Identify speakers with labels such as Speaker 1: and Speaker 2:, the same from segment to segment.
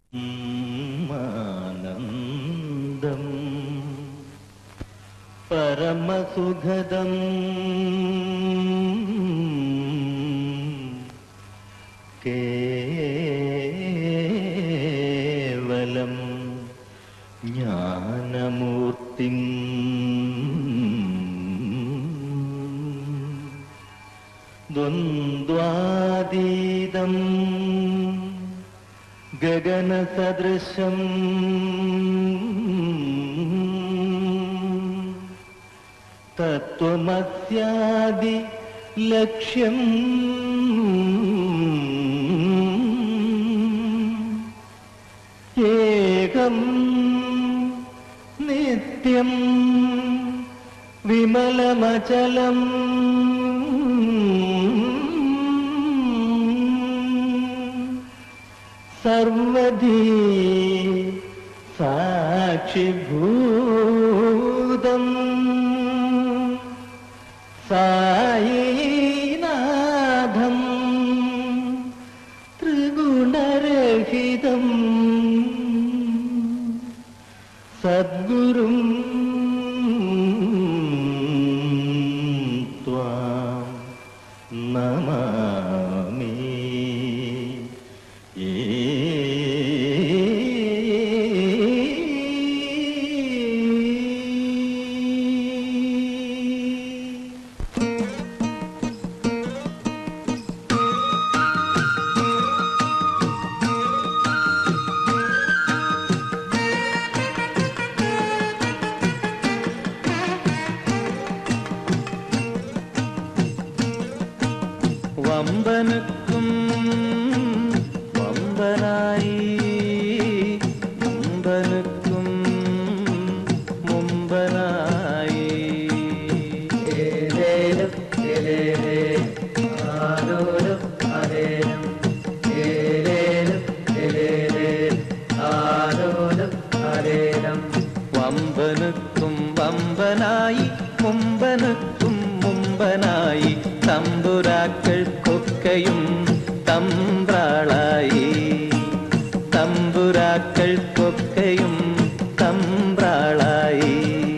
Speaker 1: ആനന്ദം പരമസുഖദം കേവലം ജ്ഞാനമൂർത്തിം ദ്വന്ദ്വാതീതം ഗഗനസദൃശം തത്വമസ്യാദി ലക്ഷ്യം ഏകം നിത്യം വിമലമചലം സർവധി സാക്ഷിഭൂതം സായിനാഥം ത്രിഗുണരഹിതം സദ്ഗുരും ത്വാം നമാമി വമ്പനുക്കും വമ്പനായി മുമ്പനുക്കും മുമ്പനായി
Speaker 2: ഏലേലും ഏലേലേ, ആലോലും ആലേലും. ഏലേലും ഏലേലേ, ആലോലും ആലേലം.
Speaker 1: വമ്പനുക്കും വമ്പനായി മുമ്പനുക്കും മുമ്പനായി തമ്പുരാക്കൾക്കൊക്കെയും തമ്പ്രാളായി തമ്പുരാക്കൾക്കൊക്കെയും തമ്പ്രാളായി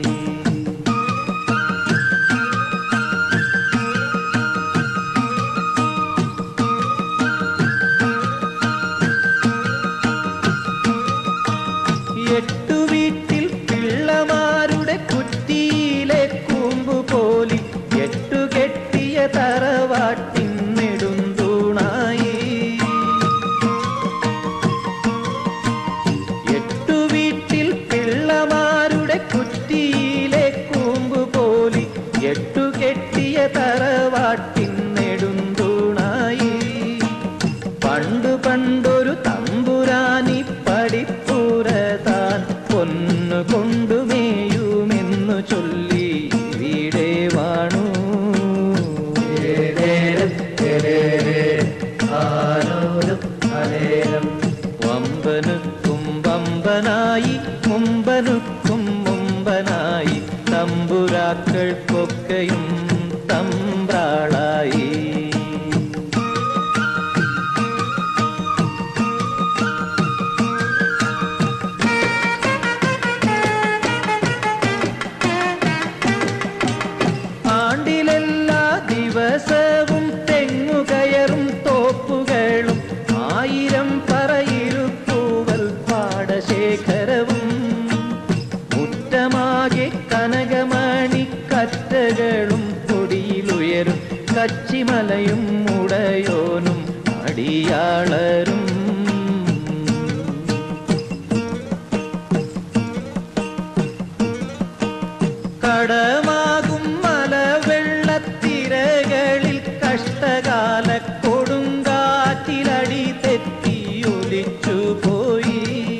Speaker 1: എട്ടു വീട്ടിൽ പിള്ളമാരുടെ കുറ്റിയിലെ കൂമ്പു പോലി എട്ടു കെട്ടിയ തറവാട്ടിൻ നെടുന്തൂണായി എട്ടു വീട്ടിൽ പിള്ളമാരുടെ കുറ്റിയിലെ കൂമ്പു പോലി എട്ടു കെട്ടിയ തറവാട്ടിൻ നെടുന്തൂണായി പണ്ടു പണ്ടൊരു തമ്പുരാനി പടിപ്പുര താൻ പൊന്നു കൊണ്ടുമേയുമെന്നു ചൊല്ലി വീടേ വാണു
Speaker 2: ഏലേലും ഏലേലേ, ആലോലും ആലേലം.
Speaker 1: വമ്പനുക്കും വമ്പനായി മുമ്പനുക്കും മുമ്പനായി തമ്പുരാക്കൾക്കൊക്കെയും തമ്പ്രാളായി ആണ്ടിലെല്ലാ ദിവസവും തെങ്ങുകയറും തോപ്പുകളും ആയിരം പറയിരുപ്പൂവൽ പാടശേഖരവും മുറ്റമാകെ കനകമണി കറ്റകളും കൊടിയിലുയരും കച്ചിമലയും ഉടയോനും അടിയാളരും കടമാകും മലവെള്ളത്തിരകളിൽ കഷ്ടകാല കൊടുങ്കാറ്റിലടി തെറ്റിയൊലിച്ചു പോയി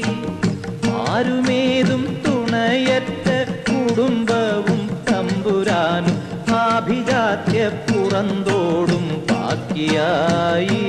Speaker 1: ആരുമേതും തുണയറ്റ കുടുംബവും തമ്പുരാനും ആഭിജാത്യ പുറന്തോടും ബാക്കിയായി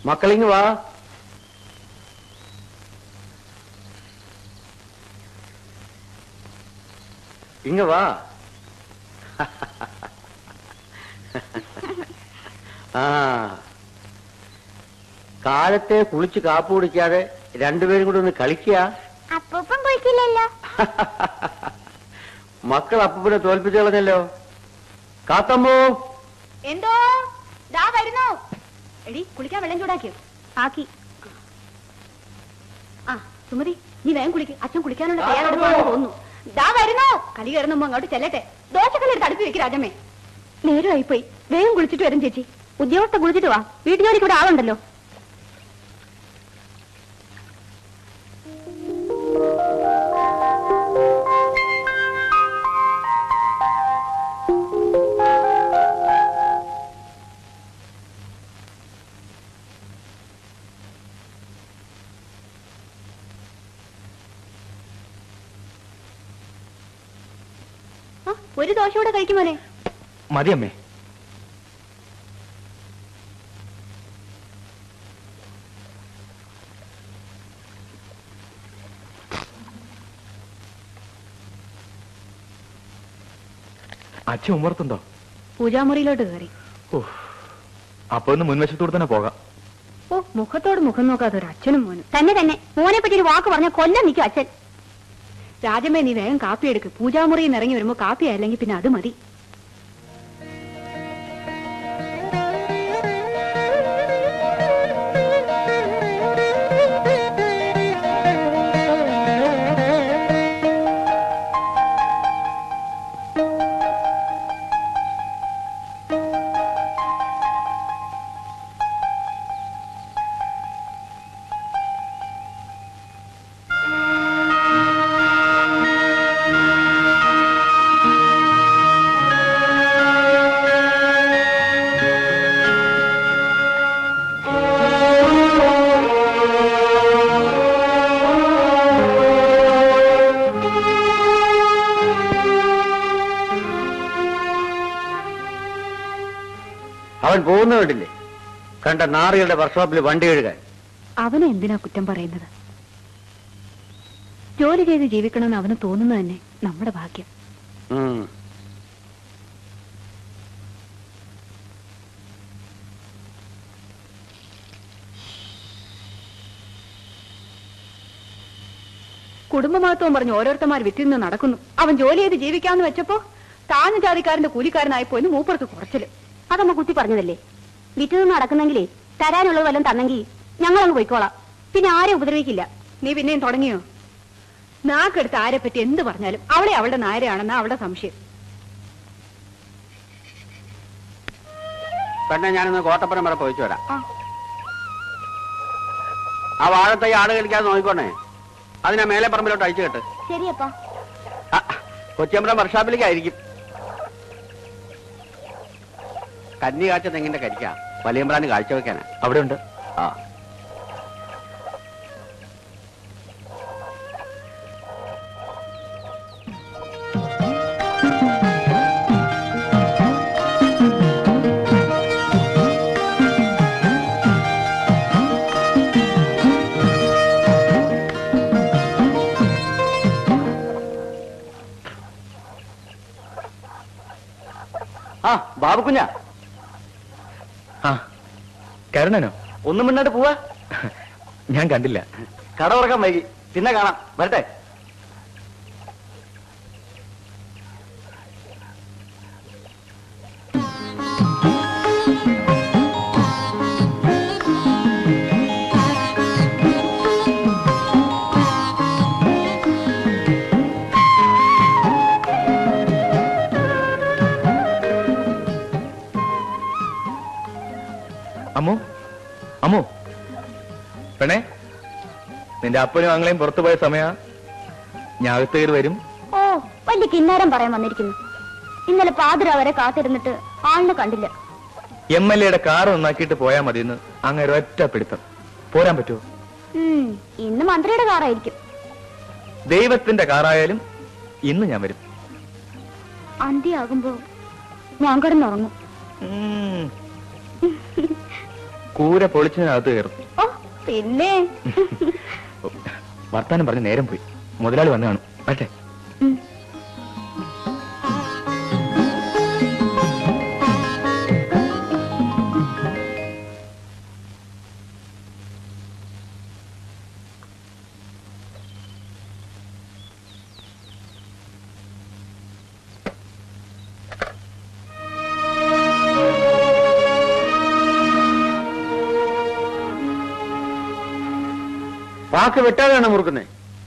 Speaker 2: മക്കളിങ് വാ ഇങ്ങ വാ ആ കാലത്തെ കുളിച്ച് കാപ്പ് കുടിക്കാതെ രണ്ടുപേരും കൂടി ഒന്ന് കളിക്കുക
Speaker 3: അപ്പൂപ്പൻ കുളിച്ചില്ലല്ലോ
Speaker 2: മക്കൾ അപ്പൂപ്പിനെ തോൽപ്പിച്ചു കളഞ്ഞല്ലോ കാത്തമ്മോ
Speaker 3: എന്തോ ദാ വരുന്നു എടി കുളിക്കാൻ വെള്ളം ചൂടാക്കിയോ ആക്കി ആ സുമതി നീ വേഗം കുളിക്ക് അച്ഛൻ കുളിക്കാനുള്ള തയ്യാറെടുപ്പാണെന്ന് തോന്നുന്നു ദാ വരുന്നു കളി കയറുമ്പോ അങ്ങോട്ട് ചെല്ലട്ടെ ദോശക്കല്ല് അടുപ്പ് വെക്ക് രാജമ്മേ നേരമായിപ്പോയി വേഗം കുളിച്ചിട്ട് വരും ചേച്ചി ഉദ്യോഗസ്ഥ കുളിച്ചിട്ട് വാ വീട്ടുജോലിക്ക് ഇവിടെ ആളുണ്ടല്ലോ ആ, ഒരു ദോശ കൂടെ കഴിക്കുമോനെ
Speaker 1: മതിയമ്മേ അച്ഛൻ ഉമ്മർത്തുണ്ടോ
Speaker 3: പൂജാമുറിയിലോട്ട് കയറി
Speaker 1: ഓ അപ്പൊ ഒന്ന് മുൻവശത്തോട് തന്നെ പോകാം
Speaker 3: ഓ മുഖത്തോട് മുഖം നോക്കാത്ത ഒരു അച്ഛനും മോനും തന്നെ തന്നെ മോനെ പറ്റി ഒരു വാക്ക് പറഞ്ഞ കൊല്ലം നിൽക്കും അച്ഛൻ രാജമ്മേ നീ വേഗം കാപ്പി എടുക്ക് പൂജാമുറിയിൽ നിന്ന് ഇറങ്ങി വരുമ്പോ കാപ്പി ആയില്ലെങ്കിൽ പിന്നെ അത് മതി
Speaker 2: അവൻ പോകുന്ന കേട്ടില്ലേ കണ്ട നാറികളുടെ വർക്ക്ഷോപ്പിൽ വണ്ടി കഴുകാൻ
Speaker 3: അവനെ എന്തിനാ കുറ്റം പറയുന്നത് ജോലി ചെയ്ത് ജീവിക്കണമെന്ന് അവന് തോന്നുന്നത് തന്നെ നമ്മുടെ ഭാഗ്യം
Speaker 2: ഉം.
Speaker 3: കുടുംബമഹത്വം പറഞ്ഞ് ഓരോരുത്തന്മാർ വിറ്റിൽ നിന്ന് നടക്കുന്നു അവൻ ജോലി ചെയ്ത് ജീവിക്കാന്ന് വെച്ചപ്പോ താഴ്ന്ന ജാതിക്കാരന്റെ കൂലിക്കാരനായി പോയിന്ന് മൂപ്പർക്ക് കുറച്ചില് അതമ്മ കുത്തി പറഞ്ഞതല്ലേ വിറ്റ് നിന്ന് നടക്കുന്നെങ്കിലേ തരാനുള്ളത് വല്ലതും തന്നെങ്കിൽ ഞങ്ങളങ്ങ് പോയിക്കോളാം പിന്നെ ആരെ ഉപദ്രവിക്കില്ല നീ പിന്നെയും തുടങ്ങിയോ നാക്കെടുത്ത് ആരെ പറ്റി എന്ത് പറഞ്ഞാലും അവളെ അവളുടെ നായരാണെന്നാ അവളുടെ സംശയം
Speaker 2: പെണ്ണെ ഞാനിന്ന് കോട്ടപ്പുറം വരെ പോയിച്ചു വരാം
Speaker 3: ആ.
Speaker 2: ആ വാഴത്തൈ ആട് കളിക്കാതെ നോക്കിക്കോണേ അതിനാ മേലെ പറമ്പിലോട്ട് അയച്ചു കേട്ട്
Speaker 3: ശരിയപ്പാ
Speaker 2: കൊച്ചിയമ്പലം വർഷാപ്പിലേക്കായിരിക്കും കന്നി കാച്ച തെങ്ങിന്റെ കരിക്ക വലിയമ്പ്രാന് കാഴ്ച വെക്കാനാ
Speaker 1: അവിടെ ഉണ്ട്
Speaker 2: ആ ആ ബാബുക്കുഞ്ഞ
Speaker 1: ആ കരുണനോ
Speaker 2: ഒന്നും മുന്നോട്ട് പോവാ
Speaker 1: ഞാൻ കണ്ടില്ല
Speaker 2: കട തുറക്കാൻ വൈകി പിന്നെ കാണാം വരട്ടെ
Speaker 1: അമ്മു അമ്മു പെണ്ണേ നിന്റെ അപ്പനും അങ്ങളെയും പുറത്തു പോയ സമയ ഞാൻ അകത്ത് കയറി വരും
Speaker 3: ഓ വലിയ കിന്നാരം പറയാൻ വന്നിരിക്കുന്നു ഇന്നലെ പാതിര വരെ കാത്തിരുന്നിട്ട് ആളിനെ കണ്ടില്ല
Speaker 1: എം എൽ എയുടെ കാർ നന്നാക്കിയിട്ട് പോയാൽ മതിയെന്ന് അങ്ങനെ ഒറ്റ പിടുത്തം പോരാൻ പറ്റുമോ
Speaker 3: ഉം, ഇന്ന് മന്ത്രിയുടെ കാറായിരിക്കും
Speaker 1: ദൈവത്തിന്റെ കാറായാലും ഇന്ന് ഞാൻ വരും
Speaker 3: അന്തിയാകുമ്പോ ഞാൻ കിടന്നുറങ്ങും
Speaker 1: ഉം. കൂര പൊളിച്ചതിനകത്ത് കയറും
Speaker 3: ഓ പിന്നെ
Speaker 1: വർത്താനം പറഞ്ഞ് നേരം പോയി മുതലാളി വന്നു കാണും പറ്റേ
Speaker 3: ഉം.
Speaker 2: വാക്ക് വെട്ടാതെയാണ് മുറുക്കുന്നേ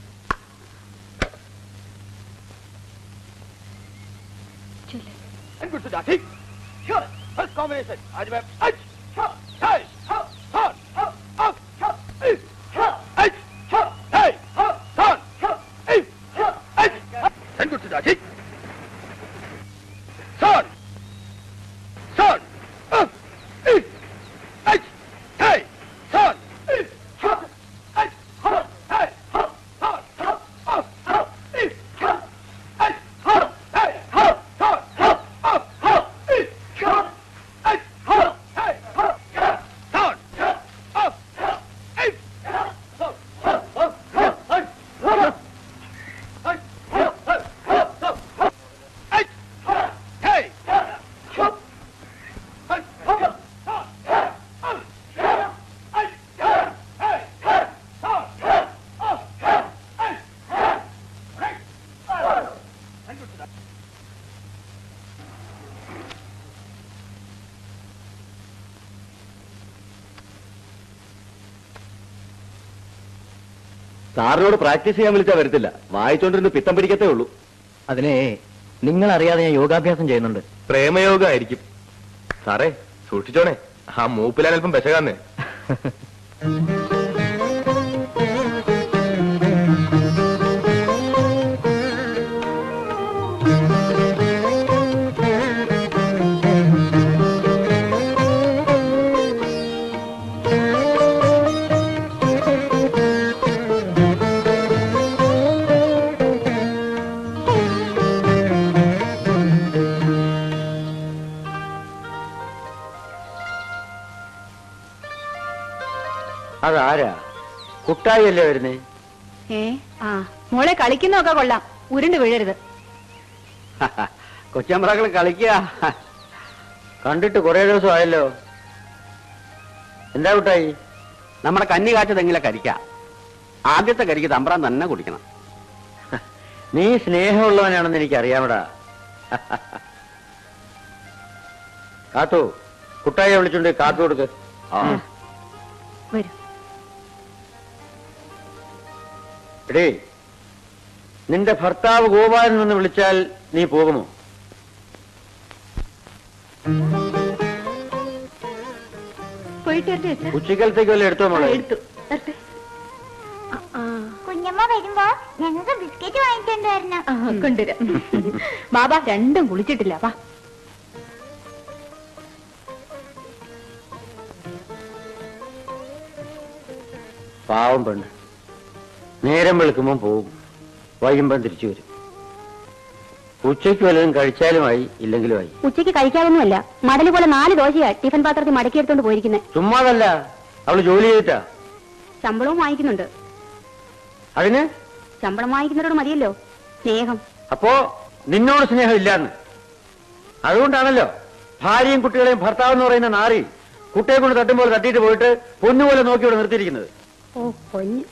Speaker 4: സാറിനോട് പ്രാക്ടീസ് ചെയ്യാൻ വിളിച്ചാൽ വരത്തില്ല വായിച്ചോണ്ടിരുന്ന് പിത്തം പിടിക്കത്തേ ഉള്ളൂ
Speaker 1: അതിനെ നിങ്ങൾ അറിയാതെ ഞാൻ യോഗാഭ്യാസം ചെയ്യുന്നുണ്ട് പ്രേമയോഗ ആയിരിക്കും സാറേ സൂക്ഷിച്ചോണേ ആ മൂപ്പിലാൻ അല്പം പെശകാന്നേ
Speaker 4: അതാരാ കുട്ടായി അല്ലേ വരുന്നേ
Speaker 3: ഏ ആ മോളെ കളിക്കുന്നൊക്കെ കൊള്ളാം ഉരുണ്ട് വീഴരുത്
Speaker 2: കൊച്ചമ്പ്രാക്കൾ കളിക്കുക
Speaker 4: കണ്ടിട്ട് കുറെ ദിവസം ആയല്ലോ എന്താ കുട്ടായി
Speaker 2: നമ്മുടെ കന്നി കാച്ചതെങ്കിലെ കരിക്ക ആദ്യത്തെ കരിക്ക് തമ്പ്രാൻ തന്നെ കുടിക്കണം
Speaker 4: നീ സ്നേഹമുള്ളവനാണെന്ന് എനിക്ക് അറിയാമടാ കാത്തു കുട്ടായിയെ വിളിച്ചുണ്ട് കാത്തു കൊടുക്ക്
Speaker 3: ഉം. വരൂ
Speaker 4: എടേ നിന്റെ ഭർത്താവ് ഗോപാലൻ നിന്ന് വിളിച്ചാൽ നീ പോകുമോ
Speaker 3: പോയിട്ട് വരട്ടെ അച്ഛാ?
Speaker 4: ഉച്ചക്കലത്തേക്ക് വല്ല എടുത്തോ
Speaker 3: ആ,
Speaker 4: മോളെ
Speaker 3: എടുത്തു വരട്ടെ. ആ, ആ,
Speaker 5: കുഞ്ഞമ്മ വരുമ്പോ ഞങ്ങൾക്ക് ബിസ്ക്കറ്റ് വാങ്ങിക്കൊണ്ട് വരണം
Speaker 3: ആ, കൊണ്ടുവരാം ബാബാ രണ്ടും കുളിച്ചിട്ടില്ല വാ
Speaker 4: പാവം പെണ്ണ് നേരം വെളുക്കുമ്പം പോവും വൈകുമ്പം തിരിച്ചു വരും ഉച്ചയ്ക്ക് വല്ലതും കഴിച്ചാലുമായി ഇല്ലെങ്കിലുമായി
Speaker 3: ഉച്ചയ്ക്ക് കഴിക്കാതൊന്നുമല്ല മടല് പോലെ നാല് ദോശയാ ടിഫിൻ പാത്രത്തിൽ മടക്കി എടുത്തോണ്ട് പോയിരിക്കുന്നത്
Speaker 4: ചുമ്മാതല്ല അവള് ജോലി ചെയ്തിട്ടാ
Speaker 3: ശമ്പളവും വാങ്ങിക്കുന്നുണ്ട്
Speaker 4: അതിന്
Speaker 3: ശമ്പളം വാങ്ങിക്കുന്നവരോട് മതിയല്ലോ സ്നേഹം
Speaker 4: അപ്പോ നിന്നോട് സ്നേഹം ഇല്ലാന്ന് അതുകൊണ്ടാണല്ലോ ഭാര്യയും കുട്ടികളെയും ഭർത്താവ് എന്ന് പറയുന്ന നാറി കുട്ടിയെ കൊണ്ട് തട്ടുമ്പോൾ തട്ടിയിട്ട് പോയിട്ട് പൊന്നുപോലെ നോക്കി ഇവിടെ നിർത്തിയിരിക്കുന്നത്
Speaker 3: ഓ പൊന്ന്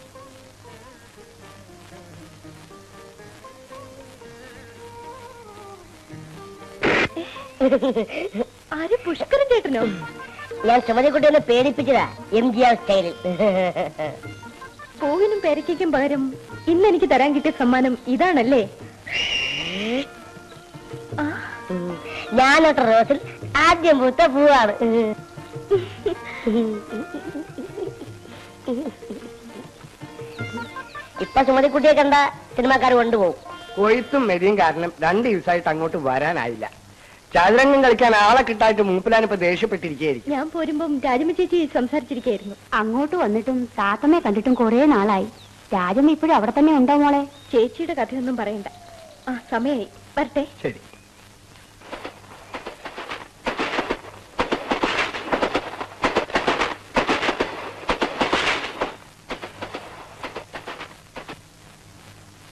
Speaker 3: ആര് പുഷ്കരൻ ചേട്ടനോ
Speaker 5: ഞാൻ സുമതിക്കുട്ടി ഒന്ന് പേടിപ്പിച്ചതാ എം ജി ആർ സ്റ്റൈലിൽ
Speaker 3: പൂവിനും പേരയ്ക്കും പകരം ഇന്ന് എനിക്ക് തരാൻ കിട്ടിയ സമ്മാനം ഇതാണല്ലേ
Speaker 5: ഞാനൊട്ട റോസിൽ ആദ്യം പൂത്ത പൂവാണ് ഇപ്പൊ സുമതിക്കുട്ടിയെ കണ്ട സിനിമാക്കാർ കൊണ്ടുപോകും
Speaker 2: കൊയ്ത്തും മെതിയും കാരണം രണ്ട് ദിവസമായിട്ട് അങ്ങോട്ട് വരാനായില്ല ചതുരംഗം കളിക്കാൻ ആളെ കിട്ടായിട്ട് മൂപ്പിലാനിപ്പോ ദേഷ്യപ്പെട്ടിരിക്കുകയായിരിക്കും
Speaker 3: ഞാൻ പോരുമ്പം രാജമ്മ ചേച്ചി സംസാരിച്ചിരിക്കായിരുന്നു
Speaker 5: അങ്ങോട്ട് വന്നിട്ടും താത്തമ്മയെ കണ്ടിട്ടും കുറെ നാളായി രാജമ്മ ഇപ്പോഴും അവിടെ തന്നെ ഉണ്ടോ മോളെ
Speaker 3: ചേച്ചിയുടെ കഥയൊന്നും പറയണ്ട ആ സമയായി വരട്ടെ
Speaker 2: ശരി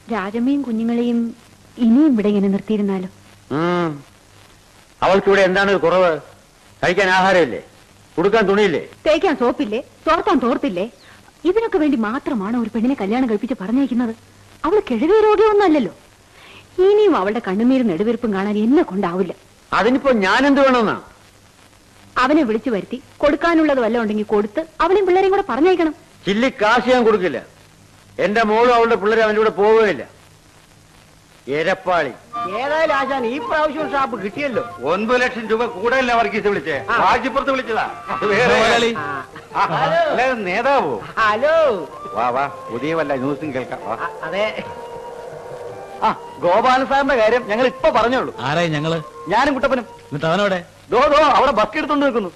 Speaker 3: രാജമ്മയും കുഞ്ഞുങ്ങളെയും ഇനിയും ഇവിടെ ഇങ്ങനെ നിർത്തിയിരുന്നാലോ
Speaker 4: ഉം. അവൾക്കിവിടെ എന്താണ് ഒരു കുറവ് കഴിക്കാൻ ആഹാരമില്ലേ ഉടുക്കാൻ തുണിയില്ലേ
Speaker 3: തേക്കാൻ സോപ്പില്ലേ തോർത്താൻ തോർത്തില്ലേ ഇതിനൊക്കെ വേണ്ടി മാത്രമാണ് ഒരു പെണ്ണിനെ കല്യാണം കഴിപ്പിച്ച് പറഞ്ഞയക്കുന്നത് അവൾ കിഴവേ രോഗിയൊന്നുമല്ലല്ലോ ഇനിയും അവളുടെ കണ്ണുനീരും നെടുവീർപ്പും കാണാൻ എന്നെ കൊണ്ടാവില്ല
Speaker 4: അതിനിപ്പോ ഞാൻ എന്ത് വേണമെന്നാ
Speaker 3: അവനെ വിളിച്ചു വരുത്തി കൊടുക്കാനുള്ളത് വല്ല ഉണ്ടെങ്കിൽ കൊടുത്ത് അവനെയും പിള്ളേരെയും കൂടെ പറഞ്ഞയക്കണം
Speaker 4: ചില്ലി കാശ് ഞാൻ കൊടുക്കില്ല എന്റെ മോളും അവളുടെ പിള്ളേരും അവന്റെ കൂടെ പോവുകയില്ല എരപ്പാളി
Speaker 2: ഏതായാലും ആശാൻ ഈ പ്രാവശ്യം ഷാപ്പ് കിട്ടിയല്ലോ
Speaker 6: ഒൻപത് ലക്ഷം രൂപ കൂടുതലല്ല വർഗീസ് വിളിച്ചേ വാജിപ്പുറത്ത് വിളിച്ചതാ അത് വേറെ
Speaker 1: മുതലാളി.
Speaker 6: ആ, അല്ല, നേതാവോ
Speaker 2: ഹലോ
Speaker 6: വാ വാ പുതിയ വല്ല ന്യൂസും കേൾക്കാം വാ.
Speaker 2: അ- അതെ
Speaker 4: ആ ഗോപാലൻ സാറിന്റെ കാര്യം ഞങ്ങൾ ഇപ്പൊ പറഞ്ഞോളൂ
Speaker 1: ആരായി ഞങ്ങള്
Speaker 4: ഞാനും കുട്ടപ്പനും
Speaker 1: എന്നിട്ട് അവനോടെ
Speaker 4: ദോ ദോ അവിടെ ബസ് എടുത്തോണ്ട് നിൽക്കുന്നു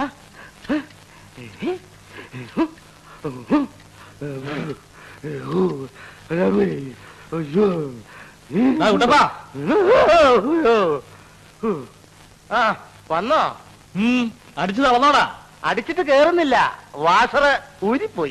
Speaker 1: കുട്ടപ്പാ
Speaker 2: ആ വന്നോ
Speaker 1: അടിച്ചു തളർന്നോടാ
Speaker 2: അടിച്ചിട്ട് കേറുന്നില്ല വാഷറ് ഊരിപ്പോയി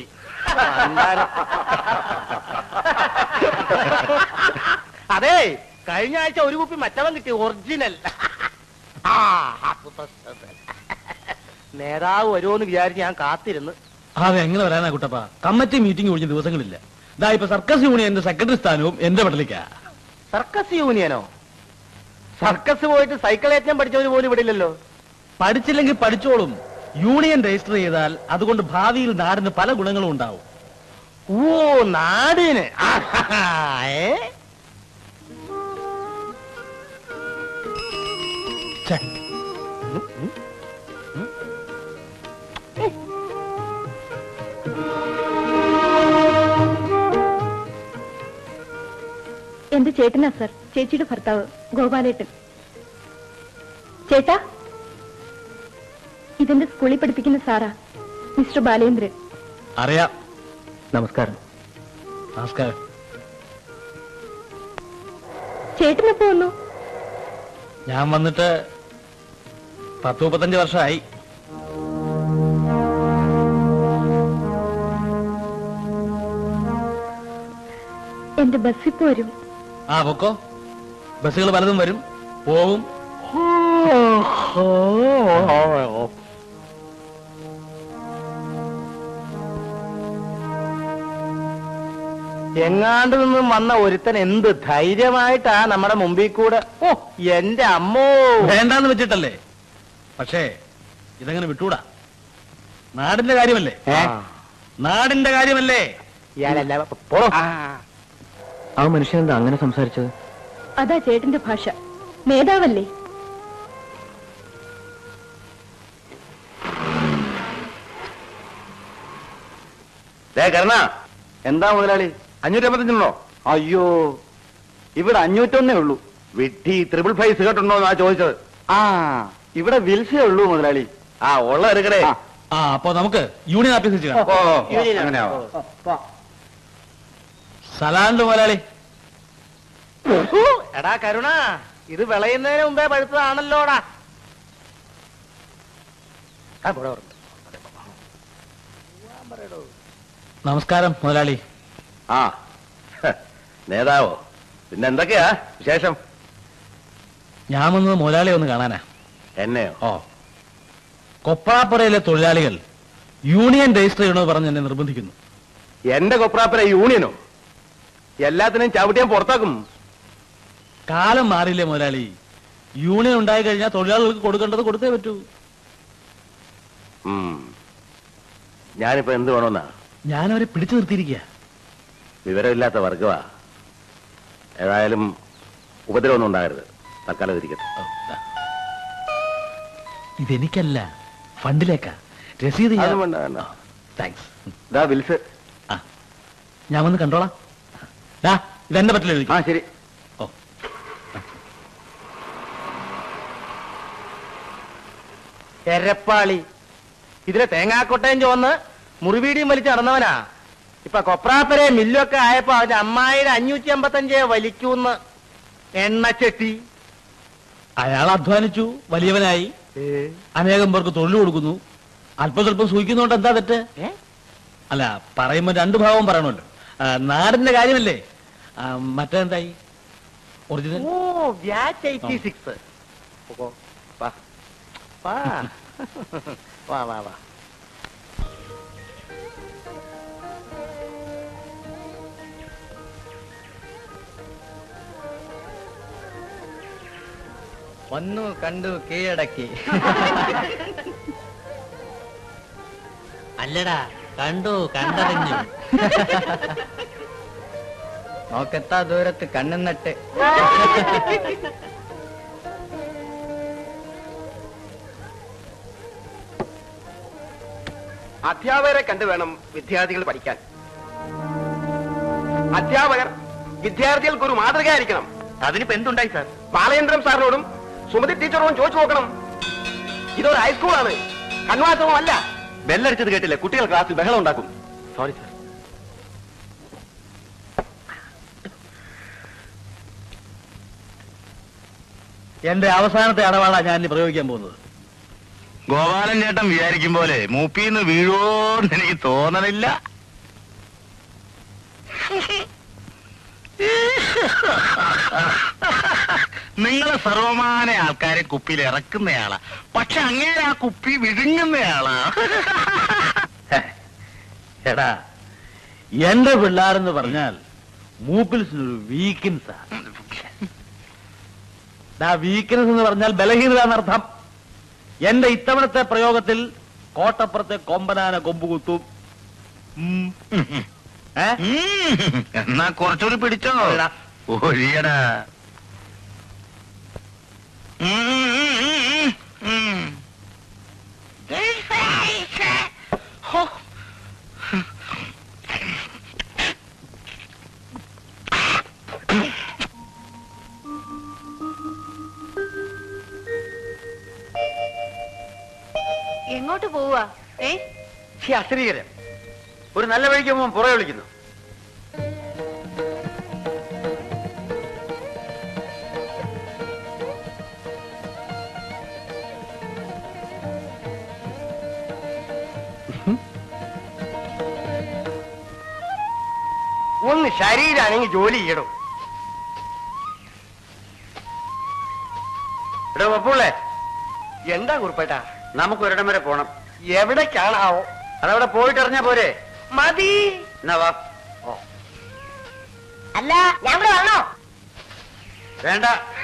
Speaker 2: അതെ കഴിഞ്ഞ ആഴ്ച ഒരു കുപ്പി മറ്റവൻ കിട്ടി ഒറിജിനൽ ആ അപ്പുപ്പ- നേതാവ് വരുമോന്ന് വിചാരിച്ച് ഞാൻ കാത്തിരുന്ന്
Speaker 1: അതെ എങ്ങനെ വരാനാ കുട്ടപ്പ കമ്മിറ്റി മീറ്റിംഗ് ഒഴിഞ്ഞ ദിവസങ്ങളില്ല ഇതാ ഇപ്പൊ സർക്കസ് യൂണിയന്റെ സെക്രട്ടറി സ്ഥാനവും എന്റെ പട്ടലിക്കാ
Speaker 2: സർക്കസ് യൂണിയനോ സർക്കസ് പോയിട്ട് സൈക്കിൾ ഏറ്റം പഠിച്ചവര് പോലും ഇവിടെ ഇല്ലല്ലോ
Speaker 1: പഠിച്ചില്ലെങ്കിൽ പഠിച്ചോളും യൂണിയൻ രജിസ്റ്റർ ചെയ്താൽ അതുകൊണ്ട് ഭാവിയിൽ നാടിന് പല ഗുണങ്ങളും ഉണ്ടാവും
Speaker 2: ഓ നാടിന് ആഹാ, ഏ
Speaker 1: ഛെ,
Speaker 3: എന്റെ ചേട്ടനാ സർ ചേച്ചിയുടെ ഭർത്താവ് ഗോപാലേട്ടൻ ചേട്ടാ ഇതെന്റെ സ്കൂളിൽ പഠിപ്പിക്കുന്ന സാറാ മിസ്റ്റർ ബാലേന്ദ്രൻ
Speaker 1: അറിയാം നമസ്കാരം നമസ്കാരം
Speaker 3: ചേട്ടനെപ്പോ വന്നു
Speaker 1: ഞാൻ വന്നിട്ട് പത്ത് മുപ്പത്തഞ്ച് വർഷമായി
Speaker 3: എന്റെ ബസ്സിൽ പോരും
Speaker 1: ആ പൊക്കോ ബസ്സുകൾ പലതും വരും പോവും
Speaker 2: എങ്ങാണ്ട് നിന്നും വന്ന ഒരുത്തൻ എന്ത് ധൈര്യമായിട്ടാ നമ്മുടെ മുമ്പിൽ കൂടെ ഓ എന്റെ അമ്മോ
Speaker 1: വേണ്ടാന്ന് വെച്ചിട്ടല്ലേ പക്ഷേ ഇതങ്ങനെ വിട്ടൂടാ നാടിന്റെ കാര്യമല്ലേ
Speaker 2: ഏ?
Speaker 1: നാടിന്റെ കാര്യമല്ലേ
Speaker 2: ഇയാളല്ല പോടോ
Speaker 1: ആ മനുഷ്യൻ എന്താ അങ്ങനെ സംസാരിച്ചത്
Speaker 3: അതാ ചേട്ടന്റെ ഭാഷ നേതാവല്ലേ
Speaker 6: ദേ കരുണ
Speaker 4: എന്താ മുതലാളി
Speaker 6: അഞ്ഞൂറ്റി അമ്പത്തഞ്ചുണ്ടോ
Speaker 4: അയ്യോ ഇവിടെ അഞ്ഞൂറ്റൊന്നേ ഉള്ളൂ
Speaker 6: വിഡ്ഢി ത്രിപിൾ ഫൈവ് സിഗരറ്റ് ഉണ്ടോ എന്നാ ചോദിച്ചത്
Speaker 4: ആ ഇവിടെ വിൽസേ ഉള്ളൂ മുതലാളി
Speaker 6: ആ ഉള്ള എടുക്കടേ
Speaker 4: ആ.
Speaker 1: ആ അപ്പൊ നമുക്ക് യൂണിയൻ ഓഫീസിൽ ചെയ്യാം
Speaker 6: ഓ ഓ, അങ്ങനെ ആവാം.
Speaker 1: സലാണ്ട് മുതലാളി
Speaker 2: ഹൂ, എടാ കരുണ ഇത് വിളയുന്നതിന് മുമ്പേ പഴുത്തതാണല്ലോടാ ആ, ഇവിടെ വരട്ടെ.
Speaker 1: നമസ്കാരം മുതലാളി
Speaker 6: ആ ഹ, നേതാവോ പിന്നെ എന്തൊക്കെയാ വിശേഷം
Speaker 1: ഞാൻ വന്നത് മുതലാളി ഒന്ന് കാണാനാ
Speaker 6: എന്നെയോ
Speaker 1: ഓ കൊപ്രാപ്പുറയിലെ തൊഴിലാളികൾ യൂണിയൻ രജിസ്റ്റർ ചെയ്യണമെന്ന് പറഞ്ഞ് എന്നെ നിർബന്ധിക്കുന്നു
Speaker 6: എന്റെ കൊപ്രാപ്പര യൂണിയനോ എല്ലാത്തിനെയും ചവിട്ടിയാൻ പുറത്താക്കും
Speaker 1: കാലം മാറിയില്ലേ മുതലാളി യൂണിയൻ ഉണ്ടായി കഴിഞ്ഞാൽ തൊഴിലാളികൾക്ക് കൊടുക്കേണ്ടത് കൊടുത്തേ പറ്റൂ
Speaker 6: ഉം. ഞാനിപ്പോ എന്ത് വേണമെന്നാ
Speaker 1: ഞാനവരെ പിടിച്ചു നിർത്തിയിരിക്കുക
Speaker 6: വിവരമില്ലാത്ത വർഗമാ ഏതായാലും ഉപദ്രവമൊന്നും ഉണ്ടാകരുത് തൽക്കാലം ഇരിക്കട്ടെ
Speaker 1: ഇതെനിക്കല്ല ഫണ്ടിലേക്കാ രസീത് ഞാൻ-
Speaker 6: അതും വേണ്ട, വേണ്ട.
Speaker 1: താങ്ക്സ്
Speaker 6: ഇതാ വിൽസ്
Speaker 1: ആ ഞാൻ വന്ന് കണ്ടോളാം ഡാ ഇതെന്നെ പറ്റില്ല
Speaker 6: ആ
Speaker 1: എനിക്ക്
Speaker 6: ശരി
Speaker 1: ഓ
Speaker 2: എരപ്പാളി ഇതിലെ തേങ്ങാക്കൊട്ടയും ചോന്ന് മുറിവീടിയും വലിച്ച് നടന്നവനാ ഇപ്പൊ കൊപ്രാപ്പരെ മില്ലൊക്കെ ആയപ്പോ അവന്റെ അമ്മായിയുടെ അഞ്ഞൂറ്റി അമ്പത്തഞ്ചേ വലിക്കൂന്ന് എണ്ണച്ചെട്ടി
Speaker 1: അയാൾ അധ്വാനിച്ചു വലിയവനായി അനേകം പേർക്ക് തൊഴിൽ കൊടുക്കുന്നു അല്പം സ്വല്പം സൂഹിക്കുന്നോണ്ട് എന്താ തെറ്റ്
Speaker 2: ഏ?
Speaker 1: അല്ല പറയുമ്പോ രണ്ടു ഭാവം പറയണമല്ലോ ആ, നാടിന്റെ കാര്യമല്ലേ
Speaker 4: മറ്റെന്തായി ഒറിജിനൽ
Speaker 2: ഓ വ്യാറ്റ് എയ്റ്റി സിക്സ് വാ വാ വാ വാ വാ
Speaker 1: വന്നു കണ്ടു കീഴടക്കി
Speaker 7: അല്ലടാ കണ്ടു കണ്ടറിഞ്ഞു
Speaker 1: നോക്കെത്താ ദൂരത്ത് കണ്ണും നട്ട്
Speaker 6: അധ്യാപകരെ കണ്ടു വേണം വിദ്യാർത്ഥികൾ പഠിക്കാൻ അധ്യാപകർ വിദ്യാർത്ഥികൾക്ക് ഒരു മാതൃകയായിരിക്കണം
Speaker 2: അതിനിപ്പോ എന്തുണ്ടായി സാർ
Speaker 6: ബാലചന്ദ്രൻ സാറിനോടും സുമതി ടീച്ചറോടും ചോദിച്ചു നോക്കണം ഇതൊരു ഹൈസ്കൂളാണ് കൺവാസവും അല്ല
Speaker 2: ബെല്ലടിച്ചത് കേട്ടില്ല കുട്ടികൾ ക്ലാസ്സിൽ ബഹളം ഉണ്ടാക്കും സോറി സാർ
Speaker 4: എന്റെ അവസാനത്തെ അടവാളാ ഞാൻ ഇനി പ്രയോഗിക്കാൻ പോകുന്നത്
Speaker 8: ഗോപാലൻ ചേട്ടൻ വിചാരിക്കും പോലെ മൂപ്പിന്ന് വീഴോന്ന് എനിക്ക് തോന്നണില്ല നിങ്ങളെ സർവമാന ആൾക്കാരെ കുപ്പിയിൽ ഇറക്കുന്നയാളാ പക്ഷെ അങ്ങേരെ ആ കുപ്പി വിഴുങ്ങുന്നയാളാ
Speaker 4: എടാ എന്റെ പിള്ളാരെന്ന് പറഞ്ഞാൽ മൂപ്പിൽസിനൊരു വീക്ക്നെസ് ആ വീക്ക്നെസ് എന്ന് പറഞ്ഞാൽ ബലഹീനത എന്നർത്ഥം എന്റെ ഇത്തവണത്തെ പ്രയോഗത്തിൽ കോട്ടപ്പുറത്തെ കൊമ്പനാന കൊമ്പ് കുത്തും ഉം. ഏ?
Speaker 8: ഉം. എന്നാ കുറച്ചുകൂടി പിടിച്ചോ ഒഴിയടാ ഉം, ഉം, ഉം, ഉം, ഉം. ഹോ.
Speaker 3: എങ്ങോട്ട് പോവാ ഏ
Speaker 4: അശ്രീകരം ഒരു നല്ല വഴിക്ക് പോകുമ്പോൾ പുറകെ വിളിക്കുന്നു
Speaker 6: ഒന്ന് ശരീരാണെങ്കിൽ ജോലി ചെയ്യണം
Speaker 4: എടോ പപ്പുള്ളേ
Speaker 6: എന്താ കുറിപ്പേട്ടാ
Speaker 4: നമുക്ക് ഒരിടം വരെ പോണം
Speaker 6: എവിടേക്കാണാവോ
Speaker 4: അതവിടെ പോയിട്ട് അറിഞ്ഞാ പോരെ
Speaker 6: മതി
Speaker 4: എന്നാ വാ
Speaker 5: അല്ല ഞാൻ ഇവിടെ വരണോ
Speaker 4: വേണ്ട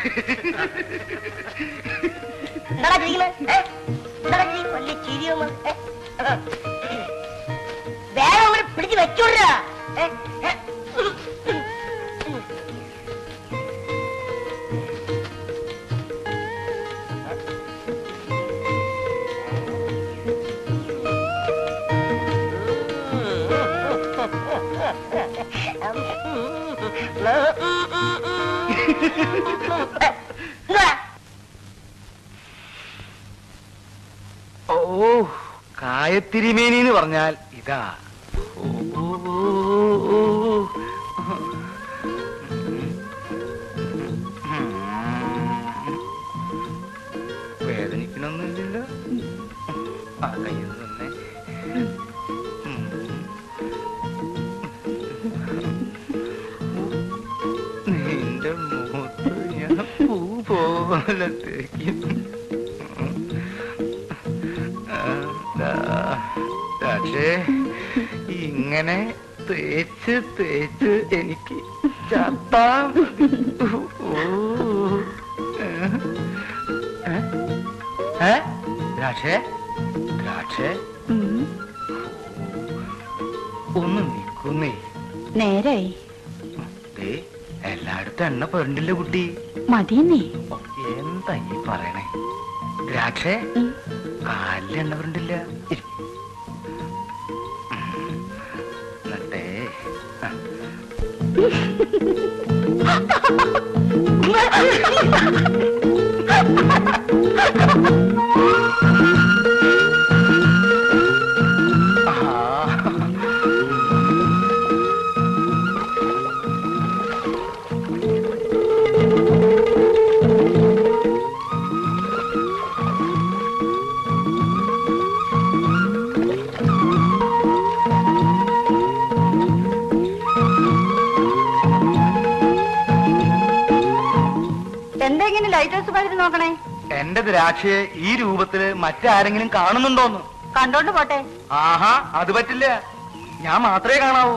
Speaker 5: എന്താടാ ചിരിക്കുന്നത് ഏ? എന്താടാ ചിരി വലിയ ചിരിയൊന്നും ഏ? വേറെ അങ്ങോട്ട് പിടിച്ച് വെച്ചോടാ
Speaker 1: ഓ കായത്തിരിമേനി എന്ന് പറഞ്ഞാൽ ഇതാ ഓ, ഓ, ഓ, ഓ. വേദനിക്കണമൊന്നുമില്ലല്ലോ ആ കയ്യിൽ തന്നെ നിന്റെ മുഖത്ത് ഞാൻ പൂ പോലെ തേക്കും പക്ഷേ ഇങ്ങനെ തേച്ച് തേച്ച് എനിക്ക് ചത്താൻ ദ്രാക്ഷേ ദ്രാക്ഷേ ഒന്ന് നിക്കുന്നേ
Speaker 3: നേരായി
Speaker 1: ദേ എല്ലായിടത്തും എണ്ണ പെരണ്ടില്ല കുട്ടി
Speaker 3: മതിയെന്നേ
Speaker 1: ഓ, എന്താ ഈ പറയണേ ദ്രാക്ഷേ കാലിൽ എണ്ണ പെരണ്ടില്ല ഇരി. ഉം. എന്നിട്ടേ ആ.
Speaker 3: നോക്കണേ
Speaker 1: എന്റെ ദ്രാക്ഷയെ ഈ രൂപത്തില് മറ്റാരെങ്കിലും കാണുന്നുണ്ടോന്ന്
Speaker 3: കണ്ടോണ്ട് പോട്െ
Speaker 1: ആഹാ അത് പറ്റില്ല ഞാൻ മാത്രമേ കാണാവൂ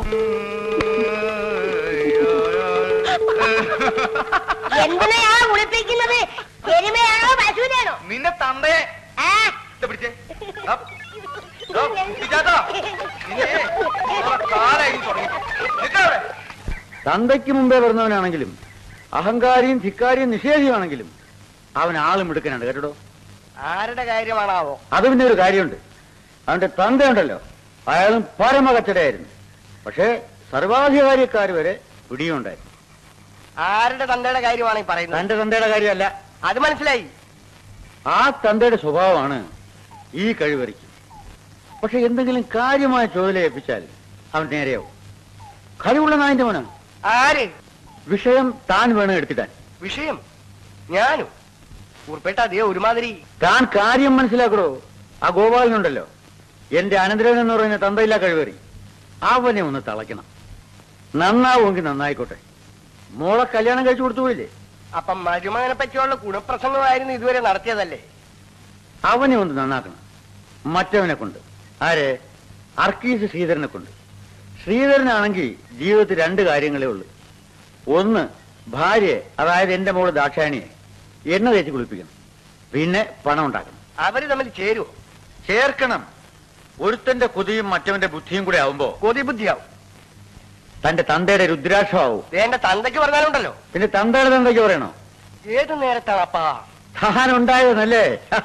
Speaker 5: എന്തിനാണ് കുളിപ്പിക്കുന്നത് എരുമയാണോ പശുവിനാണോ
Speaker 1: നിന്റെ തന്തയെ ഇത് പിടിച്ചേ ദാ, ദാ, പിടിച്ചാട്ടോ. നിന്നെ ഓളെ കാലായി തുടങ്ങി. നിക്കവിടെ.
Speaker 4: തന്തയ്ക്ക് മുമ്പേ വരുന്നവനാണെങ്കിലും അഹങ്കാരിയും ധിക്കാരിയും നിഷേധിയാണെങ്കിലും അവൻ ആളും എടുക്കാനുണ്ട് കേട്ടോ
Speaker 2: ആരുടെ കാര്യമാണാവോ
Speaker 4: അത് പിന്നെ ഒരു കാര്യമുണ്ട് അവന്റെ തന്തയുണ്ടല്ലോ അയാളും പരമകച്ചടയായിരുന്നു പക്ഷേ സർവാധികാരിക്കാർ വരെ പിടിയുണ്ടായി
Speaker 2: ആരുടെ തന്തയുടെ കാര്യമാണ് ഈ പറയുന്നത്
Speaker 4: തന്റെ തന്തയുടെ കാര്യമല്ല
Speaker 2: അത് മനസ്സിലായി
Speaker 4: ആ തന്തയുടെ സ്വഭാവമാണ് ഈ കഴിവറിക്ക് പക്ഷെ എന്തെങ്കിലും കാര്യമായ ചുവല ഏൽപ്പിച്ചാൽ അവൻ നേരെയാവും കഴിവുള്ള നായന്റെ മോനാണ്
Speaker 2: ആര്
Speaker 4: വിഷയം താൻ വേണം എടുത്തിട്ടാൻ
Speaker 2: വിഷയം ഞാനും ഉൾപ്പെട്ട അതേ ഒരുമാതിരി
Speaker 4: താൻ കാര്യം മനസ്സിലാക്കടോ ആ ഗോപാലനുണ്ടല്ലോ എന്റെ അനന്തരവൻ എന്ന് പറയുന്ന തന്തയില്ല കഴിവേറി അവനെ ഒന്ന് തളയ്ക്കണം നന്നാവുമെങ്കിൽ നന്നായിക്കോട്ടെ മോളെ കല്യാണം കഴിച്ചു കൊടുത്തു പോയില്ലേ
Speaker 2: അപ്പം മരുമകനെ പറ്റിയുള്ള ഗുണപ്രസംഗമായിരുന്നു ഇതുവരെ നടത്തിയതല്ലേ
Speaker 4: അവനെ ഒന്ന് നന്നാക്കണം മറ്റവനെ കൊണ്ട് ആരെ അർക്കീസ് ശ്രീധരനെ കൊണ്ട് ശ്രീധരനാണെങ്കിൽ ജീവിതത്തിൽ രണ്ട് കാര്യങ്ങളേ ഉള്ളൂ ഒന്ന് ഭാര്യയെ അതായത് എന്റെ മോള് ദാക്ഷായണിയെ എണ്ണ തേച്ച് കുളിപ്പിക്കണം പിന്നെ പണം ഉണ്ടാക്കണം
Speaker 2: അവര് തമ്മിൽ ചേരുവോ
Speaker 4: ചേർക്കണം ഒരുത്തന്റെ കൊതിയും മറ്റവന്റെ ബുദ്ധിയും കൂടെ ആവുമ്പോ
Speaker 2: കൊതി ബുദ്ധിയാവും
Speaker 4: തന്റെ തന്തയുടെ രുദ്രാക്ഷമാവും
Speaker 2: ദേ എന്റെ തന്തയ്ക്ക് പറഞ്ഞാലുണ്ടല്ലോ
Speaker 4: പിന്നെ തന്തയുടെ തന്തയ്ക്ക് പറയണോ
Speaker 2: ഏത് നേരത്താണ് അപ്പാ
Speaker 4: താൻ ഉണ്ടായതെന്നല്ലേ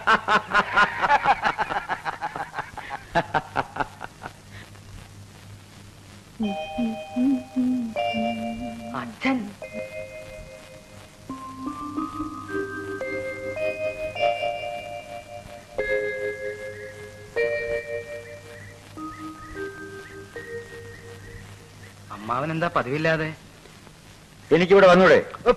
Speaker 3: അച്ഛൻ
Speaker 1: അമ്മാവൻ എന്താ പതിവില്ലാതെ
Speaker 4: എനിക്കിവിടെ വന്നൂടെ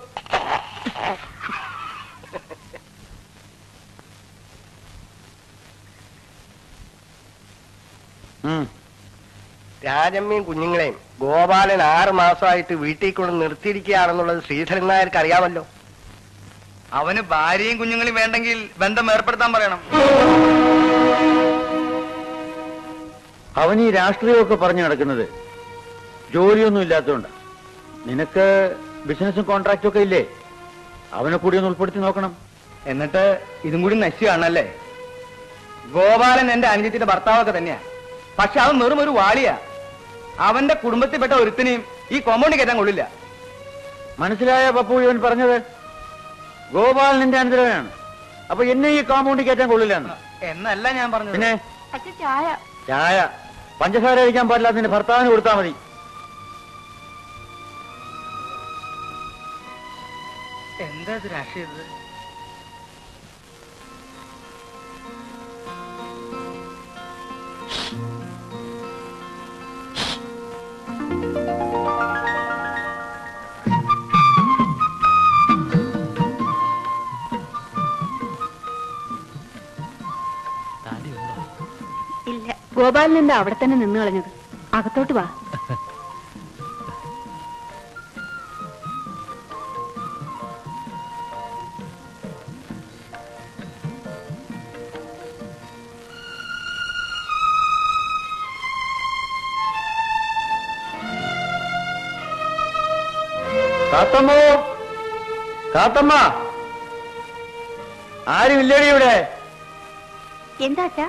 Speaker 4: ഉം.
Speaker 2: രാജമ്മയും കുഞ്ഞുങ്ങളെയും ഗോപാലൻ ആറ് മാസമായിട്ട് വീട്ടിൽ കൊണ്ട് നിർത്തിയിരിക്കുകയാണെന്നുള്ളത് ശ്രീധരൻ നായർക്ക് അറിയാമല്ലോ
Speaker 1: അവന് ഭാര്യയും കുഞ്ഞുങ്ങളും വേണ്ടെങ്കിൽ ബന്ധം ഏർപ്പെടുത്താൻ പറയണം
Speaker 4: അവൻ ഈ രാഷ്ട്രീയമൊക്കെ പറഞ്ഞു നടക്കുന്നത് ജോലിയൊന്നും ഇല്ലാത്തതുകൊണ്ടാ നിനക്ക് ബിസിനസ്സും കോൺട്രാക്റ്റും ഒക്കെ ഇല്ലേ അവനെ കൂടി ഒന്ന് ഉൾപ്പെടുത്തി നോക്കണം
Speaker 1: എന്നിട്ട് ഇതും കൂടി നശിക്കുകയാണല്ലേ ഗോപാലൻ എന്റെ അനുജത്തിന്റെ ഭർത്താവൊക്കെ തന്നെയാ പക്ഷെ അവൻ വെറും ഒരു വാളിയാ അവന്റെ കുടുംബത്തിൽപ്പെട്ട ഒരുത്തിനെയും ഈ കോമ്പൗണ്ടിൽ കയറ്റാൻ കൊള്ളില്ല
Speaker 4: മനസ്സിലായ പപ്പു ഇവൻ പറഞ്ഞത് ഗോപാലൻ എന്റെ അനന്തരവനാണ് അപ്പൊ എന്നെ ഈ കോമ്പൗണ്ടിൽ കയറ്റാൻ കൊള്ളില്ല എന്ന്
Speaker 1: എന്നല്ല ഞാൻ പറഞ്ഞത്
Speaker 4: പിന്നെ
Speaker 3: അച്ഛൻ ചായ
Speaker 4: ചായ പഞ്ചസാര കഴിക്കാൻ പാടില്ല നിന്റെ ഭർത്താവിന് കൊടുത്താൽ മതി
Speaker 1: എന്താ ഇത് രാഷ്ട്രീയ ഇത്?
Speaker 3: ഇല്ല ഗോപാലൻ എന്താ അവിടെ തന്നെ നിന്ന് കളഞ്ഞത് അകത്തോട്ട് വാ
Speaker 4: കാത്തമ്മോ കാത്തമ്മ ആരും ഇല്ലേടി ഇവിടെ
Speaker 3: എന്താ അച്ഛാ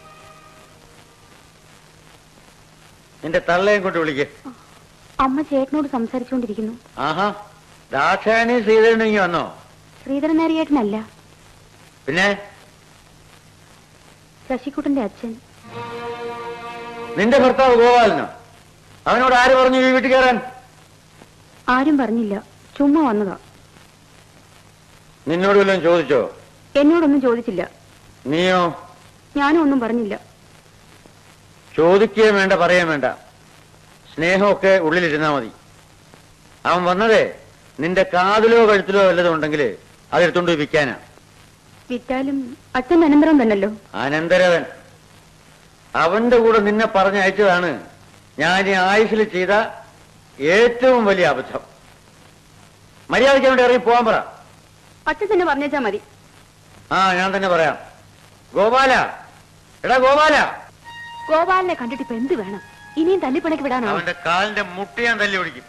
Speaker 4: നിന്റെ തള്ളയും കൊണ്ട് വിളിക്ക്
Speaker 5: അമ്മ ചേട്ടനോട് സംസാരിച്ചുകൊണ്ടിരിക്കുന്നു
Speaker 4: ആഹാ ദാക്ഷായണി ശ്രീധരനെങ്കിൽ വന്നോ
Speaker 5: ശ്രീധരൻ നാരിയേട്ടനല്ല
Speaker 4: പിന്നെ
Speaker 5: ശശികുട്ടന്റെ അച്ഛൻ
Speaker 4: നിന്റെ ഭർത്താവ് ഗോപാലനോ അവനോട് ആര് പറഞ്ഞു ഈ വീട്ടിൽ കയറാൻ
Speaker 5: ആരും പറഞ്ഞില്ല ചുമ്മാ വന്നതാ
Speaker 4: നിന്നോട് വല്ലതും ചോദിച്ചോ
Speaker 5: എന്നോടൊന്നും ചോദിച്ചില്ല
Speaker 4: നീയോ
Speaker 5: ഞാനും ഒന്നും പറഞ്ഞില്ല
Speaker 4: ചോദിക്കുകയും വേണ്ട പറയുകയും വേണ്ട സ്നേഹമൊക്കെ ഉള്ളിലിരുന്നാ മതി അവൻ വന്നതേ നിന്റെ കാതിലോ കഴുത്തിലോ വല്ലതും ഉണ്ടെങ്കിൽ അതെടുത്തോണ്ട് പോയി വിൽക്കാനാ
Speaker 5: വിറ്റാലും അച്ഛൻ അനന്തരം തന്നല്ലോ
Speaker 4: അനന്തരവൻ അവന്റെ കൂടെ നിന്നെ പറഞ്ഞയച്ചതാണ് ഞാൻ ഈ ആയുസിൽ ചെയ്ത ഏറ്റവും വലിയ അബദ്ധം മര്യാദയ്ക്ക് അവിടെ ഇറങ്ങി പോകാൻ പറ
Speaker 3: അച്ഛൻ തന്നെ പറഞ്ഞേച്ചാ മതി
Speaker 4: ആ ഞാൻ തന്നെ പറയാം ഗോപാല എടാ ഗോപാല
Speaker 3: ഗോപാലിനെ കണ്ടിട്ട് ഇപ്പൊ എന്ത് വേണം ഇനിയും തല്ലിപ്പണക്ക് വിടാനാണോ
Speaker 4: അവന്റെ കാലിന്റെ മുട്ട ഞാൻ തല്ലി പിടിക്കും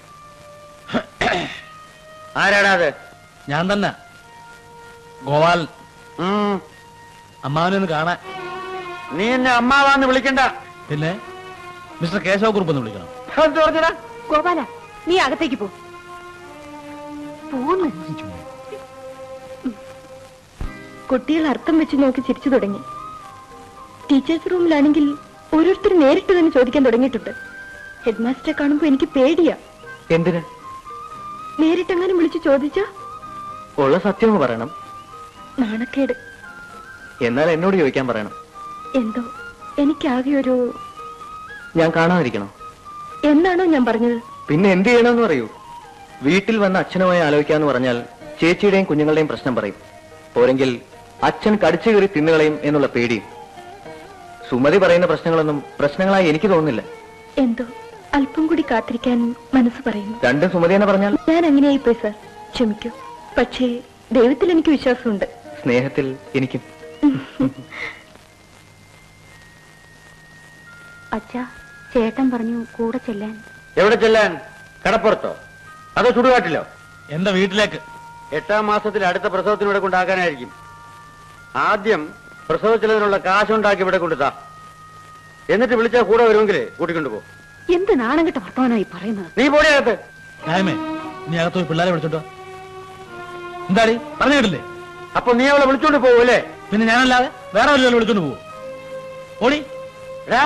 Speaker 4: ആരാടാ അത്
Speaker 2: ഞാൻ തന്നെ ഗോപാൽ
Speaker 4: ഉം,
Speaker 2: അമ്മാവനെ ഒന്ന് കാണാൻ
Speaker 4: നീ എന്നെ അമ്മാവാന്ന് വിളിക്കണ്ട
Speaker 2: പിന്നെ മിസ്റ്റർ കേശവ കുറുപ്പ് എന്ന് വിളിക്കണം
Speaker 4: എന്ത് പറഞ്ഞടാ
Speaker 3: ഗോപാല നീ അകത്തേക്ക് പോ പോന്ന് കുട്ടികൾ അർത്ഥം വെച്ച് നോക്കി ചിരിച്ചു തുടങ്ങി ടീച്ചേഴ്സ് റൂമിലാണെങ്കിൽ ഓരോരുത്തർ നേരിട്ട് തന്നെ ചോദിക്കാൻ തുടങ്ങിയിട്ടുണ്ട് ഹെഡ് മാസ്റ്ററെ കാണുമ്പോ എനിക്ക് പേടിയാ
Speaker 1: എന്തിന്
Speaker 3: നേരിട്ടെങ്ങാനും വിളിച്ചു ചോദിച്ചാ
Speaker 1: ഉള്ള സത്യം പറയണം
Speaker 3: നാണക്കേട്
Speaker 1: എന്നാൽ എന്നോട് ചോദിക്കാൻ പറയണം
Speaker 3: എന്തോ എനിക്കാകെ ഒരു
Speaker 1: ഞാൻ കാണാതിരിക്കണോ
Speaker 3: എന്നാണോ ഞാൻ പറഞ്ഞത്
Speaker 1: പിന്നെ എന്ത് ചെയ്യണമെന്ന് പറയൂ വീട്ടിൽ വന്ന് അച്ഛനുമായി ആലോചിക്കാന്ന് പറഞ്ഞാൽ ചേച്ചിയുടെയും കുഞ്ഞുങ്ങളുടെയും പ്രശ്നം പറയും പോരെങ്കിൽ അച്ഛൻ കടിച്ചു കയറി തിന്നുകളയും എന്നുള്ള പേടിയും സുമതി പറയുന്ന പ്രശ്നങ്ങളൊന്നും പ്രശ്നങ്ങളായി എനിക്ക് തോന്നുന്നില്ല
Speaker 3: എന്തോ അല്പം കൂടി കാത്തിരിക്കാൻ മനസ്സ് പറയുന്നു
Speaker 1: രണ്ടും സുമതി എന്ന് പറഞ്ഞാൽ
Speaker 3: ഞാൻ അങ്ങനെയായി പോയി സാർ ക്ഷമിക്കൂ പക്ഷേ ദൈവത്തിൽ എനിക്ക് വിശ്വാസമുണ്ട്
Speaker 1: സ്നേഹത്തിൽ എനിക്കും
Speaker 5: അച്ഛാ ചേട്ടൻ പറഞ്ഞു കൂടെ ചെല്ലാൻ
Speaker 4: എവിടെ ചെല്ലാൻ കടപ്പുറത്തോ അതോ ചുടുകാട്ടിലോ
Speaker 2: എന്റെ വീട്ടിലേക്ക്
Speaker 4: എട്ടാം മാസത്തിൽ അടുത്ത പ്രസവത്തിന് ഇവിടെ കൊണ്ടാക്കാനായിരിക്കും ആദ്യം പ്രസവ ചെലവിനുള്ള കാശുണ്ടാക്കി ഇവിടെ കൊണ്ടുതാ എന്നിട്ട് വിളിച്ചാൽ കൂടെ വരുമെങ്കിൽ കൂട്ടിക്കൊണ്ടു പോ
Speaker 3: എന്ത് നാണം കെട്ട വർത്തമാനമായി പറയുന്നത്
Speaker 4: നീ പോടിയകത്ത്
Speaker 2: ന്യായമേ നീ അകത്ത് പോയി പിള്ളേരെ വിളിച്ചോട്ടോ എന്താടി പറഞ്ഞു കേട്ടില്ലേ
Speaker 4: അപ്പൊ നീ അവളെ വിളിച്ചോണ്ട് പോവല്ലേ
Speaker 2: പിന്നെ ഞാനല്ലാതെ വേറെ വല്ലവരും വിളിച്ചോണ്ട് പോവോ ഓടി
Speaker 4: എടാ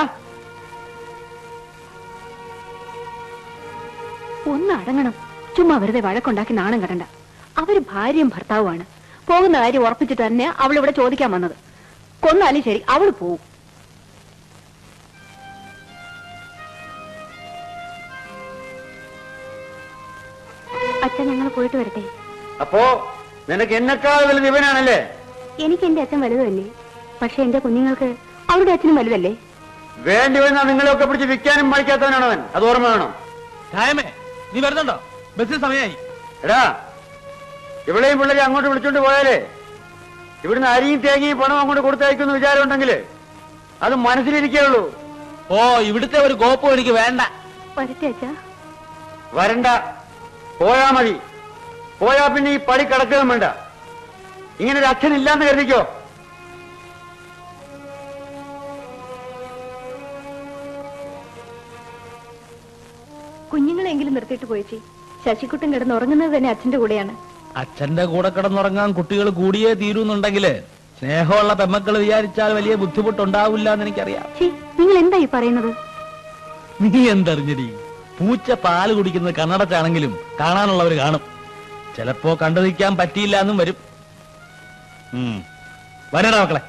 Speaker 3: ഒന്ന് അടങ്ങണം ചുമ്മാ വെറുതെ വഴക്കുണ്ടാക്കി നാണം കെടണ്ട അവര് ഭാര്യയും ഭർത്താവുമാണ് പോകുന്ന കാര്യം ഉറപ്പിച്ചിട്ട് തന്നെ അവൾ ഇവിടെ ചോദിക്കാൻ വന്നത് കൊന്നാലും ശരി അവൾ പോവും
Speaker 5: അച്ഛൻ ഞങ്ങൾ പോയിട്ട് വരട്ടെ
Speaker 4: അപ്പോ നിനക്ക് എന്നെക്കാൾ വലുത് ഇവനാണല്ലേ
Speaker 5: എനിക്ക് എന്റെ അച്ഛൻ വലുതല്ലേ പക്ഷെ എന്റെ കുഞ്ഞുങ്ങൾക്ക് അവരുടെ അച്ഛനും വലുതല്ലേ
Speaker 4: വേണ്ടി വന്നാൽ നിങ്ങളെയൊക്കെ പിടിച്ച് വിൽക്കാനും പഠിക്കാത്തവനാണ് അവൻ അത് ഓർമ്മ വേണം
Speaker 2: ന്യായമേ നീ വരുന്നുണ്ടോ ബസ്സിൽ സമയമായി
Speaker 4: എടാ ഇവിടെയും പിള്ളേരെ അങ്ങോട്ട് വിളിച്ചോണ്ട് പോയാലേ ഇവിടുന്ന് അരിയും തേങ്ങയും പണം അങ്ങോട്ട് കൊടുത്തയക്കുമെന്ന് വിചാരം ഉണ്ടെങ്കിൽ അത് മനസ്സിലിരിക്കുള്ളൂ
Speaker 2: ഓ ഇവിടുത്തെ ഒരു കോപ്പും എനിക്ക് വേണ്ട
Speaker 3: വരട്ടെ അച്ഛാ
Speaker 4: വരണ്ട പോയാ മതി പോയാ പിന്നെ ഈ പടി കിടക്കുകയും വേണ്ട ഇങ്ങനെ ഒരു അച്ഛൻ ഇല്ലാന്ന് കരുതിക്കോ
Speaker 3: കുഞ്ഞുങ്ങളെങ്കിലും നിർത്തിയിട്ട് പോയിച്ചി ശശികുട്ടൻ കിടന്ന് ഉറങ്ങുന്നത് തന്നെ അച്ഛന്റെ കൂടെയാണ്
Speaker 2: അച്ഛന്റെ കൂടെ കിടന്നുറങ്ങാൻ കുട്ടികൾ കൂടിയേ തീരുന്നുണ്ടെങ്കില് സ്നേഹമുള്ള പെമ്മക്കൾ വിചാരിച്ചാൽ വലിയ ബുദ്ധിമുട്ടുണ്ടാവില്ല എന്ന് എനിക്കറിയാം
Speaker 5: ഛീ, നിങ്ങൾ എന്താ ഈ പറയുന്നത്
Speaker 2: നീ എന്തറിഞ്ഞടി പൂച്ച പാല് കുടിക്കുന്നത് കണ്ണടച്ചാണെങ്കിലും കാണാനുള്ളവർ കാണും ചിലപ്പോ കണ്ടു നിൽക്കാൻ പറ്റിയില്ല എന്നും വരും ഉം. വരടാ മക്കളെ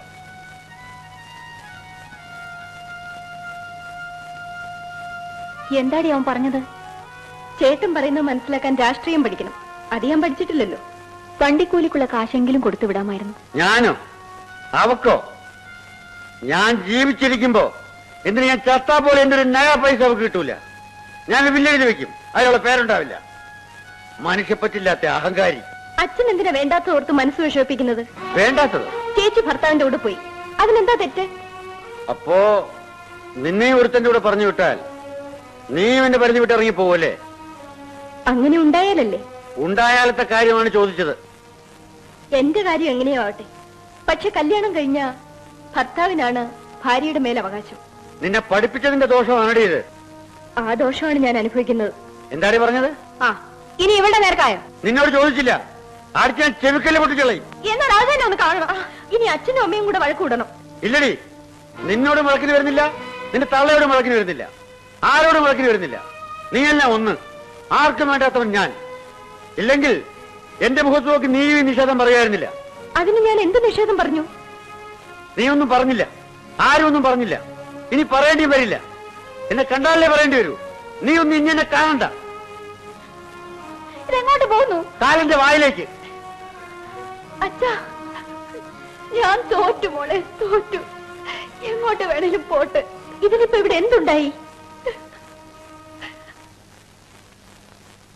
Speaker 3: എന്താടി അവൻ പറഞ്ഞത് ചേട്ടൻ പറയുന്നത് മനസ്സിലാക്കാൻ രാഷ്ട്രീയം പഠിക്കണം അത് ഞാൻ പഠിച്ചിട്ടില്ലല്ലോ വണ്ടിക്കൂലിക്കുള്ള കാശെങ്കിലും കൊടുത്തു വിടാമായിരുന്നു
Speaker 4: ഞാനോ അവക്കോ ഞാൻ ജീവിച്ചിരിക്കുമ്പോ എന്തിന് ഞാൻ ചത്താ പോലെ എന്റെ ഒരു നയ പൈസ അവക്ക് കിട്ടൂല ഞാൻ വില്ലേജ് വെക്കും അതിനുള്ള പേരുണ്ടാവില്ല മനുഷ്യപ്പറ്റില്ലാത്ത അഹങ്കാരി
Speaker 3: അച്ഛൻ എന്തിനാ വേണ്ടാത്ത ഓർത്ത് മനസ്സ് വിഷമിപ്പിക്കുന്നത്
Speaker 4: വേണ്ടാത്തത്
Speaker 3: ചേച്ചി ഭർത്താവിന്റെ കൂടെ പോയി അതിനെന്താ തെറ്റ്
Speaker 4: അപ്പോ നിന്നെയും ഒരുത്തന്റെ കൂടെ പറഞ്ഞു വിട്ടാൽ നീയും എന്റെ പരിധി വിട്ട് ഇറങ്ങി പോവല്ലേ
Speaker 3: അങ്ങനെ ഉണ്ടായാലല്ലേ
Speaker 4: ഉണ്ടായാലത്തെ കാര്യമാണ് ചോദിച്ചത്
Speaker 3: എന്റെ കാര്യം എങ്ങനെയോ ആവട്ടെ പക്ഷെ കല്യാണം കഴിഞ്ഞ ഭർത്താവിനാണ് ഭാര്യയുടെ മേൽ അവകാശം
Speaker 4: നിന്നെ പഠിപ്പിച്ചതിന്റെ ദോഷമാണ് ഇത്
Speaker 3: ആ ദോഷമാണ് ഞാൻ അനുഭവിക്കുന്നത്
Speaker 4: എന്താടി പറഞ്ഞത്
Speaker 3: ആ ഇനി ഇവളുടെ നേർക്കായോ
Speaker 4: നിന്നോട് ചോദിച്ചില്ല ആടിച്ച് ഞാൻ ചെവിക്കല്ല് പൊട്ടിച്ചളയും
Speaker 3: എന്നാൽ അത് തന്നെ ഒന്ന് കാണണം ആ, ഇനി അച്ഛനും അമ്മയും കൂടെ വഴക്കൂടണം
Speaker 4: ഇല്ലടി നിന്നോടും വിളക്കിന് വരുന്നില്ല നിന്റെ തള്ളയോടും വിളക്കിന് വരുന്നില്ല ആരോടും വിളക്കിന് വരുന്നില്ല നീയല്ല ഒന്ന് ആർക്കും വേണ്ടാത്തവൻ ഞാൻ ഇല്ലെങ്കിൽ എന്റെ മുഖത്ത് നോക്കി നീ ഈ നിഷേധം പറയായിരുന്നില്ല
Speaker 3: അതിന് ഞാൻ എന്ത് നിഷേധം പറഞ്ഞു
Speaker 4: നീ ഒന്നും പറഞ്ഞില്ല ആരും ഒന്നും പറഞ്ഞില്ല ഇനി പറയേണ്ടി വരില്ല എന്നെ കണ്ടാലേ പറയേണ്ടി വരൂ നീ ഒന്നും ഇനി എന്നെ കാണണ്ട
Speaker 3: ഇതെങ്ങോട്ട് പോകുന്നു
Speaker 4: കാലിന്റെ വായിലേക്ക്
Speaker 3: അച്ഛാ ഞാൻ തോറ്റു മോളെ തോറ്റു എങ്ങോട്ട് വേണേലും പോട്ട് ഇതിനിപ്പോ ഇവിടെ എന്തുണ്ടായി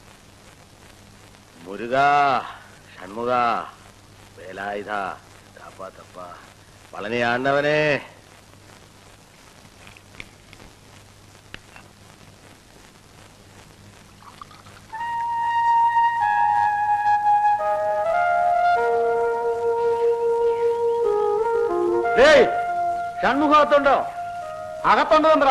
Speaker 4: മുരുക ഷൺമുഖ വേലായുധ രാമ
Speaker 6: തപ്പാ തപ്പാ പളനി ആണ്ടവനെ
Speaker 4: ഏയ് ഷൺമുഖത്തുണ്ടോ
Speaker 2: അകത്തുണ്ടോ തമ്പ്ര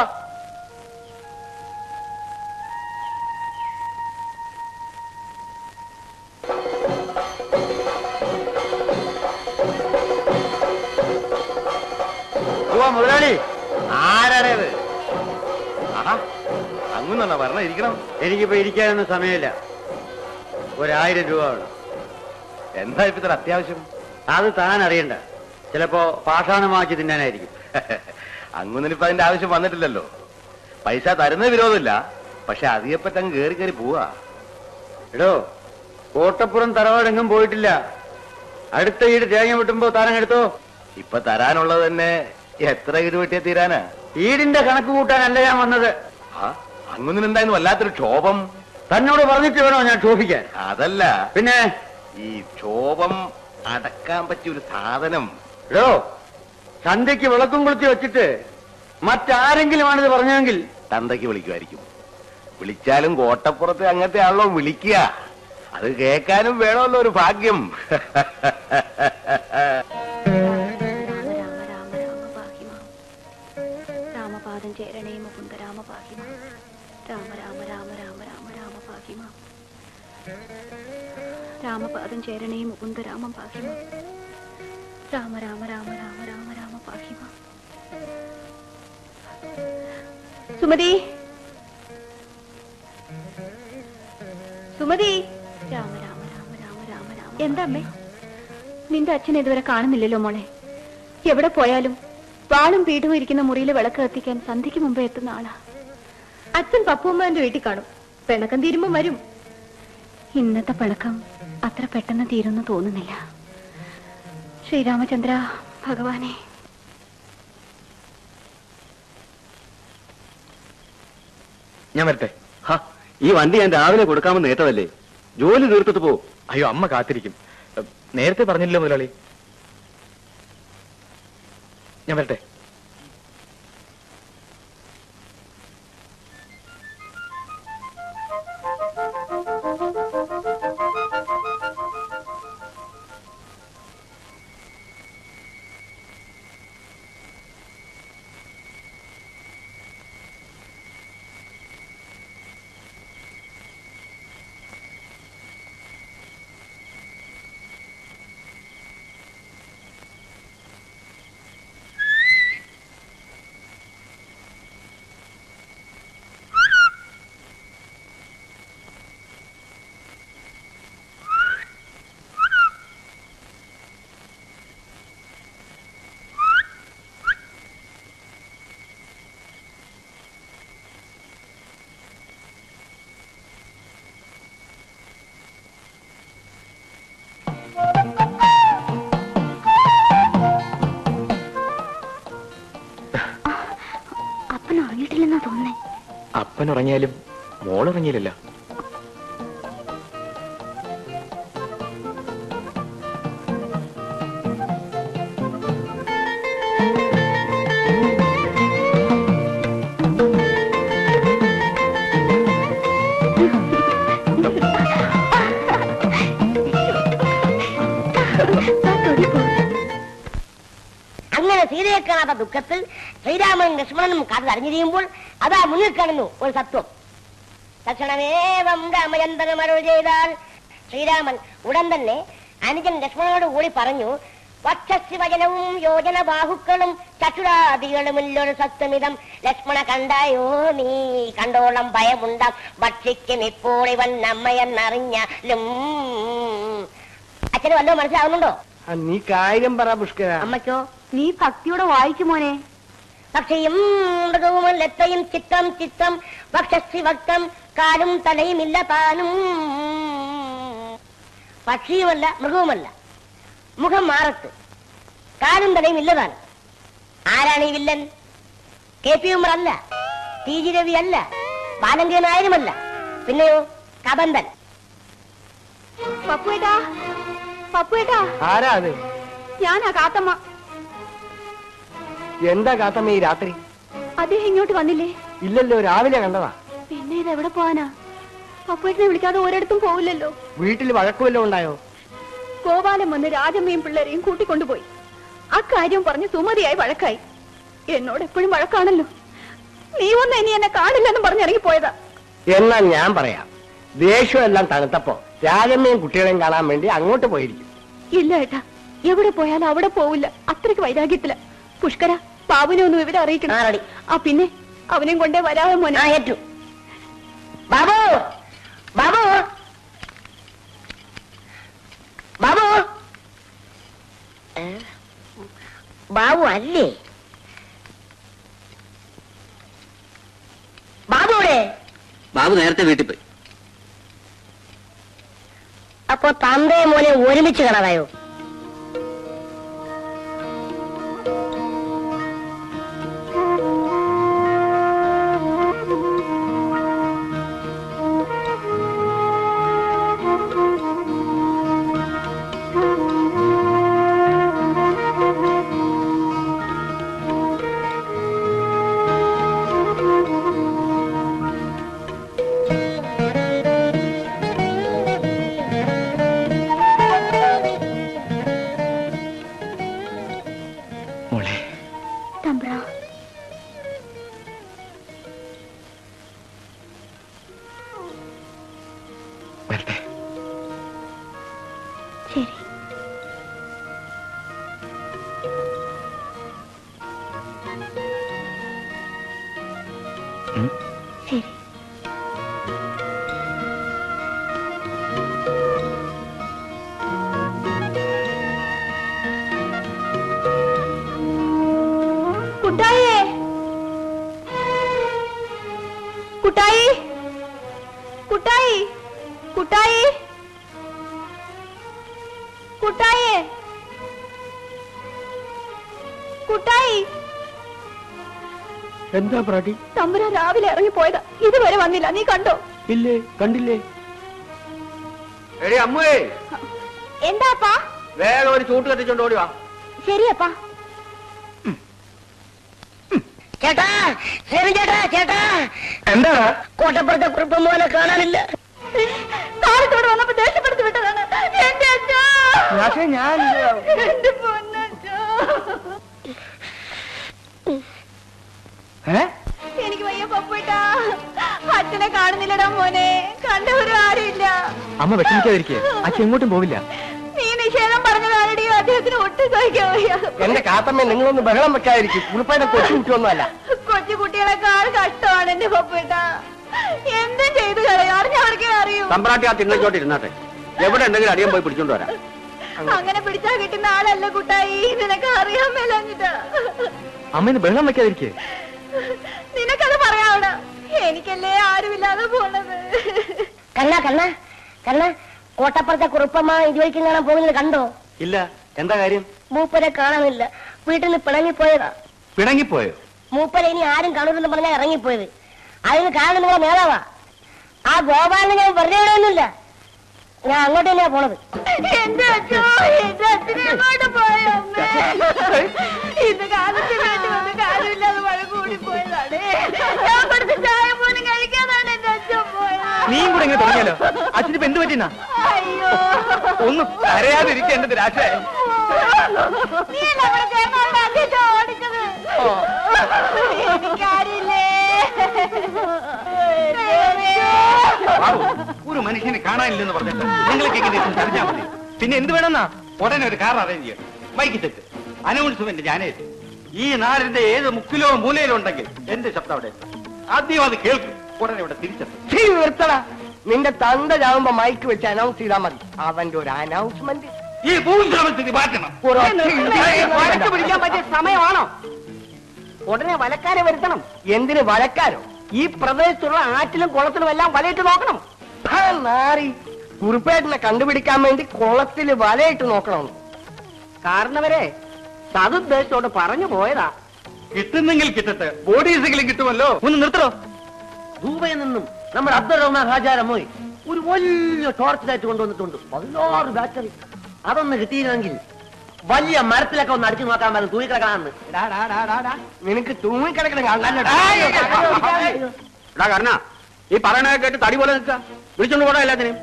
Speaker 4: പോവാ മുതലാളി
Speaker 6: ആരാണേത് ആഹാ അങ്ങുന്നാ പറഞ്ഞ ഇരിക്കണം
Speaker 4: എനിക്കിപ്പോ ഇരിക്കാനൊന്നും സമയമില്ല ഒരായിരം രൂപ വേണം
Speaker 6: എന്താ ഇപ്പൊ ഇത്ര അത്യാവശ്യം
Speaker 4: അത് താൻ അറിയണ്ട ചിലപ്പോ പാഷാണമാക്കി തിന്നാനായിരിക്കും
Speaker 6: അങ്ങൊന്നിനിപ്പോ അതിന്റെ ആവശ്യം വന്നിട്ടില്ലല്ലോ പൈസ തരുന്ന വിരോധമില്ല പക്ഷെ അതിയെപ്പറ്റി അങ്ങ് കേറി കയറി പോവാ
Speaker 4: എടോ കോട്ടപ്പുറം തറവാടെങ്ങും പോയിട്ടില്ല അടുത്ത ഈട് തേങ്ങ വിട്ടുമ്പോ താനങ്ങെടുത്തോ
Speaker 6: ഇപ്പൊ തരാനുള്ളത് തന്നെ എത്ര ഈട് വെട്ടിയ തീരാനാ
Speaker 4: ഈടിന്റെ കണക്ക് കൂട്ടാനല്ല ഞാൻ വന്നത്
Speaker 6: ആ അങ്ങൊന്നിനെന്തായിരുന്നു വല്ലാത്തൊരു ക്ഷോഭം
Speaker 4: തന്നോട് പറഞ്ഞിട്ട് വേണോ ഞാൻ ക്ഷോഭിക്കാൻ
Speaker 6: അതല്ല
Speaker 4: പിന്നെ
Speaker 6: ഈ ക്ഷോഭം അടക്കാൻ പറ്റിയ ഒരു സാധനം
Speaker 4: എടോ സന്ധ്യക്ക് വിളക്കും കൊളുത്തി വെച്ചിട്ട് മറ്റാരെങ്കിലും ആണിത് പറഞ്ഞതെങ്കിൽ
Speaker 6: തന്തയ്ക്ക് വിളിക്കുമായിരിക്കും വിളിച്ചാലും കോട്ടപ്പുറത്ത് അങ്ങനത്തെ ആണല്ലോ വിളിക്കുക അത് കേൾക്കാനും വേണമല്ലോ ഒരു ഭാഗ്യം
Speaker 5: രാമ രാമ രാമ രാമ പാഹിമാം രാമപാദം ചേരണേ മുകുന്ദ രാമ പാഹിമാം രാമ രാമ രാമ രാമ രാമ രാമ പാഹിമാം രാമപാദം ചേരണേ മുകുന്ദ രാമം പാഹിമാം രാമ രാമ രാമ രാമ രാമ രാമ പാഹിമാം
Speaker 3: സുമതി സുമതി
Speaker 5: രാമ രാമ രാമ രാമ രാമ രാമ
Speaker 3: എന്താ അമ്മേ നിന്റെ അച്ഛനെ ഇതുവരെ കാണുന്നില്ലല്ലോ മോളെ എവിടെ പോയാലും വാളും പീഠവും ഇരിക്കുന്ന മുറിയിൽ വിളക്ക് കത്തിക്കാൻ സന്ധ്യയ്ക്ക് മുമ്പേ എത്തുന്ന ആളാ അച്ഛൻ പപ്പുമ്മന്റെ വീട്ടിൽ കാണും പിണക്കം തീരുമ്പം വരും ഇന്നത്തെ പിണക്കം അത്ര പെട്ടെന്ന് തീരുമെന്ന് തോന്നുന്നില്ല ശ്രീരാമചന്ദ്ര ഭഗവാനെ
Speaker 1: ഞാൻ വരട്ടെ ഈ വണ്ടി ഞാൻ രാവിലെ കൊടുക്കാമെന്ന് നേട്ടതല്ലേ ജോലി തീർത്തിട്ട് പോ
Speaker 2: അയ്യോ അമ്മ കാത്തിരിക്കും എ, നേരത്തെ പറഞ്ഞില്ലല്ലോ മുതലാളി ഞാൻ വരട്ടെ
Speaker 5: അപ്പൻ ഉറങ്ങിയിട്ടില്ലെന്നാ തോന്നുന്നേ
Speaker 2: അപ്പൻ ഉറങ്ങിയാലും മോൾ ഉറങ്ങിയില്ലല്ലോ
Speaker 9: അങ്ങനെ സീതയെ കാണാത്ത ദുഃഖത്തിൽ ശ്രീരാമനും ലക്ഷ്മണനും കാത്തു അറിഞ്ഞിരിക്കുമ്പോൾ അതാ മുന്നിൽ കാണുന്നു ഒരു സത്വം തക്ഷണമേവം രാമചന്ദ്രൻ അരുൾ ചെയ്താൽ ശ്രീരാമൻ ഉടൻ തന്നെ അനുജൻ ലക്ഷ്മണനോട് കൂടി പറഞ്ഞു വക്ഷശിവജനവും യോജന ബാഹുക്കളും ചക്ഷുരാദികളുമില്ലൊരു സത്വമിതം ലക്ഷ്മണ കണ്ടായോ നീ കണ്ടോളം ഭയമുണ്ടാം ഭക്ഷിക്കും ഇപ്പോൾ ഇവൻ നമ്മയെന്നറിഞ്ഞാലും അച്ഛന് വല്ലതും മനസ്സിലാവുന്നുണ്ടോ
Speaker 2: നീ കാര്യം പറ പുഷ്കര
Speaker 9: അമ്മയ്ക്കോ
Speaker 3: നീ ഭക്തിയോടെ വായിക്കും മോനെ
Speaker 9: പക്ഷിയും മൃഗവും ലത്തയും ചിത്രം ചിത്രം വക്ഷസി വക്തം കാലും തലയുമില്ല താനും പക്ഷിയുമല്ല മൃഗവുമല്ല മുഖം മാറത്ത് കാലും തലയും ഇല്ല താനും ആരാണ് ഈ വില്ലൻ കെ പി ഉമർ അല്ല ടി ജി രവി അല്ല ബാലങ്കേ നായരുമല്ല പിന്നെയോ കബന്ധൻ
Speaker 3: പപ്പുവേട്ടാ പപ്പുവേട്ടാ
Speaker 2: ആരാ അത്
Speaker 3: ഞാനാ കാത്തമ്മ
Speaker 2: എന്താ കാത്തമ്മ ഈ രാത്രി
Speaker 3: അദ്ദേഹം ഇങ്ങോട്ട് വന്നില്ലേ
Speaker 2: ഇല്ലല്ലോ രാവിലെ കണ്ടതാ
Speaker 3: പിന്നെ ഇത് എവിടെ പോവാനാ പപ്പുവേട്ടനെ വിളിക്കാതെ ഒരിടത്തും പോവില്ലല്ലോ
Speaker 2: വീട്ടിൽ വഴക്കുമല്ലോ ഉണ്ടായോ
Speaker 3: ഗോപാലൻ വന്ന് രാജമ്മയും പിള്ളേരെയും കൂട്ടിക്കൊണ്ടുപോയി അക്കാര്യം പറഞ്ഞ് സുമതിയായി വഴക്കായി എന്നോട് എപ്പോഴും വഴക്കാണല്ലോ നീ ഒന്ന് ഇനി എന്നെ കാണില്ലെന്ന് പറഞ്ഞിറങ്ങിപ്പോയതാ
Speaker 2: എന്നാ ഞാൻ പറയാം ദേഷ്യമെല്ലാം തണുത്തപ്പോ രാജമ്മയും കുട്ടികളെയും കാണാൻ വേണ്ടി അങ്ങോട്ട് പോയിരിക്കും
Speaker 3: ഇല്ല ഏട്ടാ എവിടെ പോയാലും അവിടെ പോവില്ല അത്രയ്ക്ക് വൈരാഗ്യത്തില പുഷ്കര ബാബുനെ ഒന്ന് വിവരം അറിയിക്കണം
Speaker 9: ആരടി?
Speaker 3: ആ പിന്നെ അവനെയും കൊണ്ടേ വരാതെ മോനെ
Speaker 9: ആ ഏറ്റു ബാബു ബാബു ബാബു ഏ? ബാബു അല്ലേ ബാബു ഇവിടെ
Speaker 1: ബാബു നേരത്തെ വീട്ടിൽ പോയി
Speaker 9: അപ്പൊ തന്തയും മോനെ ഒരുമിച്ച് കാണാതായോ
Speaker 1: മോളെ
Speaker 3: തമ്പ്ര
Speaker 1: വരട്ടെ
Speaker 3: ശരി
Speaker 1: ഉം.
Speaker 3: ശരി കുട്ടായേ കുട്ടായി കുട്ടായി കുട്ടായി കുട്ടായേ കുട്ടായി
Speaker 2: എന്താ പ്രാട്ടി
Speaker 3: തമ്പുര രാവിലെ ഇറങ്ങിപ്പോയതാ ഇതുവരെ വന്നില്ല നീ കണ്ടോ
Speaker 2: ഇല്ലേ കണ്ടില്ലേ എടി അമ്മേ
Speaker 3: എന്താപ്പാ
Speaker 2: വേഗം ഒരു ചൂട്ട് കത്തിച്ചോണ്ട് ഓടി വാ
Speaker 3: ശരിയപ്പാ
Speaker 9: ചേട്ടാ ശരി ചേട്ടാ ചേട്ടാ
Speaker 2: എന്താ
Speaker 9: കോട്ടപ്പുറത്തെ കുറുപ്പം മോനെ കാണാനില്ല
Speaker 3: കാലത്തോട് വന്നപ്പോ ദേഷ്യപ്പെടുത്തി വിട്ടതാണ് എന്റെ അച്ഛാ
Speaker 2: പക്ഷേ ഞാൻ
Speaker 3: എന്റെ പൊന്നച്ഛാ
Speaker 2: ഏ
Speaker 3: എനിക്ക് വയ്യ പപ്പുട്ടാ അച്ഛനെ കാണുന്നില്ലടാ മോനെ കണ്ടവരും ആരുമില്ല
Speaker 1: അമ്മ വിഷമിക്കാതിരിക്കേ അച്ഛൻ എങ്ങോട്ടും പോവില്ല
Speaker 3: നീ നിഷേധം പറഞ്ഞതാരടിയോ അദ്ദേഹത്തിന് ഒട്ടും സഹിക്കാൻ വയ്യ
Speaker 2: എന്റെ കാത്തമ്മ നിങ്ങളൊന്ന് ബഹളം വെക്കാതിരിക്കും ഉളുപ്പയുടെ കൊച്ചു കുട്ടിയൊന്നുമല്ല
Speaker 3: കൊച്ചു കുട്ടികളെക്കാൾ കഷ്ടമാണ് എന്റെ പപ്പുട്ടാ എന്തും ചെയ്തു കളയും അറിഞ്ഞവർക്കേ അറിയൂ
Speaker 4: തമ്പ്രാട്ടി ആ തിണ്ണച്ചോട്ട് ഇരുന്നാട്ടെ എവിടെ ഉണ്ടെങ്കിലും അടിയാൻ പോയി പിടിച്ചോണ്ട് വരാം
Speaker 3: അങ്ങനെ പിടിച്ചാ കിട്ടുന്ന ആളല്ല കുട്ടായി നിനക്ക് അറിയാൻ മേലഞ്ഞിട്ടാ
Speaker 1: അമ്മ ഇന്ന് ബഹളം വെക്കാതിരിക്കേ
Speaker 3: നിനക്കത് പറയാവണ എനിക്കല്ലേ ആരുമില്ലാതെ പോണത്
Speaker 9: കണ്ണ കണ്ണ കണ്ണ കോട്ടപ്പുറത്തെ കുറുപ്പമ്മ ഇതുവഴിക്കും കാണാൻ പോകുന്നത് കണ്ടോ
Speaker 4: ഇല്ല എന്താ കാര്യം
Speaker 9: മൂപ്പരെ കാണാനില്ല വീട്ടിൽ നിന്ന് പിണങ്ങിപ്പോയതാ
Speaker 4: പിണങ്ങിപ്പോയോ
Speaker 9: മൂപ്പരെ ഇനി ആരും കാണൂലെന്ന് പറഞ്ഞാ ഇറങ്ങിപ്പോയത് അതിന് കാരണം നിങ്ങളെ നേതാവാ ആ ഗോപാലിനെ ഞാൻ വെറുതെ ഇടയൊന്നുമില്ല ഞാൻ അങ്ങോട്ട് തന്നെയാ പോണത്
Speaker 3: എന്റെ അച്ഛോ എന്റെ അച്ഛനെ എങ്ങോട്ട് പോയമ്മേ ഇന്ന് കാലത്ത് വേണ്ടി വന്ന് കാര്യമില്ലാതെ മഴ കൂടി പോയതാണ് ഞാൻ കൊടുത്ത ചായ പോലും കഴിക്കാതാണ് എന്റെ അച്ഛൻ പോയത്
Speaker 1: നീയും കൂടെ ഇങ്ങനെ തുടങ്ങിയാലോ അച്ഛനിപ്പോ എന്ത് പറ്റിന്നാ
Speaker 3: അയ്യോ
Speaker 1: ഒന്നും കരയാതിരിക്കേണ്ടത് രാശേ
Speaker 3: നീ നമ്മുടെ ചേർന്നാളുടെ അധ്യക്ഷൻ ഓടിച്ചത് എനിക്കാരില്ലേ
Speaker 4: ബാബു, ഒരു മനുഷ്യനെ കാണാനില്ലെന്ന് പറഞ്ഞിട്ട് നിങ്ങൾക്ക് എങ്ങനെ സംസാരിച്ചാൽ മതി
Speaker 1: പിന്നെ എന്ത് വേണമെന്നാ
Speaker 4: ഉടനെ ഒരു കാർ അറേഞ്ച് ചെയ്യണം മൈക്ക് സെറ്റ് അനൗൺസ്മെന്റ് ഞാനേറ്റ് ഈ നാടിന്റെ ഏത് മുക്കിലോ മൂലയിലോ ഉണ്ടെങ്കിൽ എന്റെ ശബ്ദം അവിടെ എത്തും. ആദ്യം അത് കേൾക്കും ഉടനെ ഇവിടെ തിരിച്ചെത്തും
Speaker 2: ചീ നിർത്തടാ നിന്റെ തന്ത ചാവുമ്പോ മൈക്ക് വെച്ച് അനൗൺസ് ചെയ്താൽ മതി അവന്റെ ഒരു അനൗൺസ്മെന്റ്
Speaker 4: ഈ ഭൂമിശ്രമസ്ഥിതി മാറ്റണം
Speaker 2: വഴക്ക് പിടിക്കാൻ പറ്റിയ സമയമാണോ ഉടനെ വലക്കാരെ വരുത്തണം എന്തിന് വലക്കാരോ ഈ പ്രദേശത്തുള്ള ആറ്റിലും കുളത്തിലും എല്ലാം വലയിട്ട് നോക്കണം ആ, നാറി കുറുപ്പേട്ടനെ കണ്ടുപിടിക്കാൻ വേണ്ടി കുളത്തിൽ വലയിട്ട് നോക്കണം കാരണവരെ സതുദ്ദേശത്തോട് പറഞ്ഞു പോയതാ
Speaker 4: കിട്ടുന്നെങ്കിൽ കിട്ടട്ടെ ബോഡീസെങ്കിലും കിട്ടുമല്ലോ
Speaker 1: ഒന്ന് നിർത്തണോ
Speaker 10: ദൂബയിൽ നിന്നും നമ്മുടെ അബ്ദുൾ റഹ്മാൻ ഹാജാരമോയ് ഒരു വലിയ ടോർച്ച് ലൈറ്റ് കൊണ്ടുവന്നിട്ടുണ്ട് പതിനാറ് ബാറ്ററി അതൊന്ന് കിട്ടിയിരുന്നെങ്കിൽ വലിയ മരത്തിലൊക്കെ ഒന്ന് അടിച്ചു നോക്കാൻ പറ്റും തൂങ്ങി കിടക്കണമെന്ന്
Speaker 2: ഡാ, ഡാ, ഡാ, ഡാ, ഡാ. നിനക്ക് തൂങ്ങിക്കിടക്കണം കാണാനടാ.
Speaker 4: എടാ കർണ ഈ പറയണ കേട്ട് തടി പോലെ നിൽക്കുക വിളിച്ചോണ്ട് പോടാ എല്ലാത്തിനും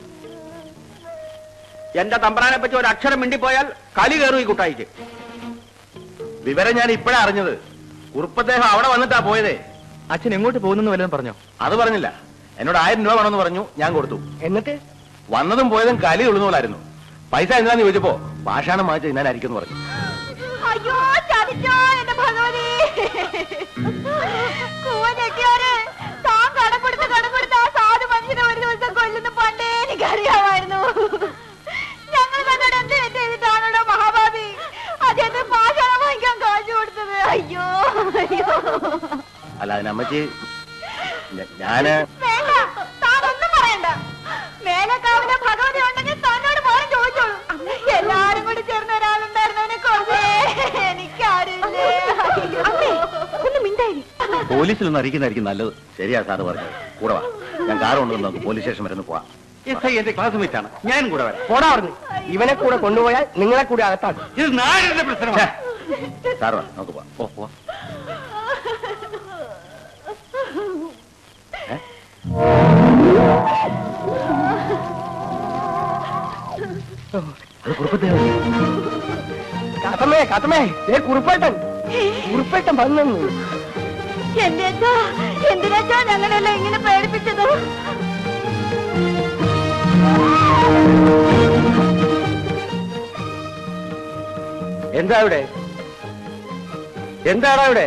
Speaker 4: എന്റെ തമ്പ്രാനെ പറ്റി ഒരു അക്ഷരം മിണ്ടിപ്പോയാൽ കലി കയറും ഈ കുട്ടായിക്ക്
Speaker 6: വിവരം ഞാൻ ഇപ്പോഴാ അറിഞ്ഞത് കുറുപ്പദ്ദേഹം അവിടെ വന്നിട്ടാ പോയതേ
Speaker 1: അച്ഛൻ എങ്ങോട്ട് പോകുന്നെന്ന് വല്ലതും പറഞ്ഞോ
Speaker 6: അത് പറഞ്ഞില്ല എന്നോട് ആയിരം രൂപ വേണമെന്ന് പറഞ്ഞു ഞാൻ കൊടുത്തു
Speaker 2: എന്നിട്ട്
Speaker 6: വന്നതും പോയതും കലി ഉള്ളുന്നോലായിരുന്നു പൈസ എന്താന്ന് ചോദിച്ചപ്പോ പാഷാണം വാങ്ങിച്ച് തിന്നാനായിരിക്കും എന്ന് പറഞ്ഞു
Speaker 3: അയ്യോ ചതിച്ചോ എന്റെ ഭഗവതി കൂവഞ്ഞെട്ടിയാര് താൻ കടം കൊടുത്ത് കടം കൊടുത്ത് ആ സാധു മനുഷ്യനെ ഒരു ദിവസം കൊല്ലുന്ന പണ്ടേ എനിക്കറിയാമായിരുന്നു ഞങ്ങൾ തന്നോട് എന്ത് തെറ്റ് ചെയ്തിട്ടാണല്ലോ മഹാഭാവി അതെന്നെ പാഷാണം വാങ്ങിക്കാൻ കാശ് കൊടുത്തത് അയ്യോ അയ്യോ
Speaker 6: അല്ല അതിനമ്മച്ചി ഞ- ഞാന്
Speaker 3: വേണ്ട താനൊന്നും പറയണ്ട മേലക്കാവിലെ ഭഗവതി ഉണ്ടെങ്കിൽ തന്നോട് മോൻ ചോദിച്ചോളൂ എല്ലാരും കൂടി ചേർന്ന് ഒരാളുണ്ടായിരുന്നതിനെ കുറിച്ച് എനിക്കാരില്ലേ ഒന്ന് മിണ്ടായി
Speaker 6: പോലീസിലൊന്നും അറിയിക്കുന്നതായിരിക്കും നല്ലത് ശരിയാ സാറ് പറഞ്ഞത് കൂടെ വാ ഞാൻ കാർ കൊണ്ടുവന്ന് നമുക്ക് പോലീസ് സ്റ്റേഷൻ വരെ ഒന്ന് പോവാം
Speaker 4: എസ് ഐ എന്റെ ക്ലാസ്മേറ്റ് ആണ് ഞാനും കൂടെ വരാം
Speaker 2: പോടാ അവിടുന്ന് ഇവനെ കൂടെ കൊണ്ടുപോയാൽ നിങ്ങളെ കൂടി അകത്താക്കും
Speaker 4: ഇത് നാടിന്റെ പ്രശ്നമാണ്
Speaker 6: സാറ് വാ നമുക്ക് പോവാം ഓ പോവാം ഏ? അത് കുറുപ്പദ്ദേഹം
Speaker 2: കഥമേ കഥമേ ഏ കുറുപ്പേട്ടൻ കുറുപ്പേട്ടൻ വന്നു
Speaker 3: എന്റെ അച്ഛാ എന്തിനാച്ചാ ഞങ്ങളെല്ലാം ഇങ്ങനെ പേടിപ്പിച്ചത്
Speaker 4: എന്താ ഇവിടെ എന്താടാ ഇവിടെ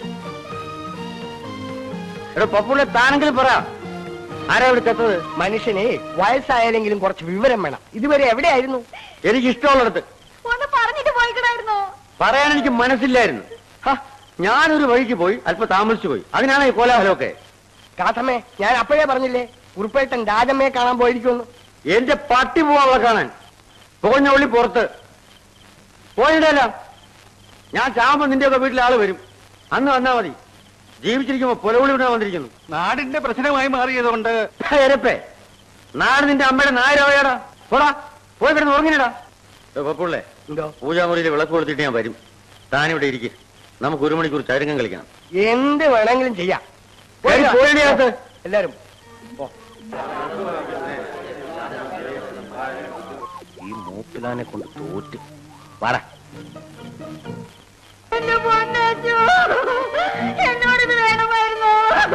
Speaker 4: എടാ പപ്പുള്ള താനെങ്കിലും പറ ആരാ ഇവിടെ ചത്തത്
Speaker 2: മനുഷ്യനെ വയസ്സായാലെങ്കിലും കുറച്ച് വിവരം വേണം ഇതുവരെ എവിടെയായിരുന്നു
Speaker 4: എനിക്ക് ഇഷ്ടമുള്ളിടത്ത്
Speaker 3: ഒന്ന് പറഞ്ഞിട്ട് പോയിക്കണായിരുന്നോ
Speaker 4: പറയാൻ എനിക്ക് മനസ്സില്ലായിരുന്നു ഹ, ഞാനൊരു വഴിക്ക് പോയി അല്പം താമസിച്ചു പോയി അതിനാണ് ഈ കോലാഹലമൊക്കെ
Speaker 2: കാഥമേ ഞാൻ അപ്പോഴേ പറഞ്ഞില്ലേ കുറുപ്പേട്ടൻ രാജമ്മയെ കാണാൻ പോയിരിക്കുമെന്ന്
Speaker 4: എന്റെ പട്ടി പോവാളെ കാണാൻ പുകഞ്ഞ ഉള്ളി പുറത്ത് പോയിട്ടല്ല ഞാൻ ചാകുമ്പോ നിന്റെയൊക്കെ വീട്ടിലെ ആള് വരും അന്ന് വന്നാ മതി ജീവിച്ചിരിക്കുമ്പോ പുലവിളി വിടാൻ വന്നിരിക്കുന്നു
Speaker 8: നാടിന്റെ പ്രശ്നമായി മാറിയതുകൊണ്ട്
Speaker 4: എരപ്പേ നാട് നിന്റെ അമ്മയുടെ നായരോയാടാ പോടാ പോയി കിടന്ന് ഉറങ്ങിനടാ പപ്പുള്ളേ
Speaker 2: എന്തോ
Speaker 4: പൂജാമുറിയിൽ വിളക്ക് കൊടുത്തിട്ട് ഞാൻ വരും താനിവിടെ ഇരിക്കും നമുക്ക് ഒരു മണിക്കൂർ ചരങ്ങം കളിക്കണം
Speaker 2: എന്ത് വേണമെങ്കിലും ചെയ്യാം
Speaker 4: കേറി പോയിടി അകത്ത്.
Speaker 2: എല്ലാരും
Speaker 6: ഈ മൂപ്പിലാനെ കൊണ്ട് തോറ്റ് വാടാ
Speaker 3: എന്റെ പൊന്നച്ചു എന്നോട് ഇത് വേണമായിരുന്നു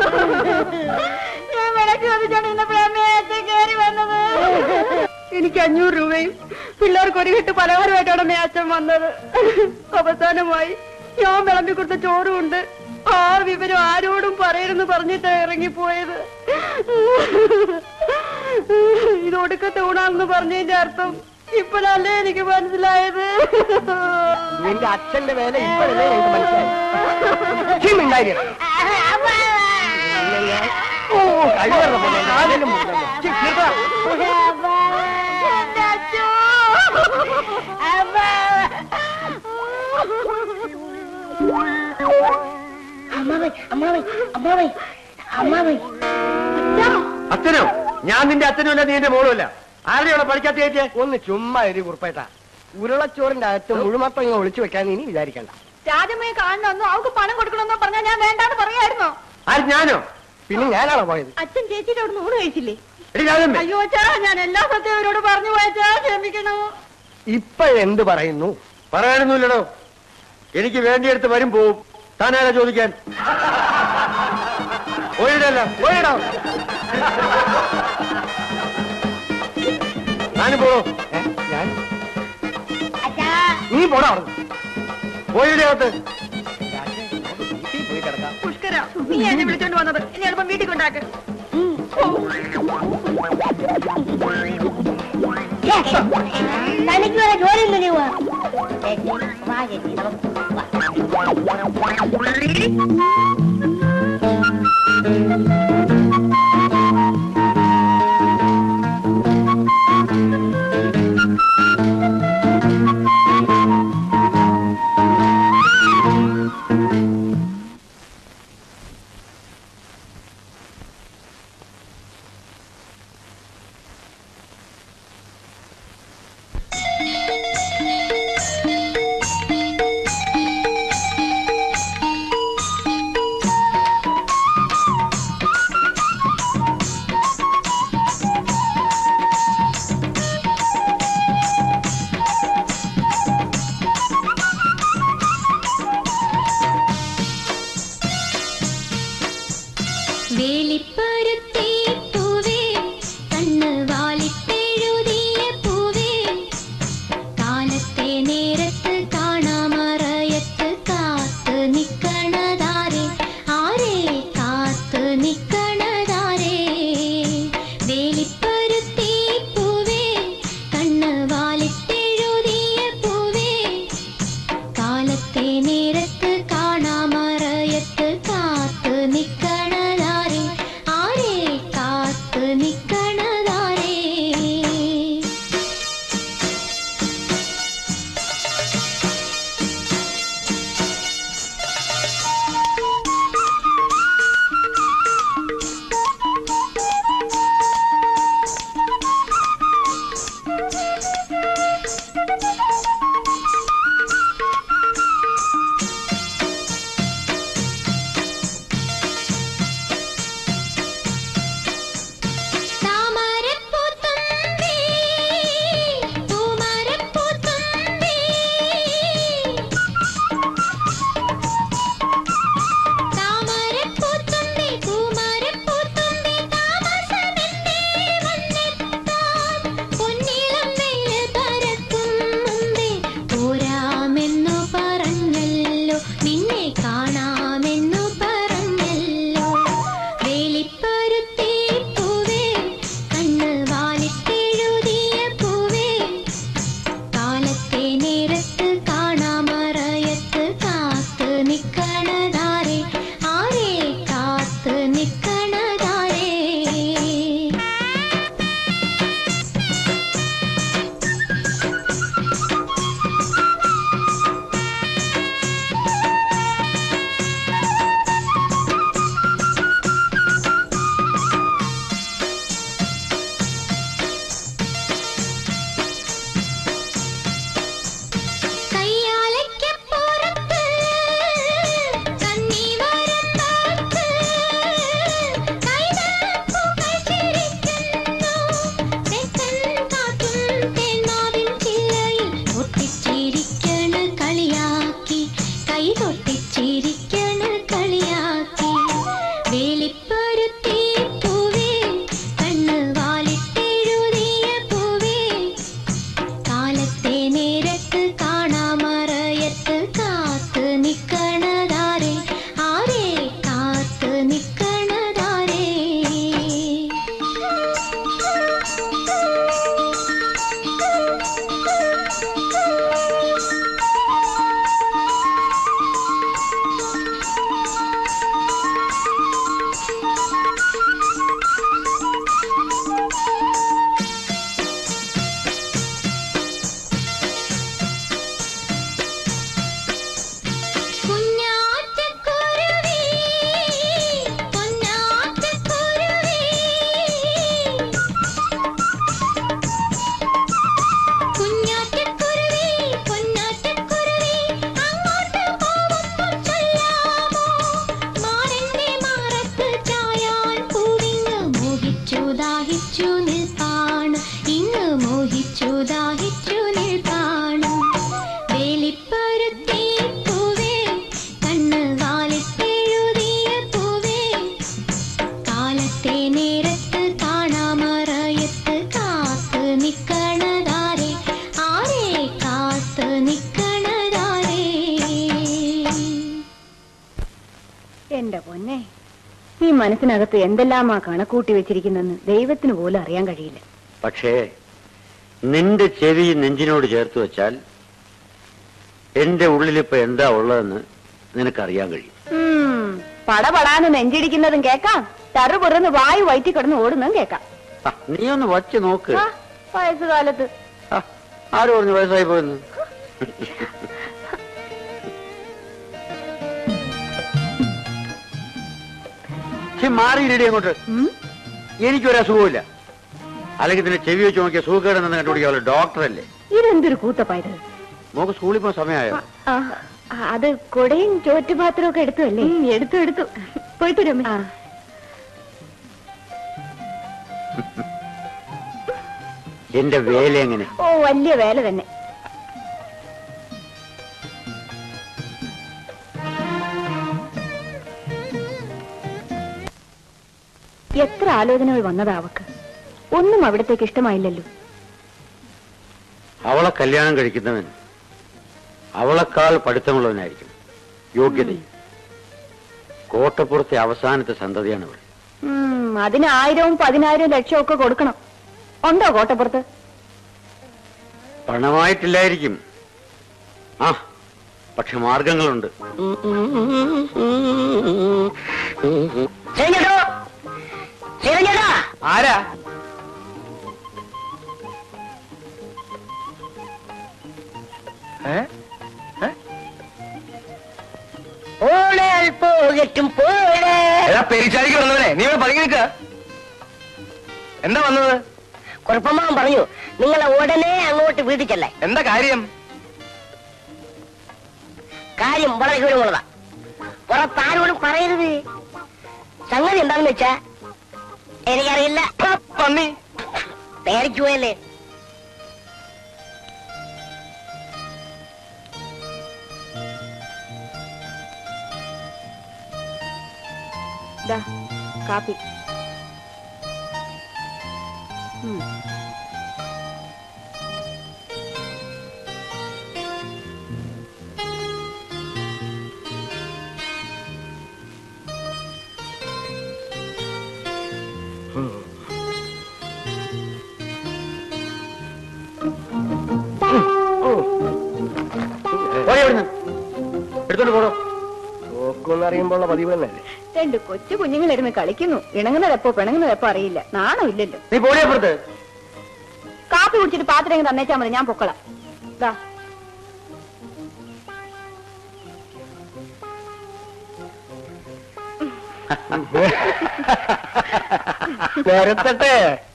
Speaker 3: ഞാൻ വിളക്ക് ചോദിച്ചാണ് ഇന്ന് പ്രമേയത്തെ കയറി വന്നത് എനിക്ക് അഞ്ഞൂറ് രൂപയും പിള്ളേർക്ക് ഒരു കെട്ട് പലഹാരമായിട്ടാണ് മേച്ചൻ വന്നത് അവസാനമായി ഞാൻ വിളമ്പി കൊടുത്ത ചോറും ഉണ്ട് ആ വിവരം ആരോടും പറയരുന്ന് പറഞ്ഞിട്ടാ ഇറങ്ങിപ്പോയത് ഇത് ഒടുക്കത്തെ ഊണാണെന്ന് പറഞ്ഞതിന്റെ അർത്ഥം ഇപ്പോഴല്ലേ എനിക്ക് മനസ്സിലായത്
Speaker 2: നിന്റെ അച്ഛന്റെ വേല ഇപ്പോഴല്ലേ എനിക്ക് മനസ്സിലായി ചീ മിണ്ടാതിരി. ഇല്ലെങ്കിൽ- ഓ കഴിവറ പോലെ കാലിലും മുറിഞ്ഞല്ലോ. ചീ, നിർത്താ.
Speaker 3: എന്റെ അച്ഛോ
Speaker 9: അമ്മാവൻ അമ്മാവൻ അമ്മാവൻ അമ്മാവൻ
Speaker 4: അച്ഛനോ ഞാൻ നിന്റെ അച്ഛനും അല്ല നീ എന്റെ മോളും അല്ല ആരുടെയോടെ പഠിക്കാത്ത ചേച്ചേ
Speaker 2: ഒന്ന് ചുമ്മാ ഒരു കുറുപ്പേട്ട ഉരുളച്ചോറിന്റെ അകത്ത് മുഴുമത്തം ഇങ്ങ് ഒളിച്ചു വെക്കാൻ ഇനി വിചാരിക്കണ്ട
Speaker 3: രാജമ്മയെ കാണണമെന്നോ അവൾക്ക് പണം കൊടുക്കണമെന്നോ പറഞ്ഞാൽ ഞാൻ വേണ്ടാന്ന് പറയായിരുന്നോ
Speaker 4: ആര് ഞാനോ
Speaker 2: പിന്നെ ഞാനാണോ പോയത്
Speaker 3: അച്ഛൻ ചേച്ചിയുടെ അവിടെ ഊണ് കഴിച്ചില്ലേ
Speaker 4: എടി രാജമ്മേ
Speaker 3: അയ്യോ അച്ഛാ ഞാൻ എല്ലാ സത്യം അവരോട് പറഞ്ഞു പോയച്ചാ ക്ഷമിക്കണോ
Speaker 2: ഇപ്പോഴെന്ത് പറയുന്നു
Speaker 4: പറയാനൊന്നുമില്ലടോ എനിക്ക് വേണ്ടിയെടുത്ത് വരും പോവും താനാരാ ചോദിക്കാൻ പോയിടല്ല പോയിടോ ഞാനും പോടോ
Speaker 2: ഏ, ഞാൻ
Speaker 9: അച്ഛാ
Speaker 2: നീ പോടാ അവിടെ
Speaker 4: പോയിടകത്ത്
Speaker 2: വീട്ടിൽ പോയി കിടക്കാം
Speaker 3: പുഷ്കര നീ എന്നെ വിളിച്ചോണ്ട് വന്നത് ഇനി എളുപ്പം വീട്ടിൽ കൊണ്ടാക്ക്
Speaker 9: തനിക്ക് വരെ ജോലി ഒന്നും ചെയ്യുക വാ ചേച്ചി നമുക്ക് വാ.
Speaker 5: ആ
Speaker 11: കൈകൊട്ടിച്ചിരിക്കണ കളിയാക്കി വേലിപ്പരുത്തി പൂവേ കണ്ണ് വാലിട്ടെഴുതിയ പൂവേ കാലത്തെ നേരത്ത് കാണാമറയത്ത് കാത്ത് നിക്കണതാരെ ആരെ കാത്ത് നിക്കണതാരേ കുഞ്ഞാറ്റക്കുരുവി പൊന്നാറ്റക്കുരുവി കുഞ്ഞാറ്റക്കുരുവി പൊന്നാറ്റക്കുരുവി അങ്ങോട്ട് പോകുമ്പോൾ ചൊല്ലാമോ മാറിന്റെ മാറത്ത് ചായാൻ പൂവിങ്ങ് മോഹിച്ചു ദാഹിച്ചു നിൽപ്പാണ് ഇങ്ങ് മോഹിച്ചു ദാഹിച്ചു നിൽപ്പാണ് വേലിപ്പരുത്തി പൂവേ കണ്ണ് വാലിട്ടെഴുതിയ പൂവേ കാലത്തെ നേരത്ത് കാണാമറയത്ത് കാത്ത് നിക്കണതാരെ ആരെ കാത്ത് നിക്കണതാരേ
Speaker 3: എന്റെ പൊന്നെ ഈ മനസ്സിനകത്ത് എന്തെല്ലാമാ കണക്കൂട്ടി വെച്ചിരിക്കുന്നെന്ന് ദൈവത്തിന് പോലും അറിയാൻ കഴിയില്ല
Speaker 4: പക്ഷേ നിന്റെ ചെവി നെഞ്ചിനോട് ചേർത്ത് വെച്ചാൽ എന്റെ ഉള്ളിലിപ്പോ എന്താ ഉള്ളതെന്ന് നിനക്കറിയാൻ കഴിയും
Speaker 3: ഉം, പടപടാന്ന് നെഞ്ചിടിക്കുന്നതും കേക്കാം തറു പുറന്ന് വായു വയറ്റി കിടന്ന് ഓടുന്നതും കേക്കാം
Speaker 4: ആ, നീ ഒന്ന് വച്ച് നോക്ക്
Speaker 3: ആ, വയസ്സുകാലത്ത്
Speaker 4: ആ, ആര് പറഞ്ഞു വയസ്സായി പോയെന്ന് മാറിയില്ലേ അങ്ങോട്ട്
Speaker 3: ഉം,
Speaker 4: എനിക്കൊരു അസുഖമില്ല അല്ലെങ്കിൽ തന്നെ ചെവി വെച്ച് നോക്കിയ സുഖക്കേടെന്ന് കണ്ടുപിടിക്കാമല്ലോ ഡോക്ടറല്ലേ
Speaker 3: ഇതെന്തൊരു കൂത്തപ്പായത്
Speaker 4: നമുക്ക് സ്കൂളിൽ പോകാൻ സമയമായോ
Speaker 3: ആ, അത് കൊടയും ചോറ്റുപാത്രവും ഒക്കെ എടുത്തു അല്ലേ എടുത്തു എടുത്തു പോയിട്ട് വരും ആ
Speaker 4: എന്റെ വേല എങ്ങനെ
Speaker 3: ഓ വലിയ വേല തന്നെ എത്ര ആലോചനകൾ വന്നതാ അവക്ക് ഒന്നും അവിടത്തേക്ക് ഇഷ്ടമായില്ലല്ലോ
Speaker 4: അവളെ കല്യാണം കഴിക്കുന്നവൻ അവളെക്കാൾ പഠിത്തമുള്ളവനായിരിക്കും യോഗ്യത കോട്ടപ്പുറത്തെ അവസാനത്തെ സന്തതിയാണ് അവൾ
Speaker 3: ഉം, അതിന് ആയിരവും പതിനായിരവും ലക്ഷവും ഒക്കെ കൊടുക്കണം ഉണ്ടോ കോട്ടപ്പുറത്ത്
Speaker 4: പണമായിട്ടില്ലായിരിക്കും ആ പക്ഷെ മാർഗങ്ങളുണ്ട്
Speaker 9: ശരിഞ്ഞോ ശരിഞ്ഞോ
Speaker 2: ആരാ
Speaker 9: പോണാൽ പോകട്ടും പോണേ
Speaker 2: എടാ പെരിച്ചാലിക്ക് വന്നവനെ നീ ഇവിടെ പതുങ്ങി നിൽക്ക എന്താ വന്നത്
Speaker 9: കുഴപ്പമാൻ പറഞ്ഞു നിങ്ങളെ ഉടനെ അങ്ങോട്ട് വീട്ടിൽ ചെല്ലേ
Speaker 2: എന്താ കാര്യം
Speaker 9: കാര്യം വളരെ ഗൗരവമുള്ളതാ പുറത്താരോടും പറയരുത് സംഗതി എന്താണെന്ന് വെച്ചാ എനിക്കറിയില്ല
Speaker 2: ആ, പന്നി
Speaker 9: പേരയ്ക്ക് പോയല്ലേ
Speaker 3: ദാ കാപ്പി ഉം.
Speaker 4: പോയി അവിടുന്ന്. എടുത്തോണ്ട് പോടോ
Speaker 2: നോക്കുമെന്ന് അറിയുമ്പോൾ പതിവ് തന്നെ
Speaker 3: രണ്ട് കൊച്ചു കുഞ്ഞുങ്ങളിരുന്ന് കളിക്കുന്നു ഇണങ്ങുന്നതെപ്പോ പിണങ്ങുന്നതെപ്പോ അറിയില്ല നാണോ ഇല്ലല്ലോ
Speaker 4: നീ പോടി അപ്പുറത്ത്
Speaker 3: കാപ്പി കുടിച്ചിട്ട് പാത്രം ഇങ്ങ് തന്നേച്ചാ മതി ഞാൻ പൊക്കളാം ദാ
Speaker 2: നിരത്തട്ടെ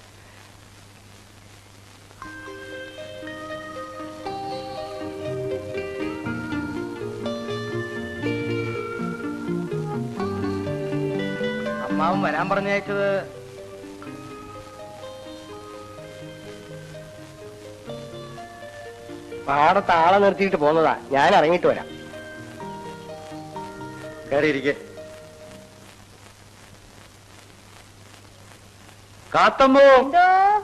Speaker 2: അമ്മാവൻ വരാൻ പറഞ്ഞയച്ചത് പാടത്ത് ആളെ നിർത്തിയിട്ട് പോന്നതാ ഞാൻ ഇറങ്ങിയിട്ട് വരാം
Speaker 4: കയറിയിരിക്കെ കാത്തമ്മോ
Speaker 3: എന്തോ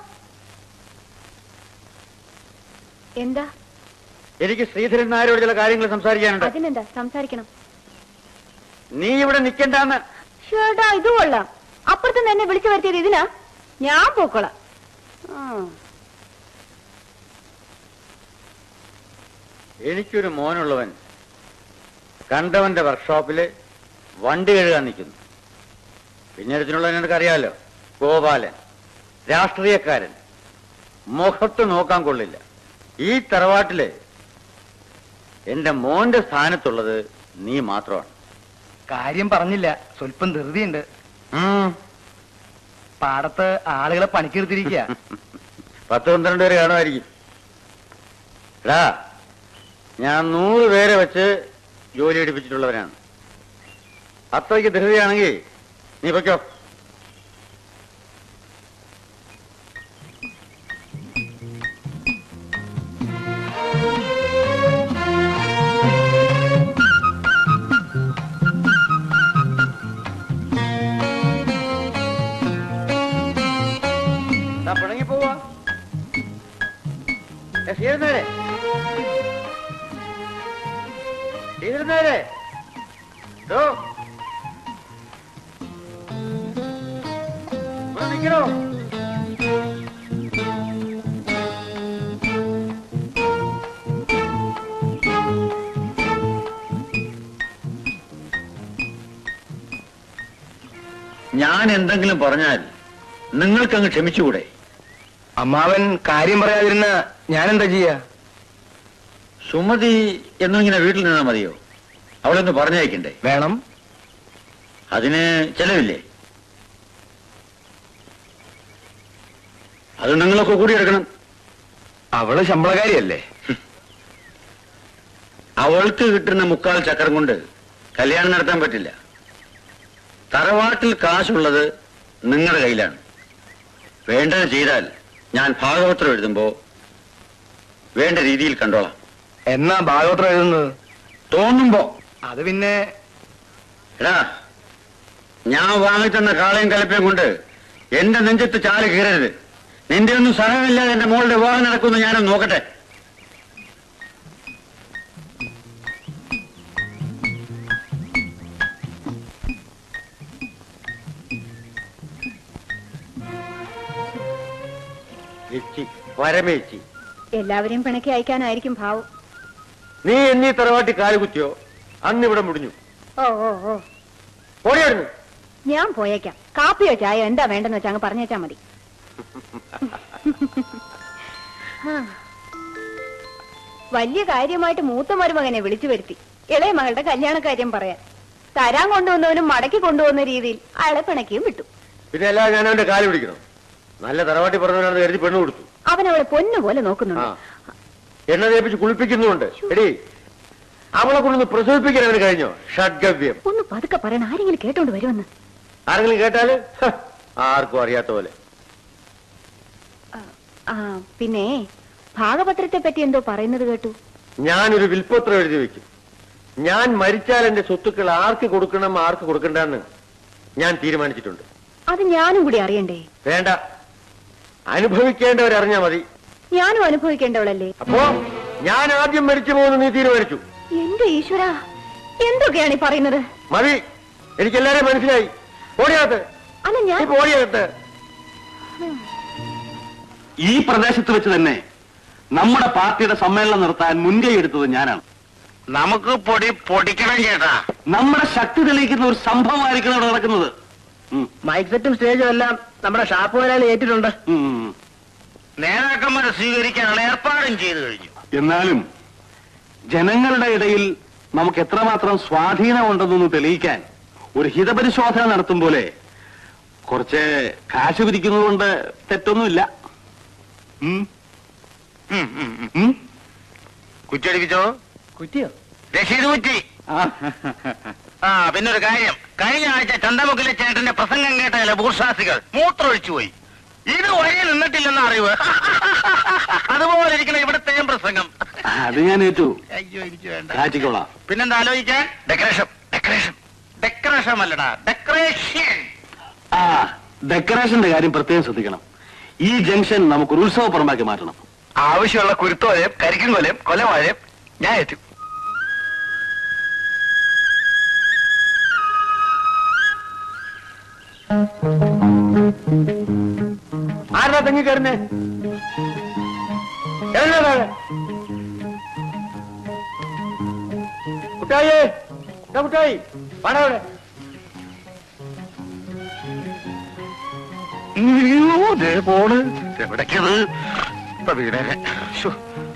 Speaker 3: എന്താ
Speaker 4: എനിക്ക് ശ്രീധരൻ നായരോട് ചില കാര്യങ്ങൾ സംസാരിക്കാനുണ്ട്
Speaker 3: അതിനെന്താ സംസാരിക്കണം
Speaker 4: നീ ഇവിടെ നിൽക്കണ്ടെന്ന്
Speaker 3: ഷേട്ടാ ഇത് കൊള്ളാം അപ്പുറത്ത് നിന്ന് എന്നെ വിളിച്ചു വരുത്തിയത് ഇതിനാ ഞാൻ പോക്കോളാം ആ.
Speaker 4: എനിക്കൊരു മോനുള്ളവൻ കണ്ടവന്റെ വർക്ക്ഷോപ്പില് വണ്ടി കഴുകാൻ നിൽക്കുന്നു പിന്നീടത്തിനുള്ള നിനക്കറിയാലോ ഗോപാലൻ രാഷ്ട്രീയക്കാരൻ മുഖത്ത് നോക്കാൻ കൊള്ളില്ല ഈ തറവാട്ടില് എന്റെ മോന്റെ സ്ഥാനത്തുള്ളത് നീ മാത്രമാണ്
Speaker 2: കാര്യം പറഞ്ഞില്ല സ്വല്പം ധൃതിയുണ്ട്
Speaker 4: ഉം.
Speaker 2: പാടത്ത് ആളുകളെ പണിക്കെടുത്തിരിക്കുക
Speaker 4: പത്ത് പന്ത്രണ്ട് പേര് കാണുമായിരിക്കും എടാ ഞാൻ നൂറ് പേരെ വെച്ച് ജോലി എടുപ്പിച്ചിട്ടുള്ളവനാണ് അത്രയ്ക്ക് ധൃതിയാണെങ്കിൽ നീ പൊയ്ക്കോ ദാ പിണങ്ങി പോവാ ഏ, ശ്രീധരനാരെ ശ്രീധരനാരെ ദോ. ഇവിടെ നിക്കണോ ഞാൻ എന്തെങ്കിലും പറഞ്ഞാൽ നിങ്ങൾക്കങ്ങ് ക്ഷമിച്ചുകൂടെ
Speaker 2: അമ്മാവൻ കാര്യം പറയാതിരുന്ന ഞാനെന്താ ചെയ്യാ
Speaker 4: സുമതി എന്നും ഇങ്ങനെ വീട്ടിൽ നിന്നാ മതിയോ അവളൊന്ന് പറഞ്ഞയക്കണ്ടേ
Speaker 2: വേണം
Speaker 4: അതിന് ചെലവില്ലേ അത് നിങ്ങളൊക്കെ കൂടി എടുക്കണം
Speaker 2: അവള് ശമ്പളക്കാരിയല്ലേ
Speaker 4: അവൾക്ക് കിട്ടുന്ന മുക്കാൽ ചക്രം കൊണ്ട് കല്യാണം നടത്താൻ പറ്റില്ല തറവാട്ടിൽ കാശുള്ളത് നിങ്ങളുടെ കയ്യിലാണ് വേണ്ടത് ചെയ്താൽ ഞാൻ ഭാഗവത്രം എഴുതുമ്പോ വേണ്ട രീതിയിൽ കണ്ടോളാം
Speaker 2: എന്നാ ഭാഗവത്രം എഴുതുന്നത്
Speaker 4: തോന്നുമ്പോ
Speaker 2: അത് പിന്നെ
Speaker 4: എടാ ഞാൻ വാങ്ങിത്തന്ന കാളയും കലപ്പയും കൊണ്ട് എന്റെ നെഞ്ചത്ത് ചാല് കീറരുത് നിന്റെ ഒന്നും സഹമില്ലാതെ എന്റെ മോളുടെ വിവാഹം നടക്കുന്നു ഞാനൊന്ന് നോക്കട്ടെ എച്ചി പരമേച്ചി
Speaker 3: എല്ലാവരെയും പിണക്കി അയക്കാനായിരിക്കും ഭാവം
Speaker 4: നീ എന്നീ തറവാട്ടി കാലുകുത്തിയോ അന്ന് ഇവിടെ മുടിഞ്ഞു
Speaker 3: ഓ ഓ ഓ
Speaker 4: ഓടിയായിരുന്നു
Speaker 3: ഞാൻ പോയേക്കാം കാപ്പിയോ ചായോ എന്താ വേണ്ടെന്ന് വെച്ചാ അങ്ങ് പറഞ്ഞേച്ചാ മതി ആ. വലിയ കാര്യമായിട്ട് മൂത്ത മരുമകനെ വിളിച്ചു വരുത്തി ഇളയ മകളുടെ കല്യാണക്കാര്യം പറയാൻ തരാൻ കൊണ്ടുവന്നവനും മടക്കി കൊണ്ടുവന്ന രീതിയിൽ അയാളെ പിണക്കിയും വിട്ടു
Speaker 4: പിന്നെ അല്ലാതെ ഞാൻ അവന്റെ കാല് പിടിക്കണം നല്ല തറവാട്ടി പറഞ്ഞവനാണെന്ന് കരുതി പെണ്ണ് കൊടുത്തു
Speaker 3: അവൻ അവളെ പൊന്നുപോലെ
Speaker 4: ആ
Speaker 3: നോക്കുന്നുണ്ട്
Speaker 4: എണ്ണ തേപ്പിച്ച് കുളിപ്പിക്കുന്നുണ്ട് എടി അവളെ കൊണ്ടൊന്ന് പ്രസവിപ്പിക്കാൻ അവന് കഴിഞ്ഞോ ഷഡ്ഗവ്യം
Speaker 3: ഒന്ന് പതുക്കെ പറയണ ആരെങ്കിലും കേട്ടോണ്ട് വരുമെന്ന്
Speaker 4: ആരെങ്കിലും കേട്ടാല് ഹ, ആർക്കും അറിയാത്ത പോലെ
Speaker 3: ആ പിന്നെ ഭാഗപത്രത്തെ പറ്റി എന്തോ പറയുന്നത് കേട്ടു
Speaker 4: ഞാനൊരു വിൽപ്പത്രം എഴുതി വെക്കും ഞാൻ മരിച്ചാൽ എന്റെ സ്വത്തുക്കൾ ആർക്ക് കൊടുക്കണം ആർക്ക് കൊടുക്കണ്ടെന്ന് ഞാൻ തീരുമാനിച്ചിട്ടുണ്ട്
Speaker 3: അത് ഞാനും കൂടി അറിയണ്ടേ
Speaker 4: വേണ്ട അനുഭവിക്കേണ്ടവരറിഞ്ഞാ മതി
Speaker 3: ഞാനും അനുഭവിക്കേണ്ടവളല്ലേ
Speaker 4: അപ്പോ ഞാൻ ആദ്യം മരിച്ചു പോകുന്നു നീ തീരുമാനിച്ചു
Speaker 3: എന്റെ ഈശ്വര എന്തൊക്കെയാണ് ഈ പറയുന്നത്
Speaker 4: മതി എനിക്കെല്ലാരെയും മനസ്സിലായി ഓടിയാകത്ത്
Speaker 3: അല്ല ഞാൻ
Speaker 4: നീ ഓടിയാകത്ത്
Speaker 8: ഈ പ്രദേശത്ത് വെച്ച് തന്നെ നമ്മുടെ പാർട്ടിയുടെ സമ്മേളനം നടത്താൻ മുൻകൈ എടുത്തത് ഞാനാണ് നമുക്ക് പൊടി പൊടിക്കണം ചേട്ടാ നമ്മുടെ ശക്തി തെളിയിക്കുന്ന ഒരു സംഭവമായിരിക്കണം അവിടെ നടക്കുന്നത് ഉം.
Speaker 2: മൈക്ക് സെറ്റും സ്റ്റേജും എല്ലാം നമ്മുടെ ഷാപ്പ് മുതലാളി ഏറ്റിട്ടുണ്ട്
Speaker 8: ഉം. നേതാക്കന്മാരെ സ്വീകരിക്കാനുള്ള ഏർപ്പാടും ചെയ്തു കഴിഞ്ഞു എന്നാലും ജനങ്ങളുടെ ഇടയിൽ നമുക്ക് എത്രമാത്രം സ്വാധീനമുണ്ടെന്നൊന്ന് തെളിയിക്കാൻ ഒരു ഹിതപരിശോധന നടത്തും പോലെ കുറച്ച് കാശ് പിരിക്കുന്നത് കൊണ്ട് തെറ്റൊന്നുമില്ല ഉം. ഉം, ഉം, ഉം, ഉം. കുറ്റടിപ്പിച്ചോ
Speaker 2: കുറ്റിയോ
Speaker 8: രശീത് കുറ്റി ആ പിന്നെ ഒരു കാര്യം കഴിഞ്ഞ ആഴ്ച ചന്തമുക്കിലെ ചേട്ടന്റെ പ്രസംഗം കേട്ടല്ലേ ഭൂർഷാസികൾ മൂത്രമൊഴിച്ചു പോയി ഇത് വഴി നിന്നിട്ടില്ലെന്ന അറിവ് അതുപോലെ ഇരിക്കണം ഇവിടുത്തെയും പ്രസംഗം
Speaker 12: അത് ഞാൻ ഏറ്റു
Speaker 8: അയ്യോ എനിക്ക് വേണ്ട
Speaker 12: കാറ്റിക്കോളാം
Speaker 8: പിന്നെന്താ ആലോചിക്കാൻ ഡെക്കറേഷൻ ഡെക്കറേഷൻ ഡെക്കറേഷൻ അല്ലടാ ഡെക്കറേഷൻ
Speaker 6: ആ ഡെക്കറേഷന്റെ കാര്യം പ്രത്യേകം ശ്രദ്ധിക്കണം ഈ ജംഗ്ഷൻ നമുക്ക് ഒരു ഉത്സവ പുറമാക്കി മാറ്റണം
Speaker 8: ആവശ്യമുള്ള കുരുത്തോലയും കരിക്കും കൊലയും കൊലവാഴയും ഞാൻ എത്തും
Speaker 4: ആരാ തെങ്ങി കയറുന്നേ ഇറങ്ങാ താഴെ. കുട്ടായി ദാ കുട്ടായി വാടാ അവിടെ
Speaker 8: അയ്യോ ദേ പോണ് എവിടേക്കത് ഇപ്പൊ വീടേനെ ശ്ശോ.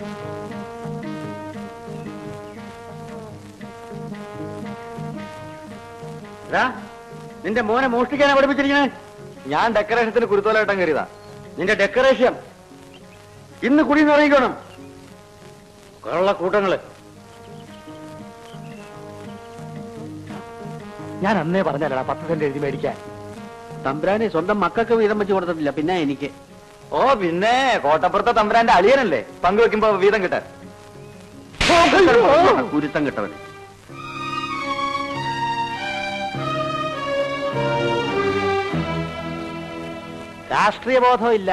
Speaker 4: എടാ, നിന്റെ മോനെ മോഷ്ടിക്കാനാ പഠിപ്പിച്ചിരിക്കണേ
Speaker 1: ഞാൻ ഡെക്കറേഷത്തിന് കുരുത്തോലായിട്ടം കയറിയതാ
Speaker 4: നിന്റെ ഡെക്കറേഷൻ ഇന്ന് കുടി നിറയിക്കണം കള്ള കൂട്ടങ്ങള്
Speaker 1: ഞാൻ അന്നേ പറഞ്ഞല്ലടാ പത്ത് സെന്റ് എഴുതി മേടിക്കാൻ
Speaker 6: തമ്പ്രാനെ സ്വന്തം മക്കൾക്ക് വീതം വെച്ച് കൊടുത്തിട്ടില്ല പിന്നെ എനിക്ക്
Speaker 1: ഓ പിന്നെ കോട്ടപ്പുറത്തെ തമ്പുരാന്റെ അളിയനല്ലേ പങ്കുവെക്കുമ്പോ വീതം കിട്ടാൻ
Speaker 6: കുരുത്തം കിട്ടവൻ
Speaker 4: രാഷ്ട്രീയ ബോധം ഇല്ല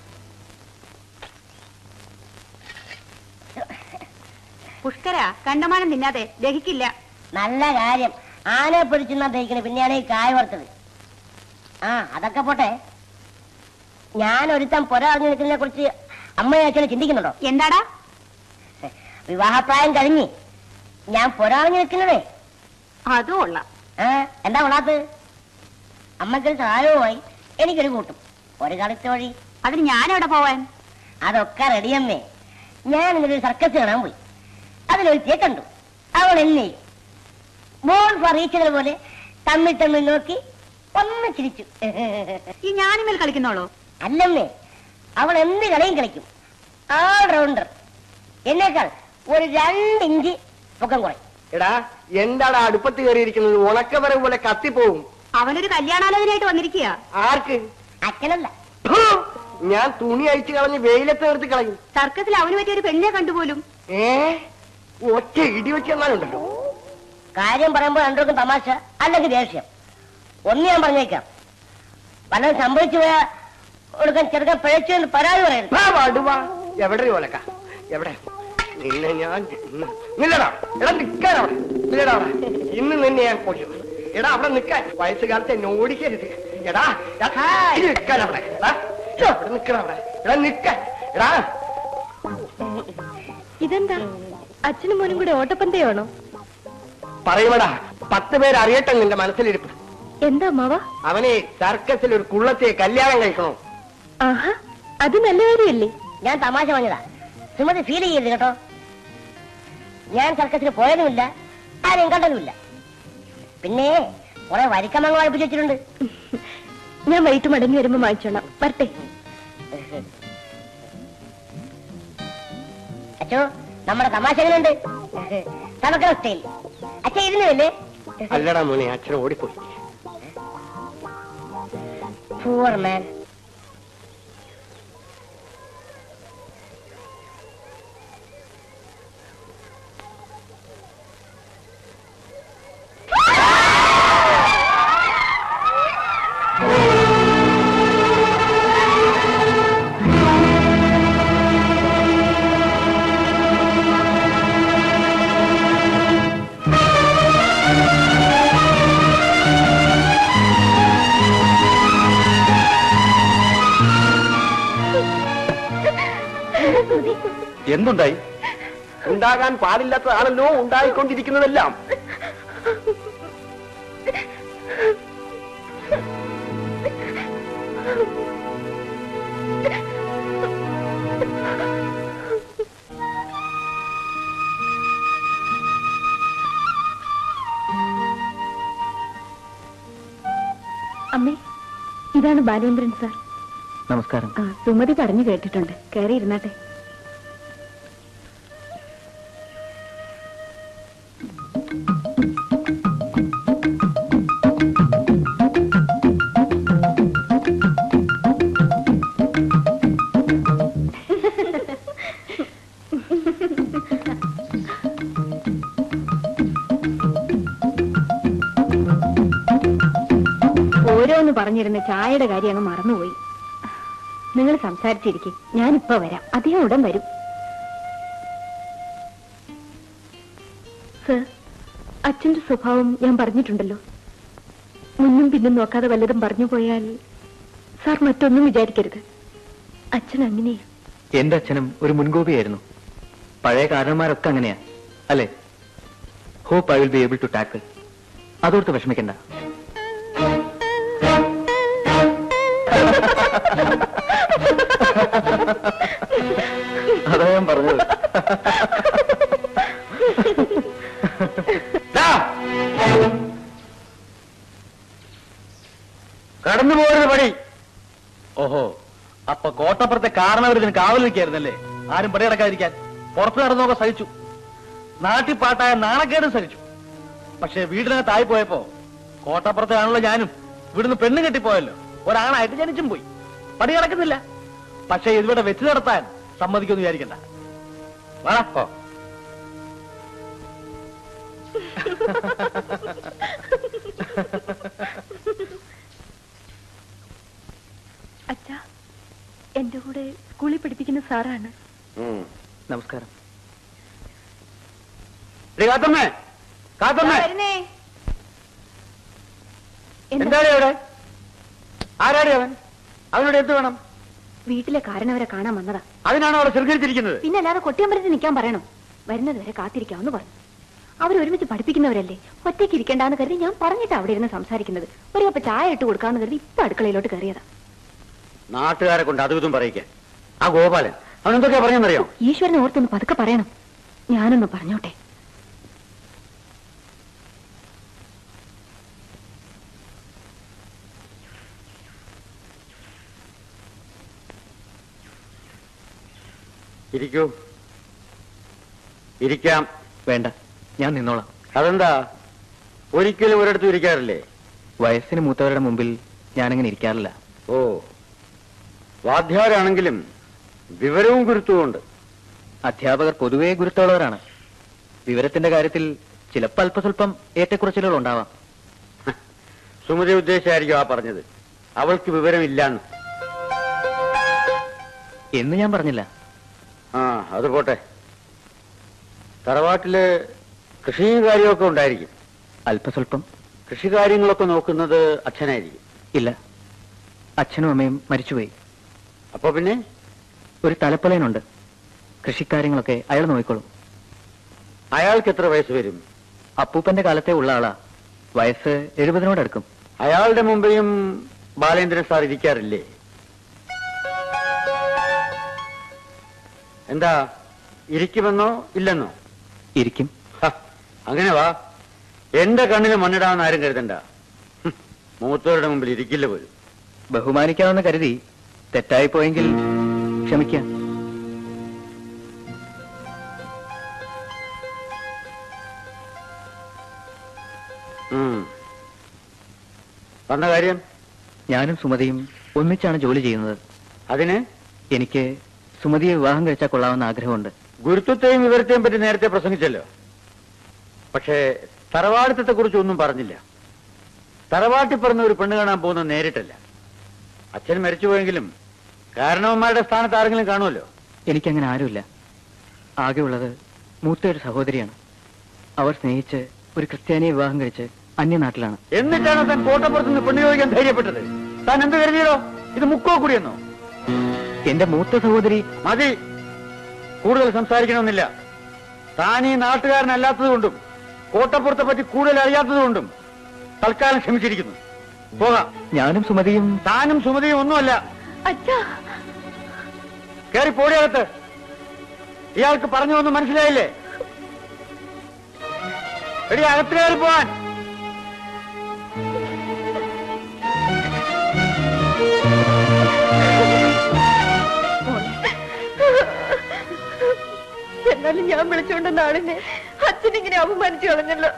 Speaker 3: പുഷ്കര കണ്ടമാനം തിന്നാതെ ദഹിക്കില്ല
Speaker 9: നല്ല കാര്യം ആനയെ പിടിച്ചെന്നാ തയ്ക്കണേ പിന്നെയാണ് ഈ കായ് വറുത്തത് ആ അതൊക്കെ പോട്ടെ ഞാൻ ഒരുത്തൻ പുര അറിഞ്ഞു നിൽക്കുന്നതിനെ കുറിച്ച് അമ്മയെ അച്ഛനെ ചിന്തിക്കുന്നുണ്ടോ
Speaker 3: എന്താടാ
Speaker 9: വിവാഹപ്രായം കഴിഞ്ഞ് ഞാൻ പുര അറിഞ്ഞു നിൽക്കുന്നതേ
Speaker 3: അതും ഉള്ള
Speaker 9: ആ എന്താ കൊള്ളാത്ത് അമ്മയ്ക്കൊരു സഹായവുമായി എനിക്കൊരു കൂട്ടും ഒരു കളിത്ത വഴി
Speaker 3: അതിന് ഞാനെവിടെ പോവാൻ
Speaker 9: അതൊക്കെ റെഡിയമ്മേ ഞാൻ ഇന്നലെ ഒരു സർക്കസ് കാണാൻ പോയി അതിലൊരുത്തിയെ കണ്ടു അവൾ എന്നെ ബോൾ ഫറീച്ചത് പോലെ തമ്മിൽ തമ്മിൽ നോക്കി ഒന്ന് ചിരിച്ചു
Speaker 3: ഈ ഞാനിമേൽ കളിക്കുന്നോളൂ
Speaker 9: അല്ലമ്മേ അവൾ എന്ത് കളിയും കളിക്കും ഓൾ റൗണ്ടർ എന്നേക്കാൾ ഒരു രണ്ട് ഇഞ്ച് പൊക്കം കുറയും
Speaker 2: എടാ എന്താണ് അടുപ്പത്ത് കയറിയിരിക്കുന്നത് ഉണക്കവര പോലെ കത്തിപ്പോവും
Speaker 3: അവനൊരു കല്യാണാലോചനയായിട്ട് വന്നിരിക്കുക
Speaker 2: ആർക്ക്
Speaker 9: അച്ഛനല്ല
Speaker 2: ഫു! ഞാൻ തുണി അഴിച്ചു കളഞ്ഞ് വെയിലത്ത് നിർത്തി കളയും
Speaker 3: സർക്കസിൽ അവന് പറ്റിയ ഒരു പെണ്ണിനെ കണ്ടുപോലും
Speaker 2: ഏ ഒറ്റ ഇടി വെച്ച് തന്നാലുണ്ടല്ലോ
Speaker 9: കാര്യം പറയുമ്പോൾ രണ്ടുപേർക്കും തമാശ അല്ലെങ്കിൽ ദേഷ്യം ഒന്ന് ഞാൻ പറഞ്ഞേക്കാം വല്ലതും സംഭവിച്ചു പോയാ ഒടുക്കം ചെറുക്കൻ പിഴച്ചു എന്ന് പരാതി പറയരുത്
Speaker 2: വാ, വാ, ഇട് വാ. എവിടെ ഓലക്ക എവിടെ നിന്നെ ഞാൻ ഇന്ന് നില്ലടാ എടാ നിക്കാൻ അവിടെ നില്ലടാ അവിടെ ഇന്ന് നിന്നെ ഞാൻ കൊല്ലും എടാ അവിടെ നിക്കാൻ വയസ്സുകാലത്ത് എന്നെ ഓടിക്കരുത് എടാ എടാ, നിക്കാൻ അവിടെ എടാ അവിടെ നിക്കണം അവിടെ എടാ നിക്കാൻ എടാ
Speaker 3: ഇതെന്താ അച്ഛനും മോനും കൂടെ ഓട്ടപ്പന്തയാണോ
Speaker 2: പറയുമടാ പത്ത് പേര് അറിയട്ടെ നിന്റെ മനസ്സിലിരിപ്പ്
Speaker 3: എന്താ അമ്മാവ
Speaker 2: അവനെ സർക്കസിൽ ഒരു കുള്ളത്തെ കല്യാണം കഴിക്കണോ
Speaker 3: ആഹാ അത് നല്ല കാര്യമല്ലേ
Speaker 9: ഞാൻ തമാശ പറഞ്ഞതാ സുമതി ഫീൽ ചെയ്യരുത് കേട്ടോ ഞാൻ സർക്കസിന് പോയതുമില്ല ആരെയും കണ്ടതുമില്ല പിന്നെ കുറെ വരിക്കമങ്ങ് പഠിപ്പിച്ചു വെച്ചിട്ടുണ്ട്
Speaker 3: ഞാൻ വൈകിട്ട് മടങ്ങി വരുമ്പോ വാങ്ങിച്ചോളാം വരട്ടെ
Speaker 9: അച്ഛോ നമ്മുടെ തമാശ എങ്ങനെയുണ്ട് തണുക്കണ സ്റ്റൈൽ അച്ഛൻ ഇരുന്നില്ലേ
Speaker 2: അല്ലടാ മോനെ അച്ഛൻ ഓടിപ്പോയി
Speaker 9: പൂവർ മാൻ
Speaker 1: എന്തുണ്ടായി
Speaker 2: ഉണ്ടാകാൻ പാടില്ലാത്തതാണല്ലോ ഉണ്ടായിക്കൊണ്ടിരിക്കുന്നതെല്ലാം
Speaker 3: അമ്മേ ഇതാണ് ബാലേന്ദ്രൻ സാർ
Speaker 1: നമസ്കാരം
Speaker 3: ആ സുമതി പറഞ്ഞു കേട്ടിട്ടുണ്ട് കയറി ഇരുന്നാട്ടെ വരാമെന്ന് പറഞ്ഞിരുന്ന ചായയുടെ കാര്യം അങ്ങ് മറന്നുപോയി നിങ്ങൾ സംസാരിച്ചിരിക്കും ഞാനിപ്പോ വരാം അദ്ദേഹം ഉടൻ വരും സർ അച്ഛന്റെ സ്വഭാവം ഞാൻ പറഞ്ഞിട്ടുണ്ടല്ലോ മുന്നും പിന്നും നോക്കാതെ വല്ലതും പറഞ്ഞു പോയാൽ സാർ മറ്റൊന്നും വിചാരിക്കരുത് അച്ഛൻ അങ്ങനെ
Speaker 1: എന്റെ അച്ഛനും ഒരു മുൻകോപിയായിരുന്നു പഴയ കാരണന്മാരൊക്കെ അങ്ങനെയാ അല്ലേ hope I will be able to tackle അതോർത്ത് വിഷമിക്കണ്ട അതാ ഞാൻ പറഞ്ഞത്
Speaker 4: കടന്നു പോകരുത് പടി ഓഹോ അപ്പൊ കോട്ടപ്പുറത്തെ കാരണവരിതിന് കാവൽ നിൽക്കായിരുന്നല്ലേ ആരും പടി അടക്കാതിരിക്കാൻ പുറത്ത് നടന്നൊക്കെ സഹിച്ചു നാട്ടിൽ പാട്ടായ നാണക്കേടും സഹിച്ചു പക്ഷെ വീടിനകത്തായി പോയപ്പോ കോട്ടപ്പുറത്താണല്ലോ ഞാനും ഇവിടുന്ന് പെണ്ണ് കെട്ടിപ്പോയല്ലോ ഒരാണായിട്ട് ജനിച്ചും പോയി പടി കിടക്കുന്നില്ല പക്ഷെ ഇതിവിടെ വെച്ച് നടത്താൻ സമ്മതിക്കൊന്നും വിചാരിക്കണ്ട വേണോ ഓ
Speaker 3: അച്ഛാ എന്റെ കൂടെ സ്കൂളിൽ പഠിപ്പിക്കുന്ന സാറാണ്
Speaker 1: നമസ്കാരം
Speaker 4: എടി കാത്തമ്മേ കാത്തമ്മേ
Speaker 3: വരുന്നേ
Speaker 4: എന്താണ് അവിടെ ആരാടി അവൻ അവനോട് എന്ത് വേണം
Speaker 3: വീട്ടിലെ കാരണവരെ കാണാൻ വന്നതാ
Speaker 4: അതിനാണോ അവിടെ ശൃംഖരിച്ചിരിക്കുന്നത്
Speaker 3: പിന്നെ അല്ലാതെ കൊട്ടിയമ്പലത്തിൽ നിൽക്കാൻ പറയണം വരുന്നത് വരെ കാത്തിരിക്കാമെന്ന് പറഞ്ഞു അവർ ഒരുമിച്ച് പഠിപ്പിക്കുന്നവരല്ലേ ഒറ്റയ്ക്ക് ഇരിക്കേണ്ടാന്ന് കരുതി ഞാൻ പറഞ്ഞിട്ട് അവിടെ ഇരുന്ന് സംസാരിക്കുന്നത് ഒരു കപ്പ് ചായ ഇട്ട് കൊടുക്കാന്ന് കരുതി ഇപ്പൊ അടുക്കളയിലോട്ട് കയറിയതാ
Speaker 4: നാട്ടുകാരെ കൊണ്ട് അതും ഇതും പറയിക്കാൻ ആ ഗോപാലൻ അവൻ എന്തൊക്കെയാ പറഞ്ഞെന്നറിയോ
Speaker 3: ഈശ്വരനെ ഓർത്തൊന്ന് പതുക്കെ പറയണം ഞാനൊന്ന് പറഞ്ഞോട്ടെ
Speaker 4: ഇരിക്കൂ ഇരിക്കാം
Speaker 1: വേണ്ട ഞാൻ നിന്നോളാം
Speaker 4: അതെന്താ ഒരിക്കലും ഒരിടത്തും ഇരിക്കാറില്ലേ
Speaker 1: വയസ്സിന് മൂത്തവരുടെ മുമ്പിൽ ഞാനങ്ങനെ ഇരിക്കാറില്ല
Speaker 4: ഓ വാദ്യാരാണെങ്കിലും വിവരവും ഗുരുത്വമുണ്ട്
Speaker 1: അധ്യാപകർ പൊതുവേ ഗുരുത്തുള്ളവരാണ് വിവരത്തിന്റെ കാര്യത്തിൽ ചിലപ്പോൾ അല്പസ്വല്പം ഏറ്റക്കുറച്ചിലുകൾ ഉണ്ടാവാം
Speaker 4: സുമതി ഉദ്ദേശിച്ചായിരിക്കും ആ പറഞ്ഞത് അവൾക്ക് വിവരമില്ലാന്ന്
Speaker 1: എന്ന് ഞാൻ പറഞ്ഞില്ല
Speaker 4: ആ അത് പോട്ടെ തറവാട്ടില് കൃഷിയും കാര്യമൊക്കെ ഉണ്ടായിരിക്കും
Speaker 1: അല്പസ്വല്പം
Speaker 4: കൃഷി കാര്യങ്ങളൊക്കെ നോക്കുന്നത് അച്ഛനായിരിക്കും
Speaker 1: ഇല്ല അച്ഛനും അമ്മയും മരിച്ചുപോയി
Speaker 4: അപ്പൊ പിന്നെ
Speaker 1: ഒരു തലപ്പലയനുണ്ട് കൃഷിക്കാര്യങ്ങളൊക്കെ അയാൾ നോക്കിക്കോളും
Speaker 4: അയാൾക്ക് എത്ര വയസ്സ് വരും
Speaker 1: അപ്പൂപ്പന്റെ കാലത്തെ ഉള്ള ആളാ വയസ്സ് എഴുപതിനോടടുക്കും
Speaker 4: അയാളുടെ മുമ്പേയും ബാലേന്ദ്രൻ സാർ ഇരിക്കാറില്ലേ എന്താ ഇരിക്കുമെന്നോ ഇല്ലെന്നോ
Speaker 1: ഇരിക്കും
Speaker 4: ഹ, അങ്ങനെ വാ എന്റെ കണ്ണിൽ മണ്ണിടാമെന്ന് ആരും കരുതണ്ട ഹും, മൂത്തവരുടെ മുമ്പിൽ ഇരിക്കില്ല പോലും
Speaker 1: ബഹുമാനിക്കാമെന്ന് കരുതി തെറ്റായിപ്പോയെങ്കിൽ ക്ഷമിക്കാം
Speaker 4: ഉം. വന്ന കാര്യം
Speaker 1: ഞാനും സുമതിയും ഒന്നിച്ചാണ് ജോലി ചെയ്യുന്നത്
Speaker 4: അതിന്
Speaker 1: എനിക്ക് സുമതിയെ വിവാഹം കഴിച്ചാൽ കൊള്ളാമെന്ന് ആഗ്രഹമുണ്ട്
Speaker 4: ഗുരുത്വത്തെയും വിവരത്തെയും പറ്റി നേരത്തെ പ്രസംഗിച്ചല്ലോ പക്ഷേ തറവാടിത്തത്തെ കുറിച്ച് ഒന്നും പറഞ്ഞില്ല തറവാട്ടിൽ പറഞ്ഞ ഒരു പെണ്ണ് കാണാൻ പോകുന്നത് നേരിട്ടല്ല അച്ഛൻ മരിച്ചുപോയെങ്കിലും കാരണവന്മാരുടെ സ്ഥാനത്ത് ആരെങ്കിലും കാണുമല്ലോ
Speaker 1: എനിക്കങ്ങനെ ആരുമില്ല ആകെയുള്ളത് മൂത്ത ഒരു സഹോദരിയാണ് അവർ സ്നേഹിച്ച് ഒരു ക്രിസ്ത്യാനിയെ വിവാഹം കഴിച്ച് അന്യനാട്ടിലാണ്
Speaker 4: എന്നിട്ടാണ് താൻ കോട്ടപ്പുറത്ത് നിന്ന് പെണ്ണ് ചോദിക്കാൻ ധൈര്യപ്പെട്ടത് താൻ എന്ത് കരുതിയതോ ഇത് മുക്കോ കൂടിയെന്നോ
Speaker 1: എന്റെ മൂത്ത സഹോദരി
Speaker 4: മതി കൂടുതൽ സംസാരിക്കണമെന്നില്ല താൻ ഈ നാട്ടുകാരനല്ലാത്തതുകൊണ്ടും കോട്ടപ്പുറത്തെ പറ്റി കൂടുതൽ അറിയാത്തതുകൊണ്ടും തൽക്കാലം ക്ഷമിച്ചിരിക്കുന്നു പോകാം
Speaker 1: ഞാനും സുമതിയും
Speaker 4: താനും സുമതിയും ഒന്നുമല്ല
Speaker 3: അച്ഛാ
Speaker 4: കയറി പോടിയകത്ത് ഇയാൾക്ക് പറഞ്ഞു ഒന്നും മനസ്സിലായില്ലേ എടി അകത്ത് കയറി പോവാൻ
Speaker 3: എന്നാലും ഞാൻ വിളിച്ചുകൊണ്ടെന്ന ആളിനെ അച്ഛനിങ്ങനെ അപമാനിച്ചു കളഞ്ഞല്ലോ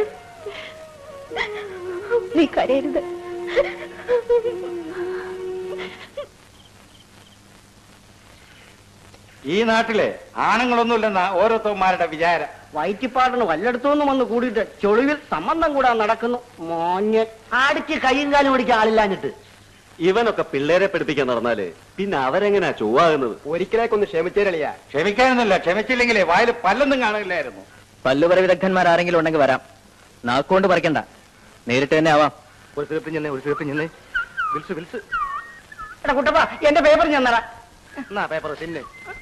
Speaker 3: നീ കരയരുത്
Speaker 8: ഈ നാട്ടിലെ ആണുങ്ങളൊന്നുമില്ലെന്ന ഓരോരുത്തന്മാരുടെ വിചാരം
Speaker 2: വയറ്റിപ്പാടിന് വല്ലയിടത്തുനിന്ന് വന്ന് കൂടിയിട്ട് ചൊളിവിൽ സംബന്ധം കൂടാൻ നടക്കുന്നു മോഞ്ഞൻ
Speaker 10: ആടിക്ക് കൈയും കാലും പിടിക്കാൻ ആളില്ലാഞ്ഞിട്ട്
Speaker 12: ഇവനൊക്കെ പിള്ളേരെ പഠിപ്പിക്കാൻ നടന്നാല് പിന്നെ അവരെങ്ങനെയാ ചൊവ്വാകുന്നത്
Speaker 2: ഒരിക്കലേക്കൊന്ന് ക്ഷമിച്ചേരളിയാ
Speaker 4: ക്ഷമിക്കാനൊന്നുമില്ല ക്ഷമിച്ചില്ലെങ്കിലേ വായിൽ പല്ലൊന്നും കാണില്ലായിരുന്നു
Speaker 1: പല്ലുപറ വിദഗ്ധന്മാർ ആരെങ്കിലും ഉണ്ടെങ്കിൽ വരാം നാക്കുകൊണ്ട് പറിക്കണ്ട നേരിട്ട് തന്നെ ആവാം
Speaker 2: ഒരു തീർപ്പ് ചെന്നേ ഒരു തീർപ്പ് ചെന്നേ വിൽസ് വിൽസ് എടാ കുട്ടപ്പ എന്റെ പേപ്പർ ഞാൻ തരാം എന്നാ പേപ്പർ തിന്നെ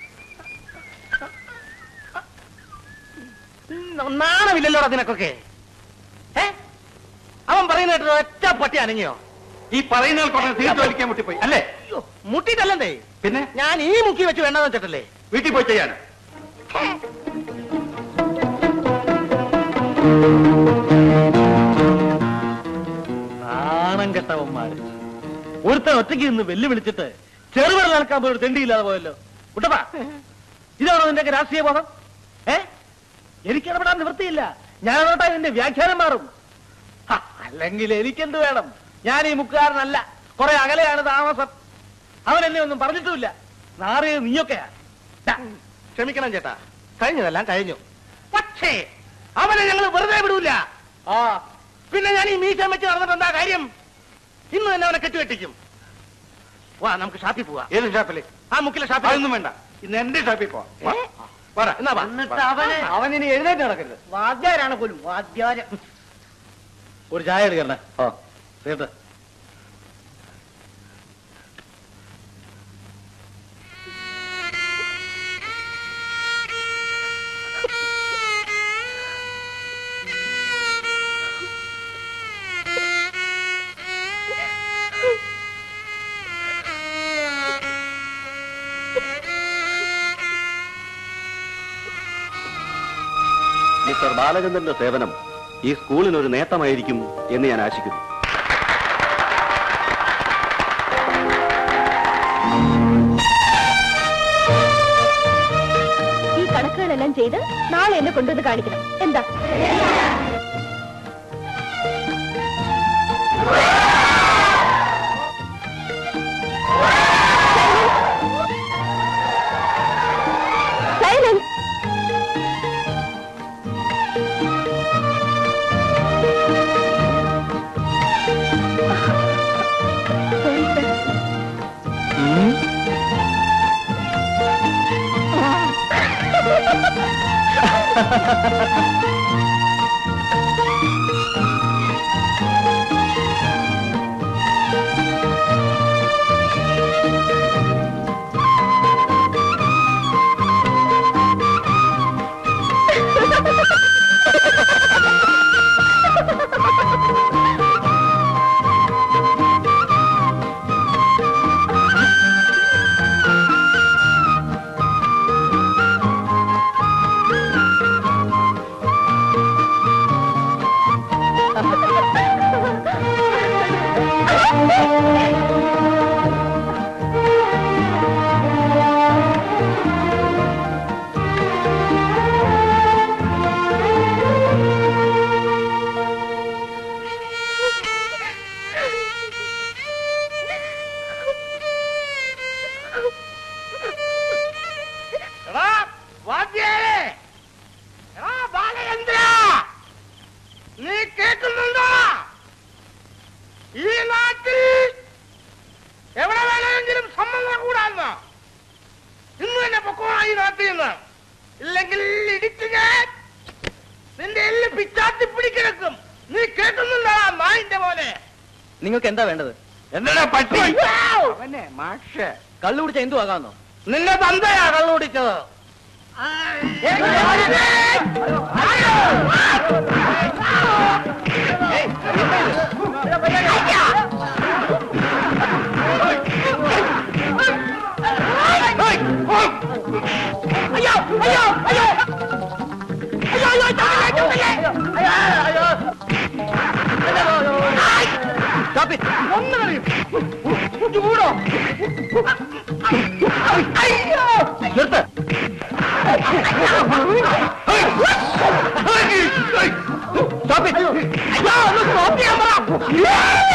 Speaker 2: നാണമില്ലല്ലോ അതിനൊക്കെ ഏ അവൻ പറയുന്ന കേട്ടോ ഒറ്റ പട്ടി അനങ്ങിയോ
Speaker 4: ഈ പറയുന്ന കുറച്ച് തീർത്ത് വലിക്കാൻ മുട്ടിപ്പോയി അല്ലേ
Speaker 2: അയ്യോ, മുട്ടിയിട്ടല്ലേ
Speaker 4: പിന്നെ
Speaker 2: ഞാൻ ഈ മുക്കി വെച്ച് വേണ്ടെന്ന് വെച്ചിട്ടല്ലേ
Speaker 4: വീട്ടിൽ പോയി ചെയ്യാൻ
Speaker 2: നാണം കെട്ടവന്മാര് ഒരുത്തൻ ഒറ്റയ്ക്ക് നിന്ന് വെല്ലുവിളിച്ചിട്ട് ചെറുവിരൽ നടക്കാൻ പോയി തെണ്ടിയില്ലാതെ പോയല്ലോ കുട്ടപ്പ ഇതാണോ നിന്റെ രാഷ്ട്രീയ ബോധം ഏ എനിക്ക് ഇടപെടാൻ നിവൃത്തിയില്ല ഞാൻ ഇടപെട്ടാൽ ഇതിന്റെ വ്യാഖ്യാനം മാറും ഹ, അല്ലെങ്കിൽ എനിക്കെന്ത് വേണം ഞാൻ ഈ മുക്കുകാരനല്ല കുറെ അകലെയാണ് താമസം അവൻ എന്നെ ഒന്നും പറഞ്ഞിട്ടുമില്ല നാറിയത് നീയൊക്കെയാ ദാ, ക്ഷമിക്കണം ചേട്ടാ കഴിഞ്ഞതെല്ലാം കഴിഞ്ഞു പക്ഷേ അവനെ ഞങ്ങൾ വെറുതെ വിടൂല ആ പിന്നെ ഞാൻ ഈ മീശ വെച്ച് നടന്നിട്ട് എന്താ കാര്യം ഇന്ന് തന്നെ അവനെ കെട്ടുകെട്ടിക്കും വാ നമുക്ക് ഷാപ്പിൽ പോവാ
Speaker 4: ഏത് ഷാപ്പില്
Speaker 2: ആ മുക്കിലെ ഷാപ്പിൽ
Speaker 4: അതൊന്നും വേണ്ട ഇന്ന് എന്റെ ഷാപ്പിൽ പോവാം വാ.
Speaker 2: പറ എന്നാ വാ.
Speaker 10: എന്നിട്ട് അവന്
Speaker 2: അവൻ ഇനി എഴുന്നേറ്റ് നടക്കരുത് വാദ്യാരാണ് പോലും വാദ്യാരം ഒരു ചായ എടുക്കണേ ഓ തീർത്ത്
Speaker 12: മിസ്റ്റർ ബാലചന്ദ്രന്റെ സേവനം ഈ സ്കൂളിന് ഒരു നേട്ടമായിരിക്കും എന്ന് ഞാൻ ആശിക്കുന്നു
Speaker 3: ഈ കണക്കുകളെല്ലാം ചെയ്ത് നാളെ എന്നെ കൊണ്ടുവന്ന് കാണിക്കണം എന്താ സൈലൻസ്
Speaker 2: എടാ വാദ്യാരെ എടാ ബാലചന്ദ്ര നീ കേൾക്കുന്നുണ്ടോ ഈ നാട്ടിൽ എവിടെ വേണമെങ്കിലും സമ്മതം കൂടാന്ന് ഇന്ന് തന്നെ പൊക്കോളാം ഈ നാട്ടിൽ നിന്ന് ഇല്ലെങ്കിൽ ഇടിച്ചു ഞാൻ നിന്റെ എല്ല് പിച്ചാത്തി പിടിക്കിടക്കും നീ കേൾക്കുന്നുണ്ടോ നായിന്റെ പോലെ
Speaker 1: നിങ്ങൾക്ക് എന്താ വേണ്ടത്
Speaker 2: എന്താ പട്ടി
Speaker 4: അവനെ മാഷ്
Speaker 1: കള്ളു കുടിച്ച എന്തു ആകാന്നോ
Speaker 2: നിന്റെ തന്തയാ കള്ളുപിടിച്ചത് അയ്യോ അയ്യോ അയ്യോ അയ്യോ അയ്യോ ചവിട്ടല്ലേ, ചവിട്ടല്ലേ. ഒന്ന് കളയും ചൂടോ അയ്യോ നിർത്ത് സ്റ്റോപ്പ് അയ്യോ ഒന്ന് സ്റ്റോപ്പ് ചെയ്യാൻ പറ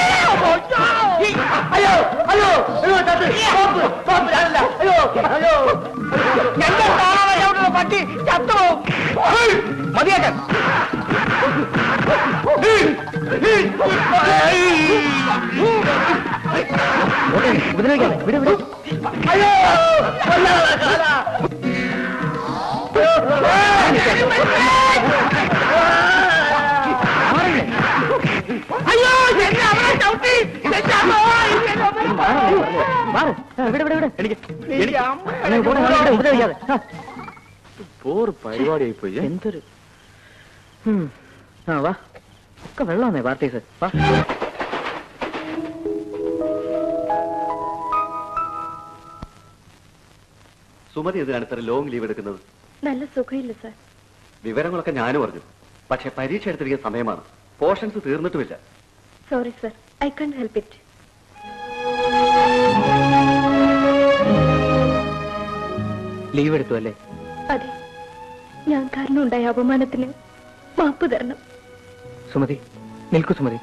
Speaker 2: അയ്യോ അയ്യോ അയ്യോ ചത്ത് സ്റ്റോപ്പ് സ്റ്റോപ്പ് ഞാനല്ല അയ്യോ അയ്യോ എന്റെ താളെ ചവിട്ടുന്ന പട്ടി ചത്തുപോകും മതിയാക്കാൻ
Speaker 1: ഉപദ്രവിക്കാതെ വിട് വിട്
Speaker 2: അയ്യോ കൊല്ലാതെ കാല. അയ്യോ എന്നെ അവനെ ചവിട്ടി എന്റെ അമ്മ എന്നെ അവനെ
Speaker 1: മാറ്. ആ, വിട് വിട് വിട് എനിക്ക്
Speaker 2: എന്റെ അമ്മ
Speaker 1: അങ്ങനെ പോട്ടെ, അങ്ങനെ വിട്, ഉപദ്രവിക്കാതെ ആ,
Speaker 12: പോറ് പരിപാടിയായി പോയി
Speaker 1: എന്തൊരു ഉം. ആ വാ ഒക്കെ വെള്ളമാണേ പാർട്ടീസ് വാ
Speaker 12: സുമതി എന്തിനാണ് ഇത്ര ലോങ് ലീവ് എടുക്കുന്നത്
Speaker 5: നല്ല സുഖമില്ല സാർ
Speaker 12: വിവരങ്ങളൊക്കെ ഞാനും അറിഞ്ഞു പക്ഷെ പരീക്ഷ എടുത്തിരിക്കുന്ന സമയമാണ് പോർഷൻസ് തീർന്നിട്ടുമില്ല
Speaker 5: sorry sir I can help it
Speaker 1: leave എടുത്തു അല്ലേ
Speaker 5: അതെ ഞാൻ കാരണം ഉണ്ടായ അപമാനത്തിന് മാപ്പ് തരണം
Speaker 1: സുമതി നിൽക്കൂ സുമതി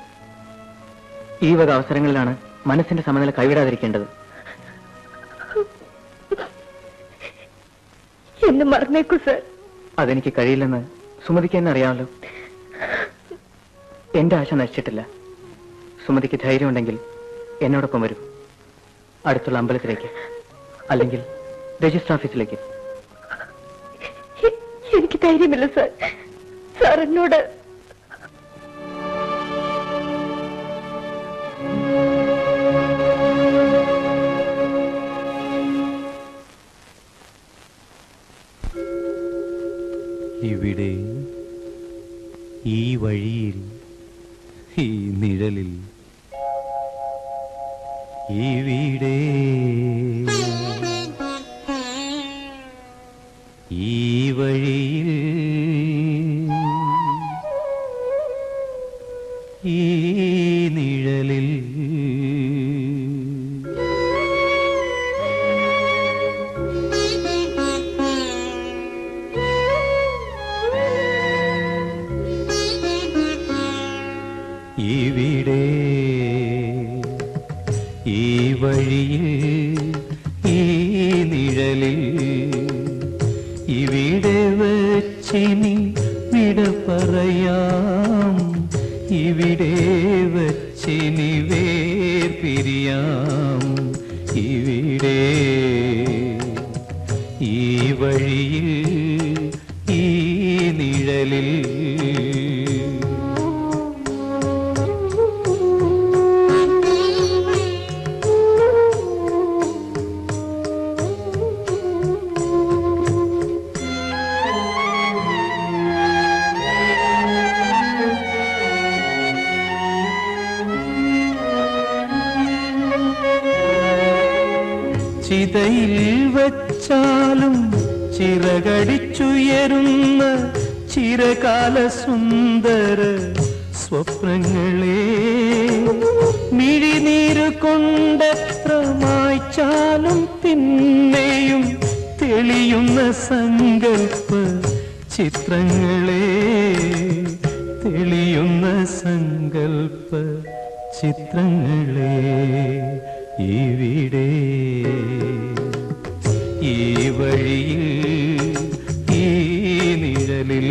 Speaker 1: ഈ വക അവസരങ്ങളിലാണ് മനസ്സിന്റെ സമനില കൈവിടാതിരിക്കേണ്ടത്
Speaker 5: എന്നെ മറന്നേക്കൂ സാർ
Speaker 1: അതെനിക്ക് കഴിയില്ലെന്ന് സുമതിക്ക് എന്നെ അറിയാമല്ലോ എന്റെ ആശ നശിച്ചിട്ടില്ല സുമതിക്ക് ധൈര്യമുണ്ടെങ്കിൽ എന്നോടൊപ്പം വരൂ അടുത്തുള്ള അമ്പലത്തിലേക്ക് അല്ലെങ്കിൽ രജിസ്റ്റർ ഓഫീസിലേക്ക്
Speaker 5: എ- എനിക്ക് ധൈര്യമില്ല സാർ സാർ എന്നോട്
Speaker 13: ഇവിടെ ഈ വഴിയിൽ ഈ നിഴലിൽ ഇവിടെ ഈ വഴിയിൽ ഈ നിഴലിൽ ഇവിടെ ഈ വഴിയിൽ ഈ നിഴലിൽ ഇവിടെ വച്ചിനി വിട പറയാം ഇവിടെ വച്ചിനി വേർപിരിയാം ഇവിടെ ഈ വഴിയിൽ ഈ നിഴലിൽ ചിതയിൽ വച്ചാലും ചിറകടിച്ചുയരുന്ന ചിരകാല സുന്ദര സ്വപ്നങ്ങളെ മിഴിനീര് കൊണ്ടെത്ര മായ്ച്ചാലും പിന്നെയും തെളിയുന്ന സങ്കൽപ്പ ചിത്രങ്ങളെ തെളിയുന്ന സങ്കൽപ്പ ചിത്രങ്ങളെ ഇവിടെ ഈ വഴിയിൽ ഈ നിഴലിൽ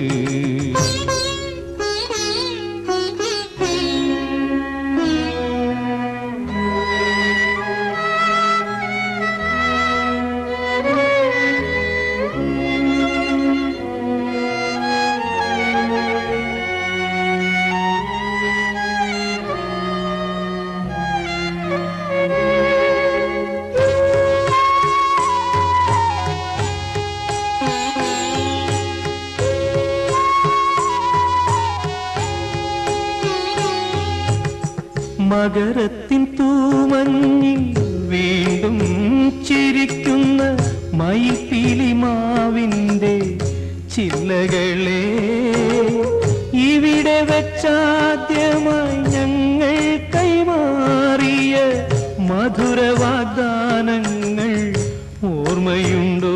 Speaker 13: മകരത്തിൻ തൂമഞ്ഞിൽ വീണ്ടും ചിരിക്കുന്ന മയിൽപ്പീലിമാവിൻ്റെ ചില്ലകളെ ഇവിടെ വെച്ചാദ്യമായി ഞങ്ങൾ കൈമാറിയ മധുര വാഗ്ദാനങ്ങൾ ഓർമ്മയുണ്ടോ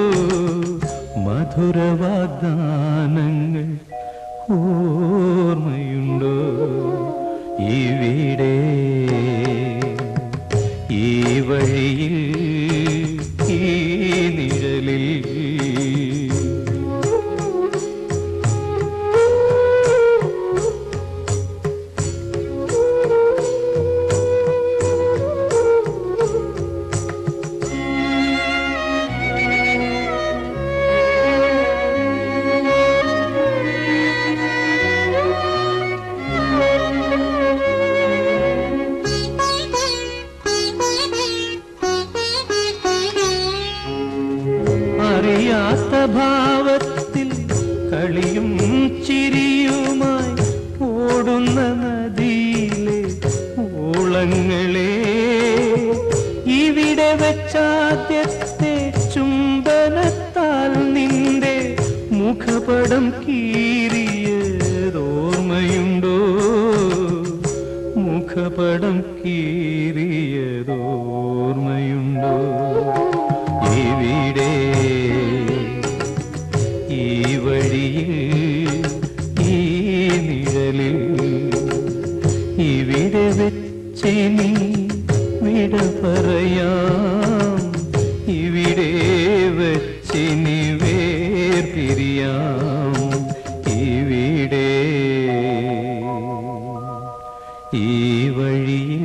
Speaker 13: മധുര വാഗ്ദാനങ്ങൾ ഓർമ്മയുണ്ടോ ഇവിടെ ഈ വഴിയിൽ ഈ നിഴലിൽ കപടം കീറിയതോർമ്മയുണ്ടോ ഇവിടെ ഈ വഴിയിൽ ഈ നിഴലിൽ ഇവിടെ വെച്ചിനി വിട പറയാം ഇവിടെ വെച്ചിനി വേർപിരിയാം ഇവിടെ ഈ വഴിയിൽ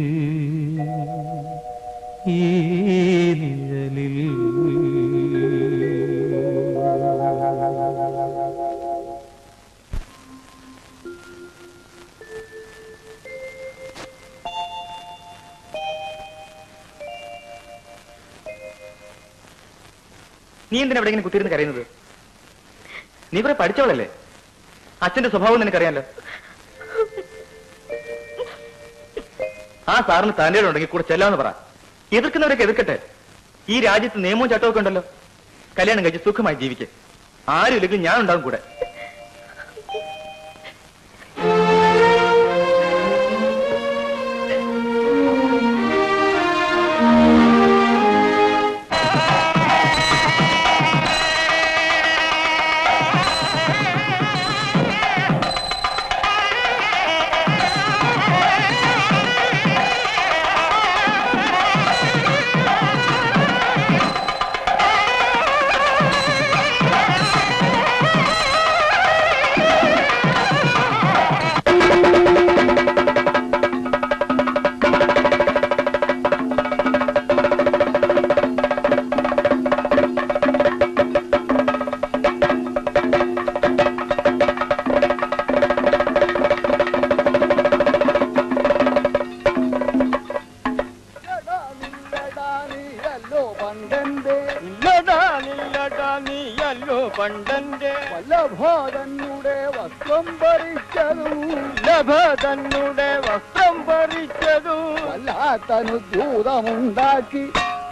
Speaker 13: ഈ നിഴലിൽ
Speaker 1: നീ എന്തിനാ ഇവിടെ ഇങ്ങനെ കുത്തിയിരുന്ന് കരയുന്നത് നീ കുറെ പഠിച്ചവളല്ലേ അച്ഛന്റെ സ്വഭാവം നിനക്കറിയാലോ ആ സാറിന് തന്റെ ഉണ്ടെങ്കിൽ കൂടെ ചെല്ലാന്ന് പറ എതിർക്കുന്നവരൊക്കെ എതിർക്കട്ടെ ഈ രാജ്യത്ത് നിയമവും ചട്ടമൊക്കെ ഉണ്ടല്ലോ കല്യാണം കഴിച്ച് സുഖമായി ജീവിക്കെ ആരും ഇല്ലെങ്കിൽ ഞാൻ ഉണ്ടാവും കൂടെ
Speaker 14: പണ്ടന്റെ വല്ലഭതന്നുടെ വസ്ത്രം പറിച്ചതും വല്ലഭതന്നുടെ വസ്ത്രം പറിച്ചതും വല്ലാത്തനുദ്യൂതമുണ്ടാക്കി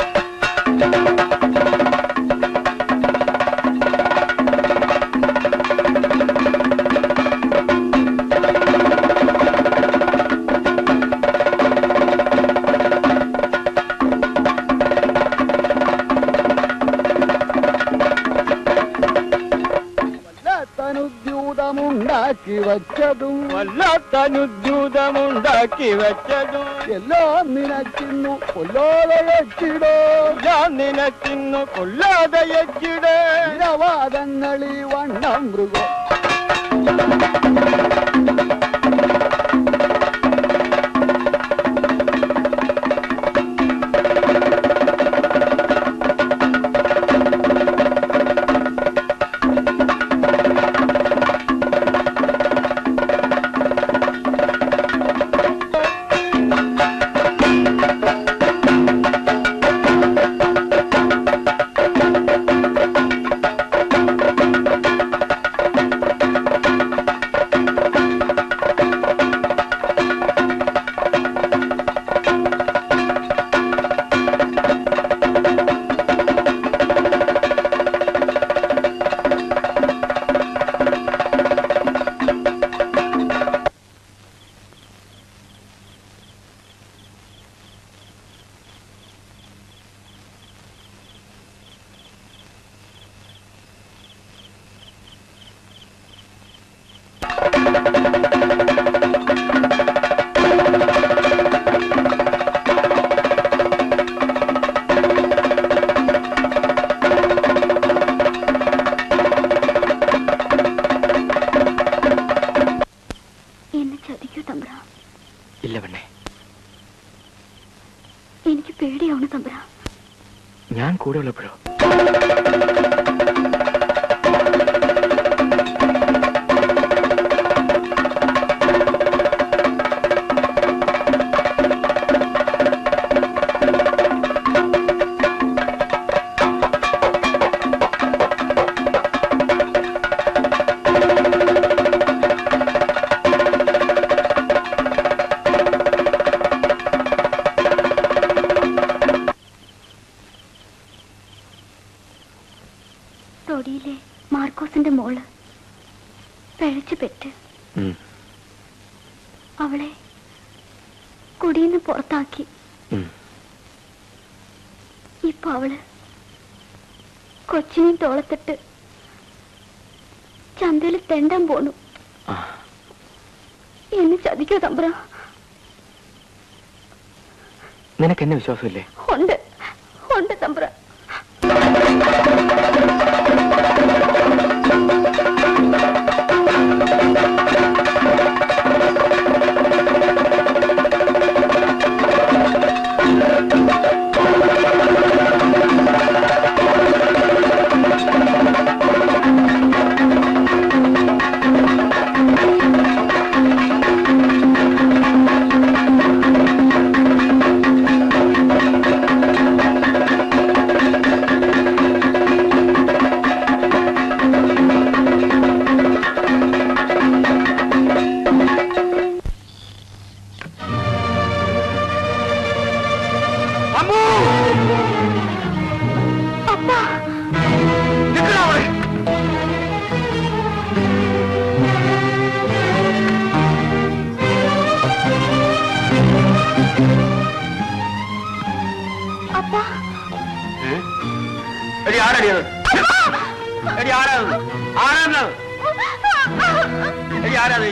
Speaker 14: വല്ലാത്തനുദ്യൂതമുണ്ടാക്കി വച്ചതും വല്ലാത്തനുദ്യൂതമുണ്ടാക്കി വച്ചതും എല്ലാം നിനച്ചിന്നു കൊല്ലാതെ വെച്ചിടോ ഞാൻ നിനച്ചിന്നു കൊല്ലാതെ വെച്ചിടേ നിരവാദങ്ങളി വണ്ണം മൃഗം
Speaker 5: എന്നെ ചതിക്കൂ തമ്പ്ര
Speaker 1: ഇല്ല പെണ്ണെ
Speaker 5: എനിക്ക് പേടിയാവണം തമ്പ്ര
Speaker 1: ഞാൻ കൂടെ ഉള്ളപ്പോഴോ
Speaker 5: തൊടിയിലെ മാർക്കോസിന്റെ മോള് പിഴച്ചു പെറ്റ്
Speaker 1: ഉം.
Speaker 5: അവളെ കുടിന്ന് പുറത്താക്കി
Speaker 1: ഉം.
Speaker 5: ഇപ്പൊ അവള് കൊച്ചിനെയും തോളത്തിട്ട് ചന്തയിൽ തെണ്ടാൻ പോണു
Speaker 1: ആ.
Speaker 5: എന്നെ ചതിക്കോ തമ്പ്ര
Speaker 1: നിനക്ക് എന്നെ വിശ്വാസമില്ലേ
Speaker 5: ഉണ്ട് ഉണ്ട് തമ്പ്ര അപ്പാ അപ്പാ
Speaker 8: എടി ആരടിയത് എടി ആരാത് ആരാന്നത് എടി ആരാത്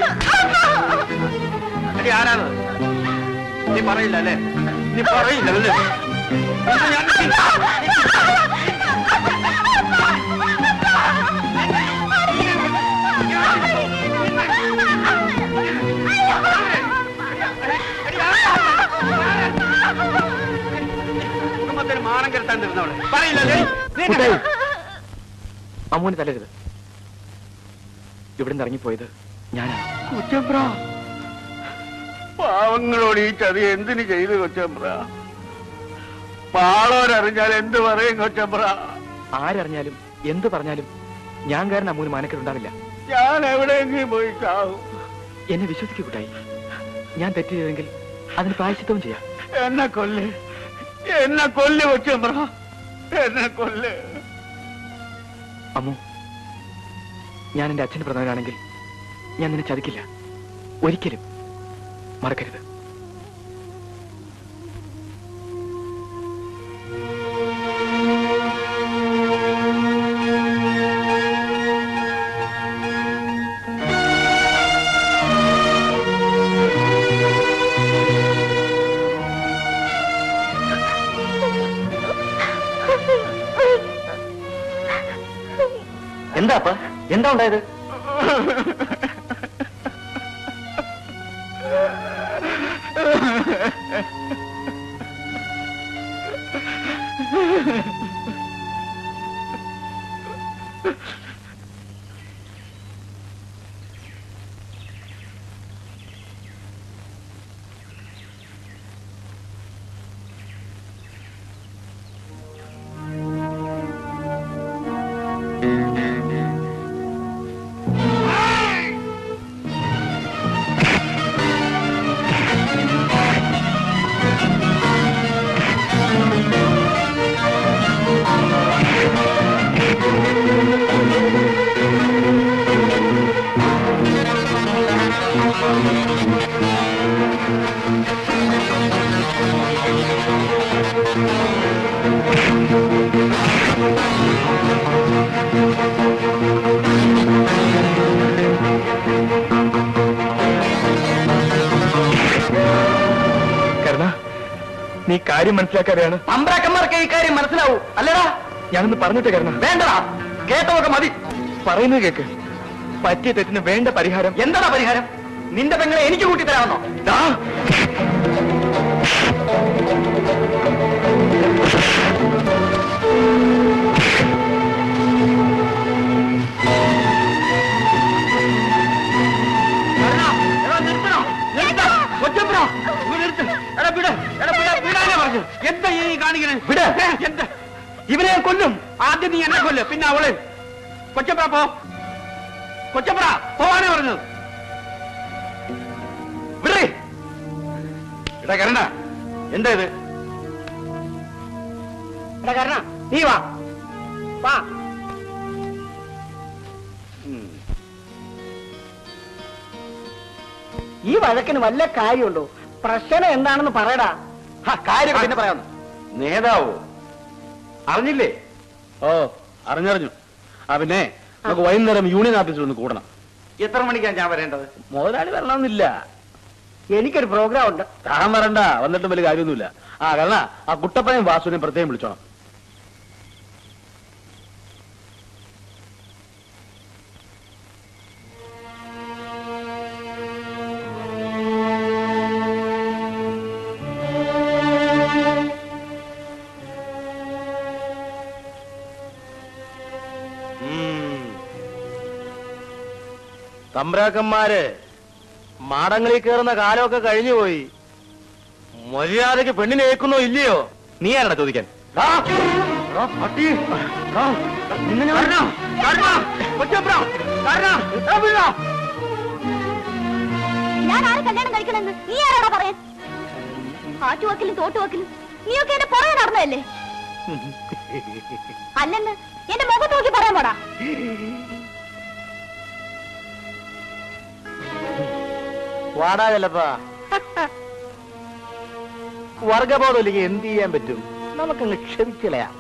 Speaker 8: എടി ആരാത് നീ പറയില്ല അല്ലേ നീ പറയില്ല അല്ലേ ഇത് ഞാൻ കുടുംബത്തിന് മാനം കെടുത്താൻ തരുന്നവളെ പറയില്ലല്ലേ
Speaker 1: കുട്ടായി, അമ്മൂന് തല്ലരുത് ഇവിടുന്ന് ഇറങ്ങിപ്പോയത് ഞാനാണ്
Speaker 8: കൊച്ചമ്പ്ര പാവങ്ങളോട് ഈ ചതി എന്തിനു ചെയ്തു കൊച്ചമ്പ്ര പാളോരറിഞ്ഞാൽ എന്ത് പറയും കൊച്ചമ്പ്ര
Speaker 1: ആരറിഞ്ഞാലും എന്ത് പറഞ്ഞാലും ഞാൻ കാരണം അമ്മൂന് മാനക്കേടുണ്ടാവില്ല
Speaker 8: ഞാൻ എവിടെയെങ്കിലും പോയി ചാവും
Speaker 1: എന്നെ വിശ്വസിക്കൂ കുട്ടായി ഞാൻ തെറ്റ് ചെയ്തെങ്കിൽ അതിന് പ്രായശ്ചിത്തവും ചെയ്യാം
Speaker 8: എന്നെ കൊല്ല് എന്നെ കൊല്ല് കൊച്ചമ്പ്ര എന്നെ കൊല്ല്
Speaker 1: അമ്മു ഞാൻ എന്റെ അച്ഛന് പ്രധാനാണെങ്കിൽ ഞാൻ നിന്നെ ചതിക്കില്ല ഒരിക്കലും മറക്കരുത് എന്താ അപ്പ എന്താ ഉണ്ടായത് കരുണ നീ കാര്യം മനസ്സിലാക്കാതെയാണ്
Speaker 2: തമ്പ്രാക്കന്മാർക്ക് ഈ കാര്യം മനസ്സിലാവൂ അല്ലടാ
Speaker 1: ഞാനൊന്ന് പറഞ്ഞിട്ട് കരുണ
Speaker 2: വേണ്ടടാ കേട്ടതൊക്കെ മതി
Speaker 1: പറയുന്നത് കേക്ക് പറ്റിയ തെറ്റിന് വേണ്ട പരിഹാരം
Speaker 2: എന്താടാ പരിഹാരം നിന്റെ പെങ്ങളെ എനിക്ക് കൂട്ടി തരാമെന്നോ
Speaker 1: ദാ.
Speaker 8: എന്താ ഈ കാണിക്കണേ
Speaker 1: വിട്.
Speaker 8: എന്താ ഇവനെ ഞാൻ കൊല്ലും ആദ്യം നീ എന്നെ കൊല്ല് പിന്നെ അവളെ കൊച്ചപ്ര പോ കൊച്ചപ്ര പോവാനേ പറഞ്ഞത് വിടേ എടാ കരണ്ട എന്താ ഇത്
Speaker 2: എടാ കാരണം നീ വാ വാ ഈ വഴക്കിന് വല്ല കാര്യമുണ്ടോ പ്രശ്നം എന്താണെന്ന് പറയടാ
Speaker 4: കാര്യം പിന്നെ പറയാം നേതാവോ അറിഞ്ഞില്ലേ
Speaker 15: ഓ അറിഞ്ഞറിഞ്ഞു ആ പിന്നെ നമുക്ക് വൈകുന്നേരം യൂണിയൻ ഓഫീസിൽ ഒന്ന് കൂടണം
Speaker 4: എത്ര മണിക്കാണ് ഞാൻ വരേണ്ടത്
Speaker 15: മുതലാളി വരണമെന്നില്ല
Speaker 2: എനിക്കൊരു പ്രോഗ്രാം ഉണ്ട്
Speaker 15: താൻ വരണ്ട വന്നിട്ടും വലിയ കാര്യമൊന്നുമില്ല ആ കരണ ആ കുട്ടപ്പനെയും വാസുവിനെയും പ്രത്യേകം വിളിച്ചോണം
Speaker 8: തമ്പ്രാക്കന്മാര് മാടങ്ങളിൽ കയറുന്ന കാലമൊക്കെ കഴിഞ്ഞുപോയി മര്യാദക്ക് പെണ്ണിനെ ഏക്കുന്നോ ഇല്ലയോ
Speaker 1: നീ ആരാടാ ചോദിക്കാൻ
Speaker 3: ഞാൻ ആരെ കല്യാണം കഴിക്കണമെന്ന് നീ ആരാടാ പറയാൻ ആറ്റുവാക്കിലും തോട്ടുവാക്കിലും നീയൊക്കെ എന്റെ പുറകെ നടന്നതല്ലേ അല്ലെന്ന് എന്റെ മുഖത്ത് നോക്കി പറയാൻ പോടാ
Speaker 8: വാടാ ചെലപ്പാ വർഗബോധം ഇല്ലെങ്കിൽ എന്ത് ചെയ്യാൻ പറ്റും നമുക്കങ്ങ് ക്ഷമിച്ചിളയാ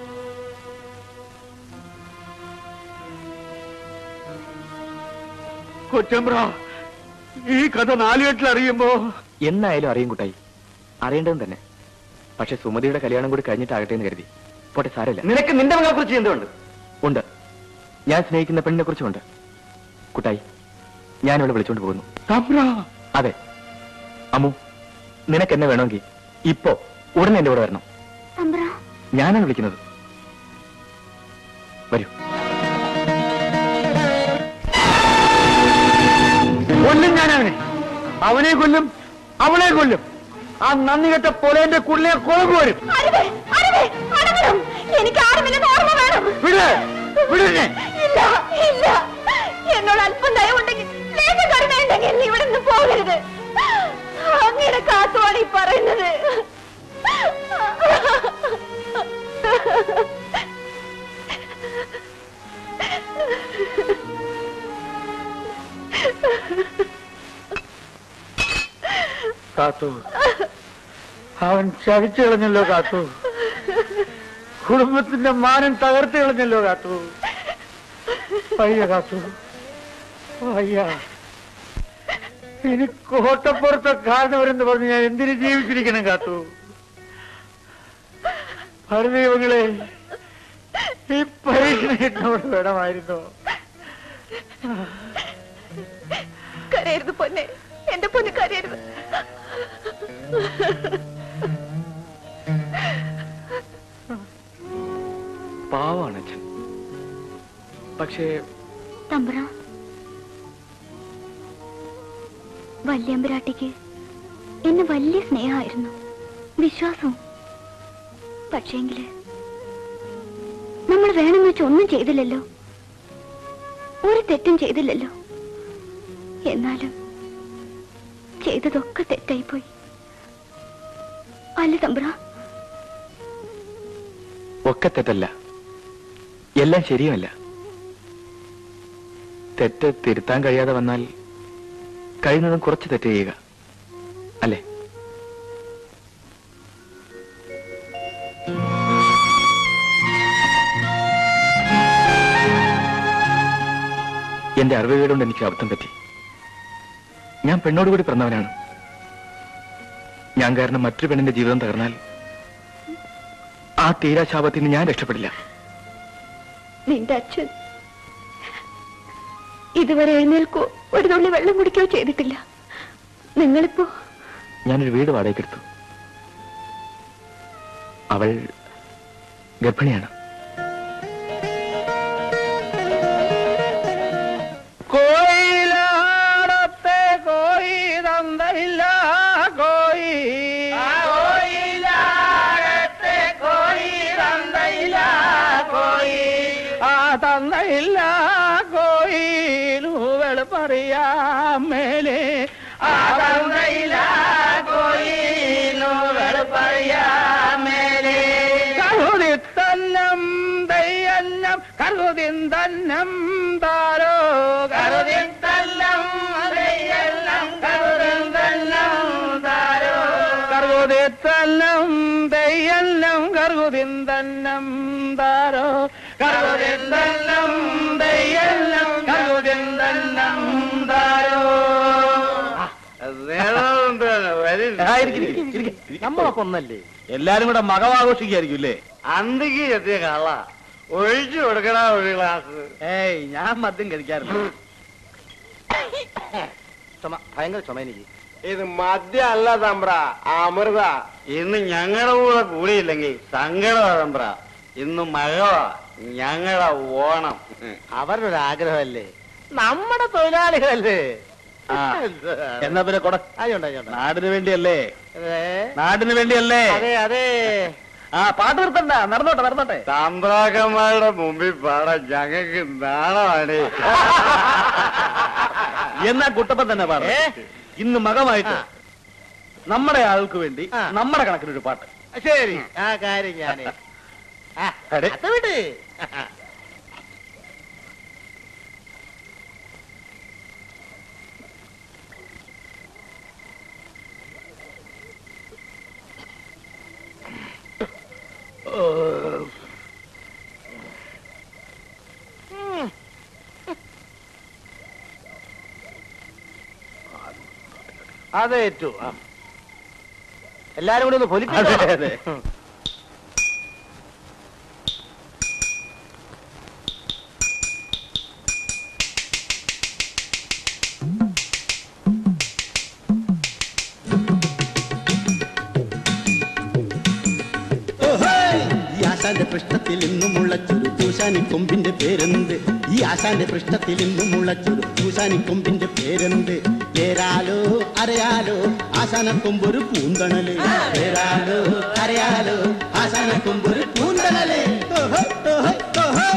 Speaker 15: കൊച്ചമ്പ്ര ഈ കഥ നാലുകെട്ടിൽ അറിയുമ്പോ
Speaker 1: എന്നായാലും അറിയും കുട്ടായി അറിയേണ്ടതും തന്നെ പക്ഷെ സുമതിയുടെ കല്യാണം കൂടി കഴിഞ്ഞിട്ടാകട്ടെ എന്ന് കരുതി പോട്ടെ സാരമില്ല
Speaker 4: നിനക്ക് നിന്റെ മകളെ കുറിച്ച് എന്തുണ്ട്
Speaker 1: ഉണ്ട് ഞാൻ സ്നേഹിക്കുന്ന പെണ്ണിനെ കുറിച്ചുണ്ട് കുട്ടായി ഞാൻ ഇവിടെ വിളിച്ചോണ്ട് പോകുന്നു അതെ അമ്മു നിനക്ക് എന്നെ വേണമെങ്കിൽ ഇപ്പോ ഉടനെ എന്റെ കൂടെ വരണം
Speaker 3: തമ്പ്ര
Speaker 1: ഞാനാണ് വിളിക്കുന്നത് വരൂ
Speaker 15: കൊല്ലും ഞാൻ അവനെ അവനെ കൊല്ലും അവളെ കൊല്ലും ആ നന്ദി കെട്ട പൊലേന്റെ കുള്ളിയെ കൊളമ്പ് വരും
Speaker 3: അരുത്, അരുത്, അടങ്ങണം. എനിക്ക് ആരുമില്ലെന്ന് ഓർമ്മ വേണം
Speaker 15: വിട് വിടുന്നേ
Speaker 3: ഇല്ല ഇല്ല എന്നോട് അല്പം ദയവുണ്ടെങ്കിൽ ലേഖ കരുണയുണ്ടെങ്കിൽ നീ ഇവിടെ നിന്ന് പോകരുത് അങ്ങയുടെ കാത്തുവാണ് ഈ പറയുന്നത്
Speaker 15: കാത്തു അവൻ ചതിച്ചു കളഞ്ഞല്ലോ കാത്തു കുടുംബത്തിന്റെ മാനം തകർത്ത് കളഞ്ഞല്ലോ കാത്തു വയ്യ കാത്തു വയ്യ ഇനി കോട്ടപ്പുറത്തെ കാരണവരെന്ന് പറഞ്ഞ് ഞാൻ എന്തിനു ജീവിച്ചിരിക്കണം കാത്തു ഭരദൈവങ്ങളെ ഈ പരീക്ഷണം എന്നോട് വേണമായിരുന്നോ
Speaker 3: കരയരുത് പൊന്നെ എന്റെ പൊന്ന് കരയരുത്
Speaker 1: പാവാണ് അച്ഛൻ പക്ഷേ
Speaker 5: തമ്പ്ര വല്യമ്പരാട്ടിക്ക് എന്നെ വലിയ സ്നേഹമായിരുന്നു വിശ്വാസവും പക്ഷേങ്കില് നമ്മൾ വേണമെന്ന് വെച്ച് ഒന്നും ചെയ്തില്ലല്ലോ ഒരു തെറ്റും ചെയ്തില്ലല്ലോ എന്നാലും ചെയ്തതൊക്കെ തെറ്റായിപ്പോയി അല്ല തമ്പ്ര
Speaker 1: ഒക്കെ തെറ്റല്ല എല്ലാം ശരിയുമല്ല തെറ്റ് തിരുത്താൻ കഴിയാതെ വന്നാൽ കഴിയുന്നതും കുറച്ച് തെറ്റ് ചെയ്യുക അല്ലേ എന്റെ അറിവുകളുണ്ട് എനിക്ക് അബദ്ധം പറ്റി ഞാൻ പെണ്ണോട് കൂടി പിറന്നവനാണ് ഞാൻ കാരണം മറ്റൊരു പെണ്ണിന്റെ ജീവിതം തകർന്നാൽ ആ തീരാശാപത്തിൽ നിന്ന് ഞാൻ രക്ഷപ്പെടില്ല
Speaker 3: നിന്റെ അച്ഛൻ ഇതുവരെ എഴുന്നേൽക്കോ ഒരു തുള്ളി വെള്ളം കുടിക്കുകയോ ചെയ്തിട്ടില്ല നിങ്ങളിപ്പോ
Speaker 1: ഞാനൊരു വീട് വാടകയ്ക്കെടുത്തു അവൾ ഗർഭിണിയാണ്
Speaker 14: കോയിലാടത്തെ കോയി തന്തയില്ല കോയി കോയിലാടത്തെ കോയി തന്തയില്ല കോയി ആ തന്തയില്ല കോയി വെളുപ്പറിയാം മേലെ ആ തന്തയില്ല കോയി വെളുപ്പറിയാം മേലെ കരുതി തന്നം ദയ്യന്നം കരുതി തന്നം താരോ കരുതി തന്നം ദയ്യന്നം കരുതി തന്നം താരോ കറുതിത്തന്നം തെയ്യന്നം കറുതിന്തന്നം താരോ കറുതിന്തന്നം തെയ്യന്നം കറുതിന്തന്നം താരോ
Speaker 4: നമ്മളൊക്കെ ഒന്നല്ലേ എല്ലാരും കൂടെ മകമാഘോഷിക്കായിരിക്കും അല്ലേ അന്തിക്ക് എത്തിയ കള്ള ഒഴിച്ചു കൊടുക്കണ ഒരു ഗ്ലാസ് ഏയ് ഞാൻ മദ്യം കഴിക്കാറില്ല ചുമ ഭയങ്കര ചുമ എനിക്ക്
Speaker 6: ഇത് മദ്യമല്ല തമ്പ്ര അമൃത
Speaker 4: ഇന്ന് ഞങ്ങളുടെ കൂടെ കൂടിയില്ലെങ്കിൽ സങ്കടമാ തമ്പ്ര ഇന്ന് മഴവാ ഞങ്ങളുടെ ഓണം അവരുടെ ഒരു ആഗ്രഹമല്ലേ നമ്മുടെ തൊഴിലാളികളല്ലേ എന്നാ പിന്നെ കൊട നാടിന് വേണ്ടിയല്ലേ നാടിന് വേണ്ടിയല്ലേ
Speaker 6: അതെ അതെ
Speaker 4: ആ പാട്ട് നിർത്തണ്ട നടന്നോട്ടെ നടന്നോട്ടെ
Speaker 6: തമ്പ്രാക്കന്മാരുടെ മുമ്പിൽ പാടാൻ ഞങ്ങൾക്ക് നാണമാണ്
Speaker 4: എന്നാ കുട്ടപ്പൻ തന്നെ പാട ഇന്ന് മകമായിട്ട് നമ്മുടെ ആൾക്ക് വേണ്ടി നമ്മുടെ കണക്കിനൊരു പാട്ട്
Speaker 6: ശരി ആ കാര്യം ഞാന്
Speaker 4: അടെ.
Speaker 6: അത് വിട്
Speaker 4: അതേറ്റു
Speaker 6: എല്ലാരും കൂടി ഒന്ന് പൊലിപ്പിച്ചോ.
Speaker 4: അതെ അതെ
Speaker 16: ഈ ആശാന്റെ പൃഷ്ഠത്തിൽ ഇന്നും മുളച്ചൊരു പൂശാനി കൊമ്പിന്റെ പേരെന്ത് ഈ ആശാന്റെ പൃഷ്ഠത്തിൽ ഇന്നും മുളച്ചൊരു പൂശാനി കൊമ്പിന്റെ പേരെന്ത് പേരാലോ അറിയാലോ ആശാന കൊമ്പൊരു പൂന്തണല് പേരാലോ അറിയാലോ ആശാന കൊമ്പൊരു പൂന്തണല് ഓഹോ, ഓഹോ, ഓഹോ.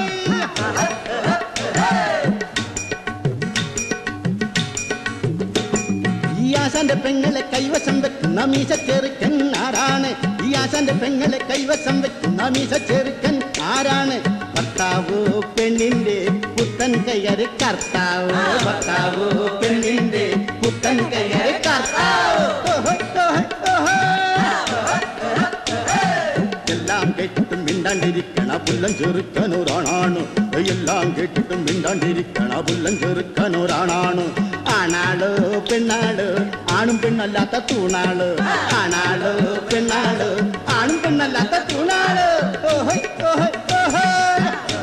Speaker 16: ഈ ആശാന്റെ പെങ്ങളെ കൈവശം വെക്കുന്ന മീശ ചെറുക്കൻ ആരാണ് ഈ ആശാന്റെ പെങ്ങളെ കൈവശം വെക്കുന്ന മീശ ചെറുക്കൻ ആരാണ് ഭർത്താവോ പെണ്ണിന്റെ പുത്തൻ കയ്യറ് കർത്താവോ ഭർത്താവോ പെണ്ണിന്റെ പുത്തൻ കയ്യറ് കർത്താവോ ഓഹോ, ഓഹോ, ഓഹോ. എല്ലാം കേട്ടിട്ടും മിണ്ടാണ്ടിരിക്കണ പുല്ലൻ ചെറുക്കനൊരാണാണ് എല്ലാം കേട്ടിട്ടും മിണ്ടാണ്ടിരിക്കണ പുല്ലൻ ചെറുക്കനൊരാണാണ് ആണാളോ പെണ്ണാളോ ആണും പെണ്ണല്ലാത്ത തൂണാള് ആണാളോ പെണ്ണാളോ ആണും പെണ്ണല്ലാത്ത തൂണാള് ഓഹോയ്, ഓഹോയ്, ഓഹോയ്.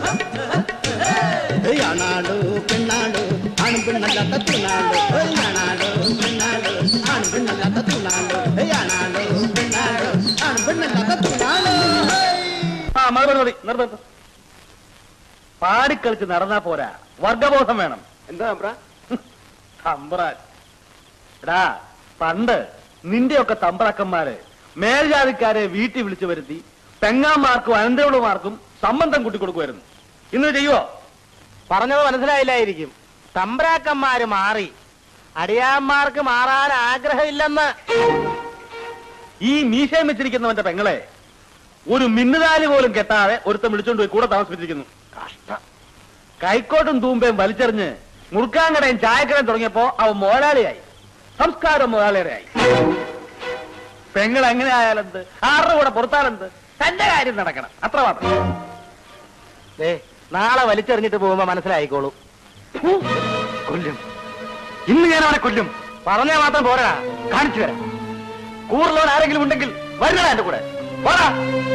Speaker 16: ഏയ് ആണാളോ പെണ്ണാളോ ആണും പെണ്ണല്ലാത്ത തൂണാള് ഏയ് ആണാളോ പെണ്ണാളോ ആണും പെണ്ണല്ലാത്ത തൂണാള് ഏയ് ആണാളോ പെണ്ണാളോ ആണും പെണ്ണല്ലാത്ത തൂണാള്
Speaker 4: ആ മതി മതി മതി നിർത്ത് നിർത്ത്. പാടിക്കളിച്ച് നടന്നാ പോരാ വർഗബോധം വേണം
Speaker 6: എന്താ തമ്പ്ര
Speaker 4: തമ്പ്രാൻ എടാ പണ്ട് നിന്റെയൊക്കെ തമ്പ്രാക്കന്മാര് മേൽജാതിക്കാരെ വീട്ടിൽ വിളിച്ചു വരുത്തി പെങ്ങാമാർക്കും അനന്തരവുമാർക്കും സംബന്ധം കൂട്ടിക്കൊടുക്കുമായിരുന്നു ഇന്ന് ചെയ്യുവോ
Speaker 6: പറഞ്ഞത് മനസ്സിലായില്ലായിരിക്കും തമ്പ്രാക്കന്മാര് മാറി അടിയാന്മാർക്ക് മാറാൻ ആഗ്രഹമില്ലെന്ന്
Speaker 4: ഈ മീശയം വെച്ചിരിക്കുന്നവന്റെ പെങ്ങളെ ഒരു മിന്നുതാലി പോലും കെട്ടാതെ ഒരുത്തം വിളിച്ചോണ്ട് പോയി കൂടെ താമസിപ്പിച്ചിരിക്കുന്നു കഷ്ടം കൈക്കോട്ടും തൂമ്പയും വലിച്ചെറിഞ്ഞ് മുറുക്കാങ്കടയും ചായക്കടയും തുടങ്ങിയപ്പോ അവൻ മോലാളിയായി സംസ്കാരം മോലാളിയായി പെങ്ങൾ എങ്ങനെ ആയാലെന്ത് ആരുടെ കൂടെ പുറത്താലെന്ത് തന്റെ കാര്യം നടക്കണം അത്ര മാത്രം
Speaker 6: ദേ നാളെ വലിച്ചെറിഞ്ഞിട്ട് പോകുമ്പോ മനസ്സിലായിക്കോളൂ
Speaker 4: കൊല്ലും ഇന്ന് ഞാൻ അവനെ കൊല്ലും
Speaker 6: പറഞ്ഞാൽ മാത്രം പോരാ
Speaker 4: കാണിച്ചു തരാം കൂടുതലവൻ ആരെങ്കിലും ഉണ്ടെങ്കിൽ വരുന്നതാ എന്റെ കൂടെ പോരാ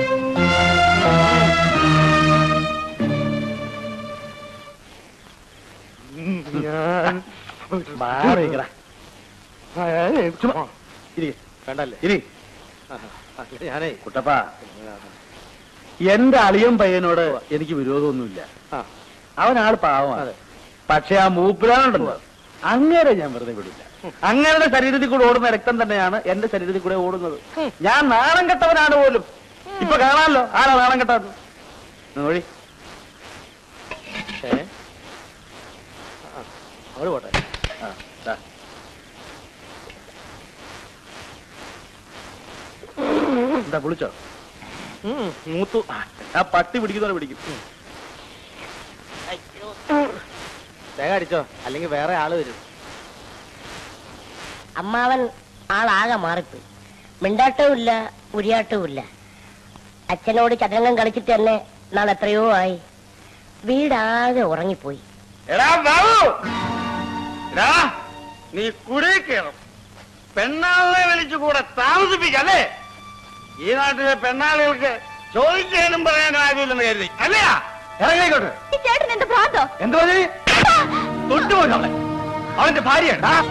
Speaker 6: ഞാൻ
Speaker 4: മാറി നിക്കടാ. ചുമ്മാ ഇരി.
Speaker 6: വേണ്ടല്ലേ
Speaker 4: ഇരി
Speaker 6: ഞാനേ
Speaker 4: കുട്ടപ്പ എന്റെ അളിയൻ പയ്യനോട് എനിക്ക് വിരോധമൊന്നുമില്ല അവനാൾ പാവമാണ് പക്ഷെ ആ മൂപ്പിലാണുണ്ടല്ലോ അങ്ങനെ ഞാൻ വെറുതെ വിടില്ല അങ്ങയുടെ ശരീരത്തിൽ കൂടെ ഓടുന്ന രക്തം തന്നെയാണ് എന്റെ ശരീരത്തിൽ കൂടെ ഓടുന്നത് ഞാൻ നാണം കെട്ടവനാണ് പോലും ഇപ്പൊ കാണാമല്ലോ ആരാ നാണം കെട്ടവൻ നോഴി
Speaker 6: ഏ അവള് പോട്ടെ
Speaker 4: ആ, ദാ. എന്താ വിളിച്ചോ
Speaker 6: ഉം, മൂത്തു
Speaker 4: ആ പട്ടി പിടിക്കുന്നവരെ പിടിക്കും
Speaker 6: തേങ്ങ അടിച്ചോ അല്ലെങ്കിൽ വേറെ ആള് വരും
Speaker 9: അമ്മാവൻ ആളാകെ മാറിപ്പോയി മിണ്ടാട്ടവും ഇല്ല ഉരിയാട്ടവും ഇല്ല അച്ഛനോട് ചതുരംഗം കളിച്ചിട്ട് തന്നെ നാളെ എത്രയോ ആയി വീടാകെ ഉറങ്ങിപ്പോയി
Speaker 4: എടാ ബാബു എടാ നീ കുടി കയറും പെണ്ണാളിനെ വിളിച്ചു കൂടെ താമസിപ്പിക്കല്ലേ ഈ നാട്ടിലെ പെണ്ണാളുകൾക്ക് ചോദിക്കാനും പറയാനും ആരുമില്ലെന്ന് കരുതി അല്ലേ ഇറങ്ങിക്കോട്ടെ
Speaker 3: ഈ ചേട്ടൻ എന്താ ഭ്രാന്തോ
Speaker 4: എന്തോ തൊട്ടുപോയി അവളെ അവന്റെ ഭാര്യയാണ് ആ.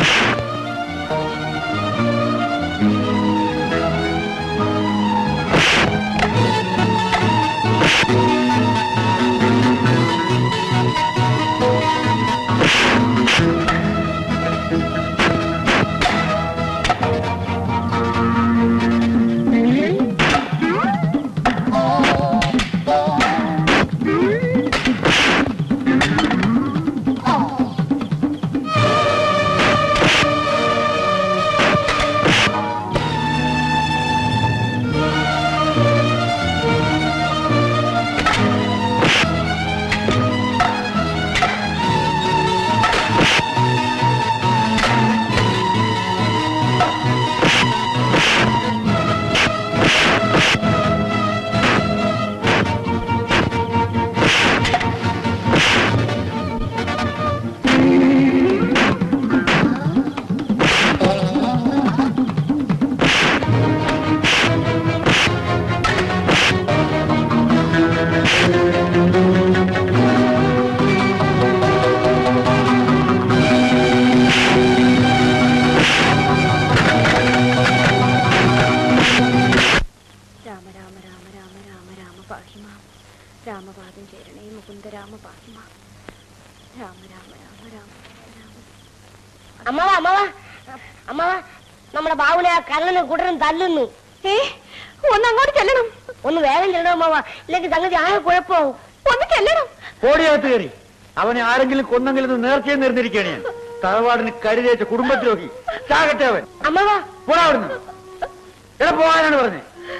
Speaker 5: രാമ രാമ രാമ രാമ രാമ രാമ പാഹിമാം രാമപാദം ചേരണേ മുകുന്ദ രാമ പാഹിമാം രാമ രാമ രാമ രാമ രാമ
Speaker 9: അമ്മവ അമ്മവ അമ്മവ നമ്മുടെ ബാബുനെ ആ കണ്ണന് കുടനും തല്ലുന്നു
Speaker 3: ഏ ഒന്ന് അങ്ങോട്ട് ചെല്ലണം
Speaker 9: ഒന്ന് വേഗം ചെല്ലണം അമ്മവ ഇല്ലെങ്കിൽ സംഗതി ആകെ കുഴപ്പമാവും
Speaker 3: ഒന്ന് ചെല്ലണം
Speaker 4: കോടിയകത്ത് കയറി അവനെ ആരെങ്കിലും കൊന്നെങ്കിലും നേർച്ചയും നിർന്നിരിക്കുകയാണ് ഞാൻ തറവാടിന് കരുതേറ്റ കുടുംബദ്രോഹി ചാകട്ടെ അവൻ
Speaker 9: അമ്മവ
Speaker 4: പോടാ അവിടുന്ന് എവിടെ പോകാനാണ് പറഞ്ഞത്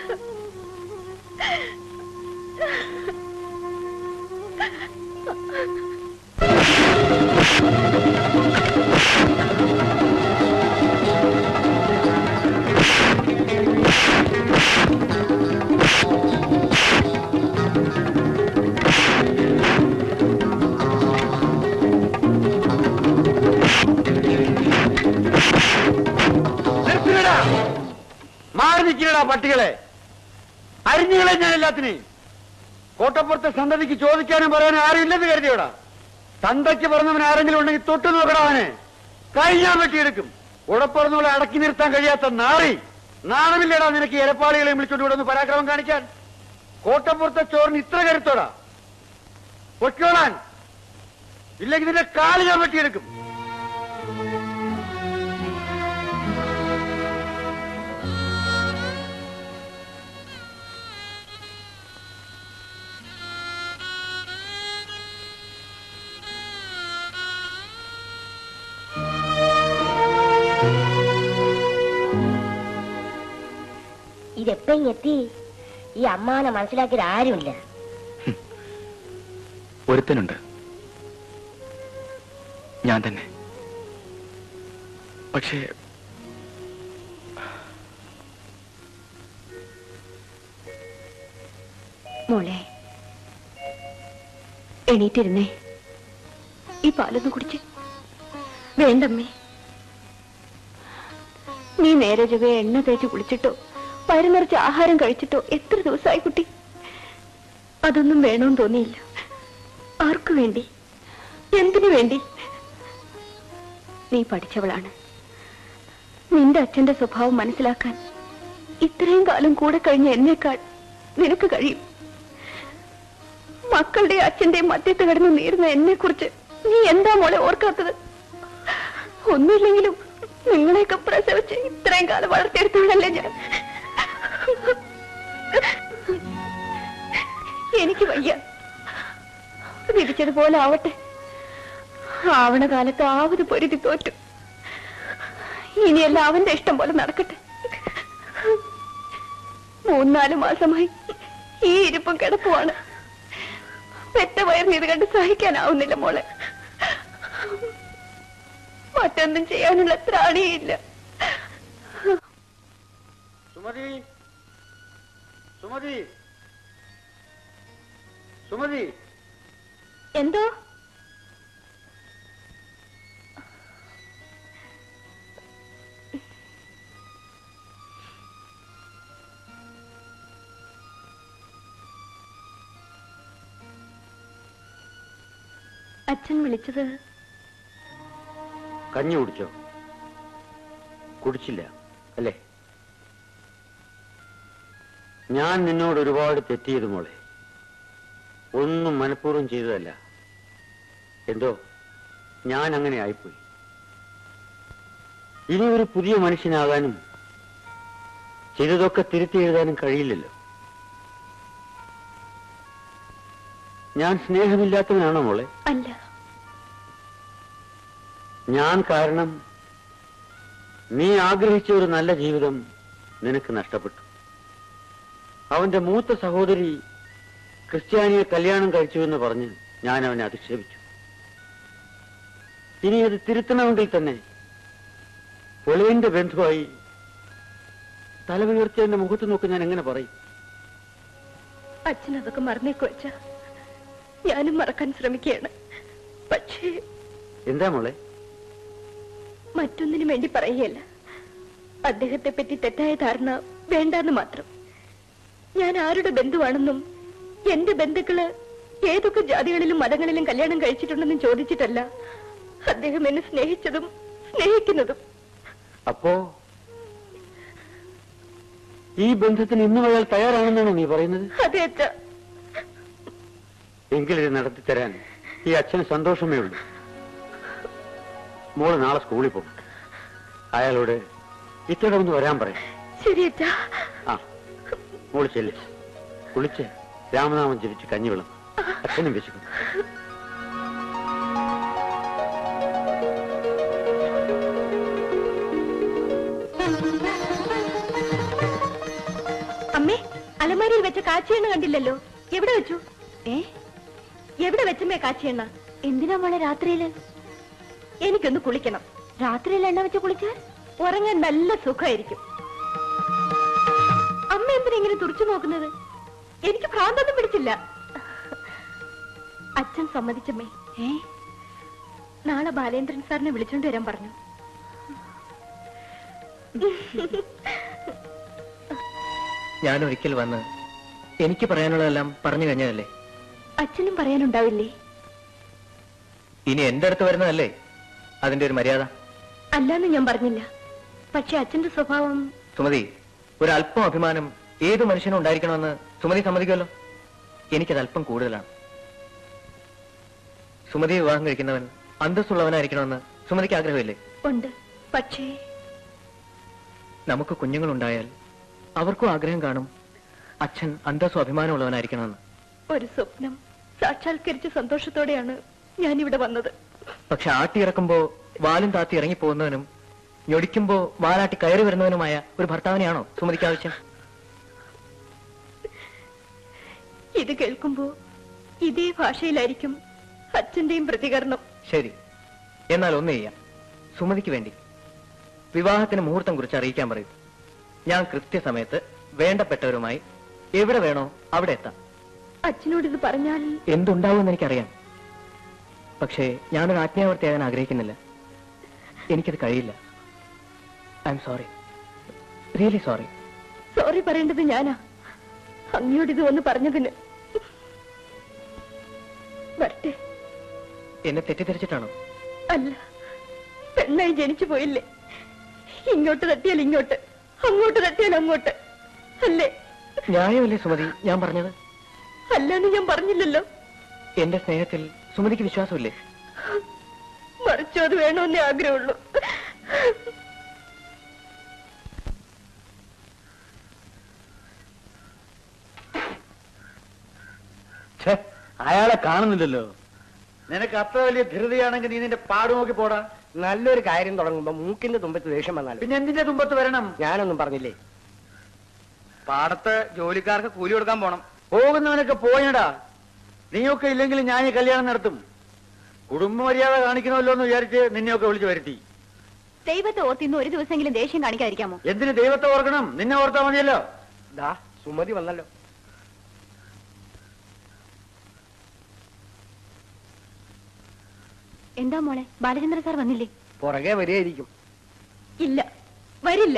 Speaker 4: നിർത്തില്ലടാ. മാറി നിൽക്കില്ലടാ പട്ടികളെ അരിഞ്ഞുകളെ ഞാൻ എല്ലാത്തിനെയും കോട്ടപ്പുറത്തെ സന്തതിക്ക് ചോദിക്കാനും പറയാനും ആരും ഇല്ലെന്ന് കരുതിയോടാ തന്തയ്ക്ക് പറഞ്ഞവൻ ആരെങ്കിലും ഉണ്ടെങ്കിൽ തൊട്ടു നോക്കടാ അവനെ കഴിഞ്ഞാൻ വെട്ടിയെടുക്കും ഉടപ്പറന്നോളെ അടക്കി നിർത്താൻ കഴിയാത്ത നാറി നാണമില്ലടാ നിനക്ക് എരപ്പാളികളെയും വിളിച്ചോണ്ട് ഇവിടെ ഒന്ന് പരാക്രമം കാണിക്കാൻ കോട്ടപ്പുറത്തെ ചോറിന് ഇത്ര കരുത്തോടാ പൊയ്ക്കോളാൻ ഇല്ലെങ്കിൽ നിന്റെ കാല് ഞാൻ വെട്ടിയെടുക്കും
Speaker 9: ഇതെപ്പോ എത്തി ഈ അമ്മാനെ മനസ്സിലാക്കിയത് ആരുമില്ല
Speaker 1: ഒരുത്തനുണ്ട് ഞാൻ തന്നെ പക്ഷേ
Speaker 3: മോളെ എണീറ്റിരുന്നേ ഈ പാലൊന്ന് കുടിച്ച് വേണ്ടമ്മേ നീ നേരെ ചൊവ്വേ എണ്ണ തേച്ച് കുളിച്ചിട്ടോ പയറ് നിറച്ച് ആഹാരം കഴിച്ചിട്ടോ എത്ര ദിവസമായി കുട്ടി അതൊന്നും വേണമെന്ന് തോന്നിയില്ല ആർക്കു വേണ്ടി എന്തിനു വേണ്ടി നീ പഠിച്ചവളാണ് നിന്റെ അച്ഛന്റെ സ്വഭാവം മനസ്സിലാക്കാൻ ഇത്രയും കാലം കൂടെ കഴിഞ്ഞ എന്നേക്കാൾ നിനക്ക് കഴിയും മക്കളുടെ അച്ഛന്റെയും മധ്യത്ത് കിടന്ന് നീരുന്ന എന്നെ കുറിച്ച് നീ എന്താ മോളെ ഓർക്കാത്തത് ഒന്നുമില്ലെങ്കിലും നിങ്ങളെയൊക്കെ പ്രസവിച്ച് ഇത്രയും കാലം വളർത്തിയെടുത്തവളല്ലേ ഞാൻ എനിക്ക് വയ്യ വിധിച്ചതുപോലെ ആവട്ടെ ആവണ കാലത്ത് ആവത് പൊരുതി തോറ്റു ഇനിയെല്ലാം അവന്റെ ഇഷ്ടം പോലെ നടക്കട്ടെ മൂന്നാല് മാസമായി ഈ ഇരിപ്പും കിടപ്പുമാണ് പെറ്റ വയറിന് ഇത് കണ്ട് സഹിക്കാനാവുന്നില്ല മോളെ മറ്റൊന്നും ചെയ്യാനുള്ള ത്രാണിയില്ല
Speaker 4: സുമതി സുമതി സുമതി
Speaker 3: എന്തോ അച്ഛൻ വിളിച്ചത്
Speaker 4: കഞ്ഞി കുടിച്ചോ കുടിച്ചില്ല അല്ലേ ഞാൻ നിന്നോട് ഒരുപാട് തെറ്റിയത് മോളെ ഒന്നും മനഃപൂർവ്വം ചെയ്തതല്ല എന്തോ ഞാൻ അങ്ങനെ ആയിപ്പോയി ഇനി ഒരു പുതിയ മനുഷ്യനാകാനും ചെയ്തതൊക്കെ തിരുത്തി എഴുതാനും കഴിയില്ലല്ലോ ഞാൻ സ്നേഹമില്ലാത്തവനാണോ മോളെ
Speaker 3: അല്ല
Speaker 4: ഞാൻ കാരണം നീ ആഗ്രഹിച്ച ഒരു നല്ല ജീവിതം നിനക്ക് നഷ്ടപ്പെട്ടു അവന്റെ മൂത്ത സഹോദരി ക്രിസ്ത്യാനിയെ കല്യാണം കഴിച്ചു എന്ന് പറഞ്ഞ് ഞാൻ അവനെ അധിക്ഷേപിച്ചു ഇനി അത് തിരുത്തണമെങ്കിൽ തന്നെ പൊലേന്റെ ബന്ധുവായി തല ഉയർത്തി എന്റെ മുഖത്ത് നോക്കി ഞാൻ എങ്ങനെ പറയും
Speaker 3: അച്ഛൻ അതൊക്കെ മറന്നേക്കു വെച്ച ഞാനും മറക്കാൻ ശ്രമിക്കുകയാണ് പക്ഷേ
Speaker 4: എന്താ മോളെ
Speaker 3: മറ്റൊന്നിനു വേണ്ടി പറയുകയല്ല അദ്ദേഹത്തെ പറ്റി തെറ്റായ ധാരണ വേണ്ടാന്ന് മാത്രം ഞാൻ ആരുടെ ബന്ധുവാണെന്നും എന്റെ ബന്ധുക്കള് ഏതൊക്കെ ജാതികളിലും മതങ്ങളിലും കല്യാണം കഴിച്ചിട്ടുണ്ടെന്നും ചോദിച്ചിട്ടല്ല അദ്ദേഹം എന്നെ സ്നേഹിച്ചതും സ്നേഹിക്കുന്നതും
Speaker 4: അപ്പോ ഈ ബന്ധത്തിന് ഇന്നും അയാൾ തയ്യാറാണെന്നാണോ നീ പറയുന്നത്
Speaker 3: അതെ അച്ഛാ
Speaker 4: എങ്കിലിത് നടത്തി തരാൻ ഈ അച്ഛന് സന്തോഷമേ ഉള്ളൂ മോള് നാളെ സ്കൂളിൽ പോകും അയാളോട് ഇത്തവണ ഒന്ന് വരാൻ പറയാം
Speaker 3: ശരി അച്ഛാ
Speaker 4: ആ മോള് ചെല്ല് കുളിച്ച് രാമനാമം ജപിച്ച് കഞ്ഞിവെള്ളം അച്ഛനും വിശക്കും
Speaker 3: അമ്മേ അലമാരിയിൽ വെച്ച കാച്ചിയെണ്ണ കണ്ടില്ലല്ലോ എവിടെ വെച്ചു ഏ എവിടെ വെച്ചമ്മേ കാച്ചിയെണ്ണ എന്തിനാ മോളെ രാത്രിയില് എനിക്കൊന്ന് കുളിക്കണം രാത്രിയിൽ എണ്ണ വെച്ച് കുളിച്ചാൽ ഉറങ്ങാൻ നല്ല സുഖമായിരിക്കും അമ്മ എന്തിനാ ഇങ്ങനെ തുറച്ചു നോക്കുന്നത് എനിക്ക് ഭ്രാന്തൊന്നും പിടിച്ചില്ല അച്ഛൻ സമ്മതിച്ചമ്മേ ഏ നാളെ ബാലേന്ദ്രൻ സാറിനെ വിളിച്ചോണ്ട് വരാൻ പറഞ്ഞു
Speaker 1: ഞാൻ ഒരിക്കൽ വന്ന് എനിക്ക് പറയാനുള്ളതെല്ലാം പറഞ്ഞു കഴിഞ്ഞതല്ലേ
Speaker 3: അച്ഛനും പറയാനുണ്ടാവില്ലേ
Speaker 1: ഇനി എന്റെ അടുത്ത് വരുന്നതല്ലേ അതിന്റെ ഒരു മര്യാദ
Speaker 3: അല്ലാന്ന് ഞാൻ പറഞ്ഞില്ല പക്ഷെ അച്ഛന്റെ സ്വഭാവം
Speaker 1: സുമതി ഒരു അല്പം അഭിമാനം ഏത് മനുഷ്യനും ഉണ്ടായിരിക്കണമെന്ന് സുമതി സമ്മതിക്കുമല്ലോ എനിക്കത് അല്പം കൂടുതലാണ് സുമതി വിവാഹം കഴിക്കുന്നവൻ അന്തസ്സുള്ളവനായിരിക്കണമെന്ന് സുമതിക്ക് ആഗ്രഹമില്ലേ
Speaker 3: ഉണ്ട് പക്ഷേ
Speaker 1: നമുക്ക് കുഞ്ഞുങ്ങളുണ്ടായാൽ അവർക്കും ആഗ്രഹം കാണും അച്ഛൻ അന്തസ്സും അഭിമാനമുള്ളവനായിരിക്കണമെന്ന്
Speaker 3: ഒരു സ്വപ്നം സാക്ഷാത്കരിച്ച സന്തോഷത്തോടെയാണ് ഞാൻ ഇവിടെ വന്നത്
Speaker 1: പക്ഷെ ആട്ടിയിറക്കുമ്പോ വാലും താത്തി ഇറങ്ങി പോകുന്നവനും ഞൊടിക്കുമ്പോ വാലാട്ടി കയറി വരുന്നവനുമായ ഒരു ഭർത്താവിനെയാണോ സുമതിക്ക് ആവശ്യം
Speaker 3: ഇത് കേൾക്കുമ്പോ ഇതേ ഭാഷയിലായിരിക്കും അച്ഛന്റെയും പ്രതികരണം
Speaker 1: ശരി എന്നാൽ ഒന്ന് ചെയ്യാം സുമതിക്ക് വേണ്ടി വിവാഹത്തിന് മുഹൂർത്തം കുറിച്ച് അറിയിക്കാൻ പറയൂ ഞാൻ കൃത്യസമയത്ത് വേണ്ടപ്പെട്ടവരുമായി എവിടെ വേണോ അവിടെ എത്താം
Speaker 3: അച്ഛനോട് ഇത് പറഞ്ഞാൽ
Speaker 1: എന്തുണ്ടാവുമെന്ന് എനിക്കറിയാം പക്ഷേ ഞാനൊരു ആജ്ഞാവർത്തിയാകാൻ ആഗ്രഹിക്കുന്നില്ല എനിക്കത് കഴിയില്ല I'm sorry really sorry
Speaker 3: sorry പറയേണ്ടത് ഞാനാ അങ്ങയോട് ഇത് വന്ന് പറഞ്ഞതിന് വരട്ടെ
Speaker 1: എന്നെ തെറ്റിദ്ധരിച്ചിട്ടാണോ
Speaker 3: അല്ല പെണ്ണായി ജനിച്ചു പോയില്ലേ ഇങ്ങോട്ട് തട്ടിയാൽ ഇങ്ങോട്ട് അങ്ങോട്ട് തട്ടിയാൽ അങ്ങോട്ട് അല്ലേ
Speaker 1: ന്യായമല്ലേ സുമതി ഞാൻ പറഞ്ഞത്
Speaker 3: അല്ലാന്ന് ഞാൻ പറഞ്ഞില്ലല്ലോ
Speaker 1: എന്റെ സ്നേഹത്തിൽ സുമതിക്ക് വിശ്വാസമില്ലേ
Speaker 3: മറിച്ചു അത് വേണമെന്നേ ആഗ്രഹമുള്ളൂ
Speaker 4: ഛേ, അയാളെ കാണുന്നില്ലല്ലോ നിനക്ക് അത്ര വലിയ ധൃതിയാണെങ്കിൽ നീ നിന്റെ പാട് നോക്കി പോടാ
Speaker 2: നല്ലൊരു കാര്യം തുടങ്ങുമ്പോ മൂക്കിന്റെ തുമ്പത്ത് ദേഷ്യം വന്നാലും
Speaker 4: പിന്നെ എന്തിന്റെ തുമ്പത്ത് വരണം
Speaker 2: ഞാനൊന്നും പറഞ്ഞില്ലേ
Speaker 14: പാടത്ത് ജോലിക്കാർക്ക് കൂലി കൊടുക്കാൻ പോണം
Speaker 4: പോകുന്നവനൊക്കെ പോയടാ നീയൊക്കെ ഇല്ലെങ്കിൽ ഞാൻ ഈ കല്യാണം നടത്തും കുടുംബ മര്യാദ കാണിക്കണമല്ലോ എന്ന് വിചാരിച്ച് നിന്നെയൊക്കെ വിളിച്ചു വരുത്തി
Speaker 3: ദൈവത്തെ ഓർത്ത് ഇന്ന് ഒരു ദിവസമെങ്കിലും ദേഷ്യം കാണിക്കാതിരിക്കാമോ
Speaker 4: എന്തിന് ദൈവത്തെ ഓർക്കണം നിന്നെ ഓർത്താ മതിയല്ലോ
Speaker 2: ദാ സുമതി വന്നല്ലോ
Speaker 3: എന്താ മോളെ ബാലചന്ദ്ര സാർ വന്നില്ലേ
Speaker 2: പുറകെ വരികയായിരിക്കും
Speaker 3: ഇല്ല വരില്ല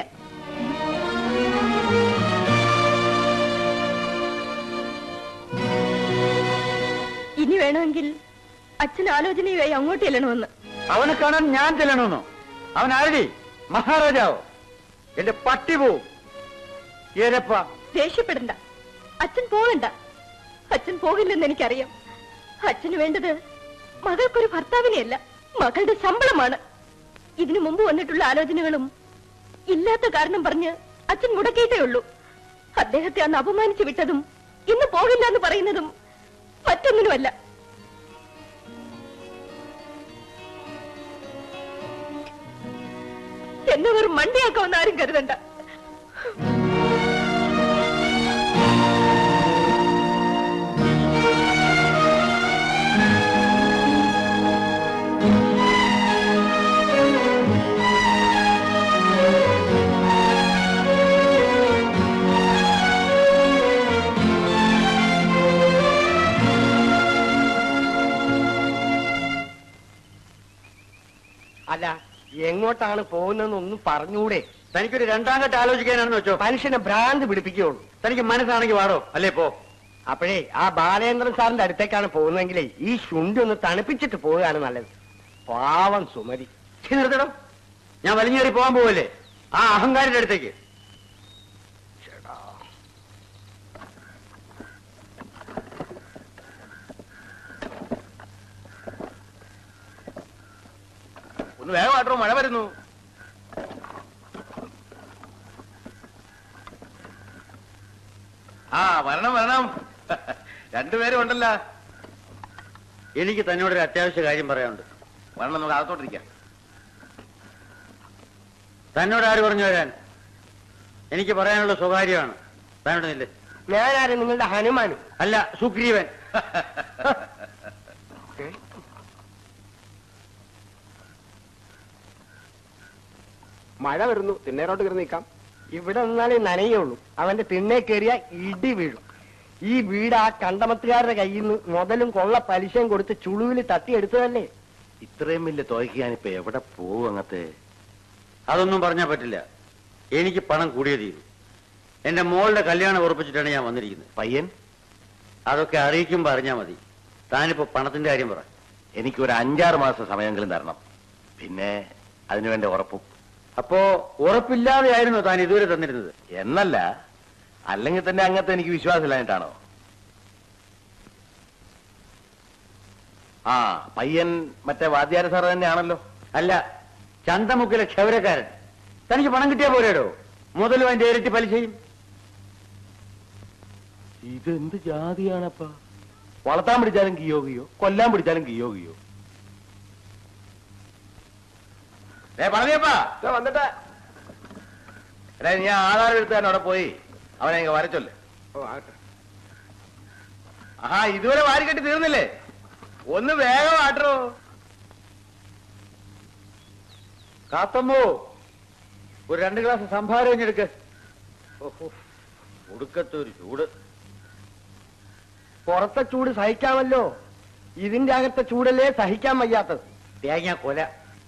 Speaker 3: ഇനി വേണമെങ്കിൽ അച്ഛൻ ആലോചനയുമായി അങ്ങോട്ട് ചെല്ലണമെന്ന്
Speaker 4: അവനെ കാണാൻ ഞാൻ ചെല്ലണമെന്നോ അവൻ ആരടി മഹാരാജാവോ എന്റെ പട്ടി പോവും ഏരപ്പ
Speaker 3: ദേഷ്യപ്പെടണ്ട അച്ഛൻ പോകണ്ട അച്ഛൻ പോകില്ലെന്ന് എനിക്കറിയാം അച്ഛന് വേണ്ടത് മകൾക്കൊരു ഭർത്താവിനെയല്ല മകളുടെ ശമ്പളമാണ് ഇതിനു മുമ്പ് വന്നിട്ടുള്ള ആലോചനകളും ഇല്ലാത്ത കാരണം പറഞ്ഞ് അച്ഛൻ മുടക്കിയിട്ടേ ഉള്ളൂ അദ്ദേഹത്തെ അന്ന് അപമാനിച്ചു വിട്ടതും ഇന്ന് പോകില്ല എന്ന് പറയുന്നതും മറ്റൊന്നിനുമല്ല എന്നെ വെറും മണ്ടിയാക്കാമെന്ന് ആരും കരുതണ്ട
Speaker 2: അല്ല എങ്ങോട്ടാണ് പോകുന്നതെന്നൊന്നും പറഞ്ഞൂടെ
Speaker 4: തനിക്കൊരു രണ്ടാം ഘട്ടം ആലോചിക്കാനാണെന്ന് വെച്ചോ
Speaker 2: മനുഷ്യനെ ഭ്രാന്ത് പിടിപ്പിക്കുകയുള്ളൂ
Speaker 4: തനിക്ക് മനസ്സാണെങ്കിൽ വാടോ അല്ലേ പോ
Speaker 2: അപ്പോഴേ ആ ബാലേന്ദ്രൻ സാറിന്റെ അടുത്തേക്കാണ് പോകുന്നതെങ്കിലേ ഈ ശുണ്ടി ഒന്ന് തണുപ്പിച്ചിട്ട് പോവുകയാണ് നല്ലത് പാവം സുമതി
Speaker 4: ഛെ, നിർത്തണം ഞാൻ വലിഞ്ഞേറി പോകാൻ പോവല്ലേ ആ അഹങ്കാരിന്റെ അടുത്തേക്ക്
Speaker 6: ഒന്ന് വേഗം ആട്ടോ മഴ വരുന്നു ആ വരണം വരണം രണ്ടുപേരും ഉണ്ടല്ലോ
Speaker 4: എനിക്ക് തന്നോടൊരു അത്യാവശ്യ കാര്യം പറയാനുണ്ട്
Speaker 6: വരണം നമുക്ക് അകത്തോട്ടിരിക്കാം
Speaker 4: തന്നോട് ആര് പറഞ്ഞു വരാൻ എനിക്ക് പറയാനുള്ള സ്വകാര്യമാണ് തന്നോട് നില്ലേ
Speaker 2: ഞാനാരും നിങ്ങളുടെ ഹനുമാനും
Speaker 4: അല്ല സുഗ്രീവൻ
Speaker 2: മഴ വരുന്നു തിണ്ണേരോട്ട് കയറി നിൽക്കാം ഇവിടെ നിന്നാലേ നനയുള്ളൂ അവന്റെ തിണ്ണേ കയറിയ ഇടി വീഴും ഈ വീട് ആ കണ്ടമത്തുകാരുടെ കയ്യിൽ നിന്ന് മുതലും കൊള്ള പലിശയും കൊടുത്ത് ചുളുവിൽ തട്ടിയെടുത്തതല്ലേ
Speaker 6: ഇത്രയും വലിയ തുകയ്ക്ക് ഞാനിപ്പോ എവിടെ പോവും അങ്ങത്തെ
Speaker 4: അതൊന്നും പറഞ്ഞാൽ പറ്റില്ല എനിക്ക് പണം കൂടിയേ തീരും എന്റെ മോളുടെ കല്യാണം ഉറപ്പിച്ചിട്ടാണ് ഞാൻ വന്നിരിക്കുന്നത്
Speaker 6: പയ്യൻ
Speaker 4: അതൊക്കെ അറിയിക്കുമ്പോ അറിഞ്ഞാ മതി താനിപ്പോ പണത്തിന്റെ കാര്യം പറ
Speaker 6: എനിക്ക് ഒരു അഞ്ചാറ് മാസം സമയമെങ്കിലും തരണം പിന്നെ അതിനുവേണ്ടി ഉറപ്പും
Speaker 4: അപ്പോ ഉറപ്പില്ലാതെയായിരുന്നു താൻ ഇതുവരെ തന്നിരുന്നത്
Speaker 6: എന്നല്ല അല്ലെങ്കിൽ തന്നെ അങ്ങത്തെ എനിക്ക് വിശ്വാസമില്ലായിട്ടാണോ ആ പയ്യൻ മറ്റേ വാദ്യാര സാർ തന്നെയാണല്ലോ
Speaker 4: അല്ല ചന്തമുക്കിലെ ക്ഷവരക്കാരൻ തനിക്ക് പണം കിട്ടിയാ പോരേടോ മുതലും അതിന്റെ ഇരട്ടി പലിശയും
Speaker 6: ഇതെന്ത് ജാതിയാണപ്പ വളർത്താൻ പിടിച്ചാലും കിയോ കിയോ കൊല്ലാൻ പിടിച്ചാലും കിയോ കിയോ ഏ പറഞ്ഞപ്പാ
Speaker 2: വന്നിട്ട്
Speaker 6: എടാ നീ ആ ആധാരം എടുത്താൻ അവിടെ പോയി അവനെ ഇങ്ങ് വരച്ചൊല്ലേ ആഹാ ഇതുവരെ വാരിക്കെട്ടി തീർന്നില്ലേ ഒന്ന് വേഗം ആട്ടോ
Speaker 4: കാത്തമ്മോ ഒരു രണ്ട് ഗ്ലാസ് സംഭാരം ഇഞ്ഞെടുക്ക് ഓഹോ, ഒടുക്കത്തെ ഒരു ചൂട്
Speaker 2: പുറത്തെ ചൂട് സഹിക്കാമല്ലോ ഇതിന്റെ അകത്തെ ചൂടല്ലേ സഹിക്കാൻ വയ്യാത്തത്
Speaker 4: തേങ്ങ കൊല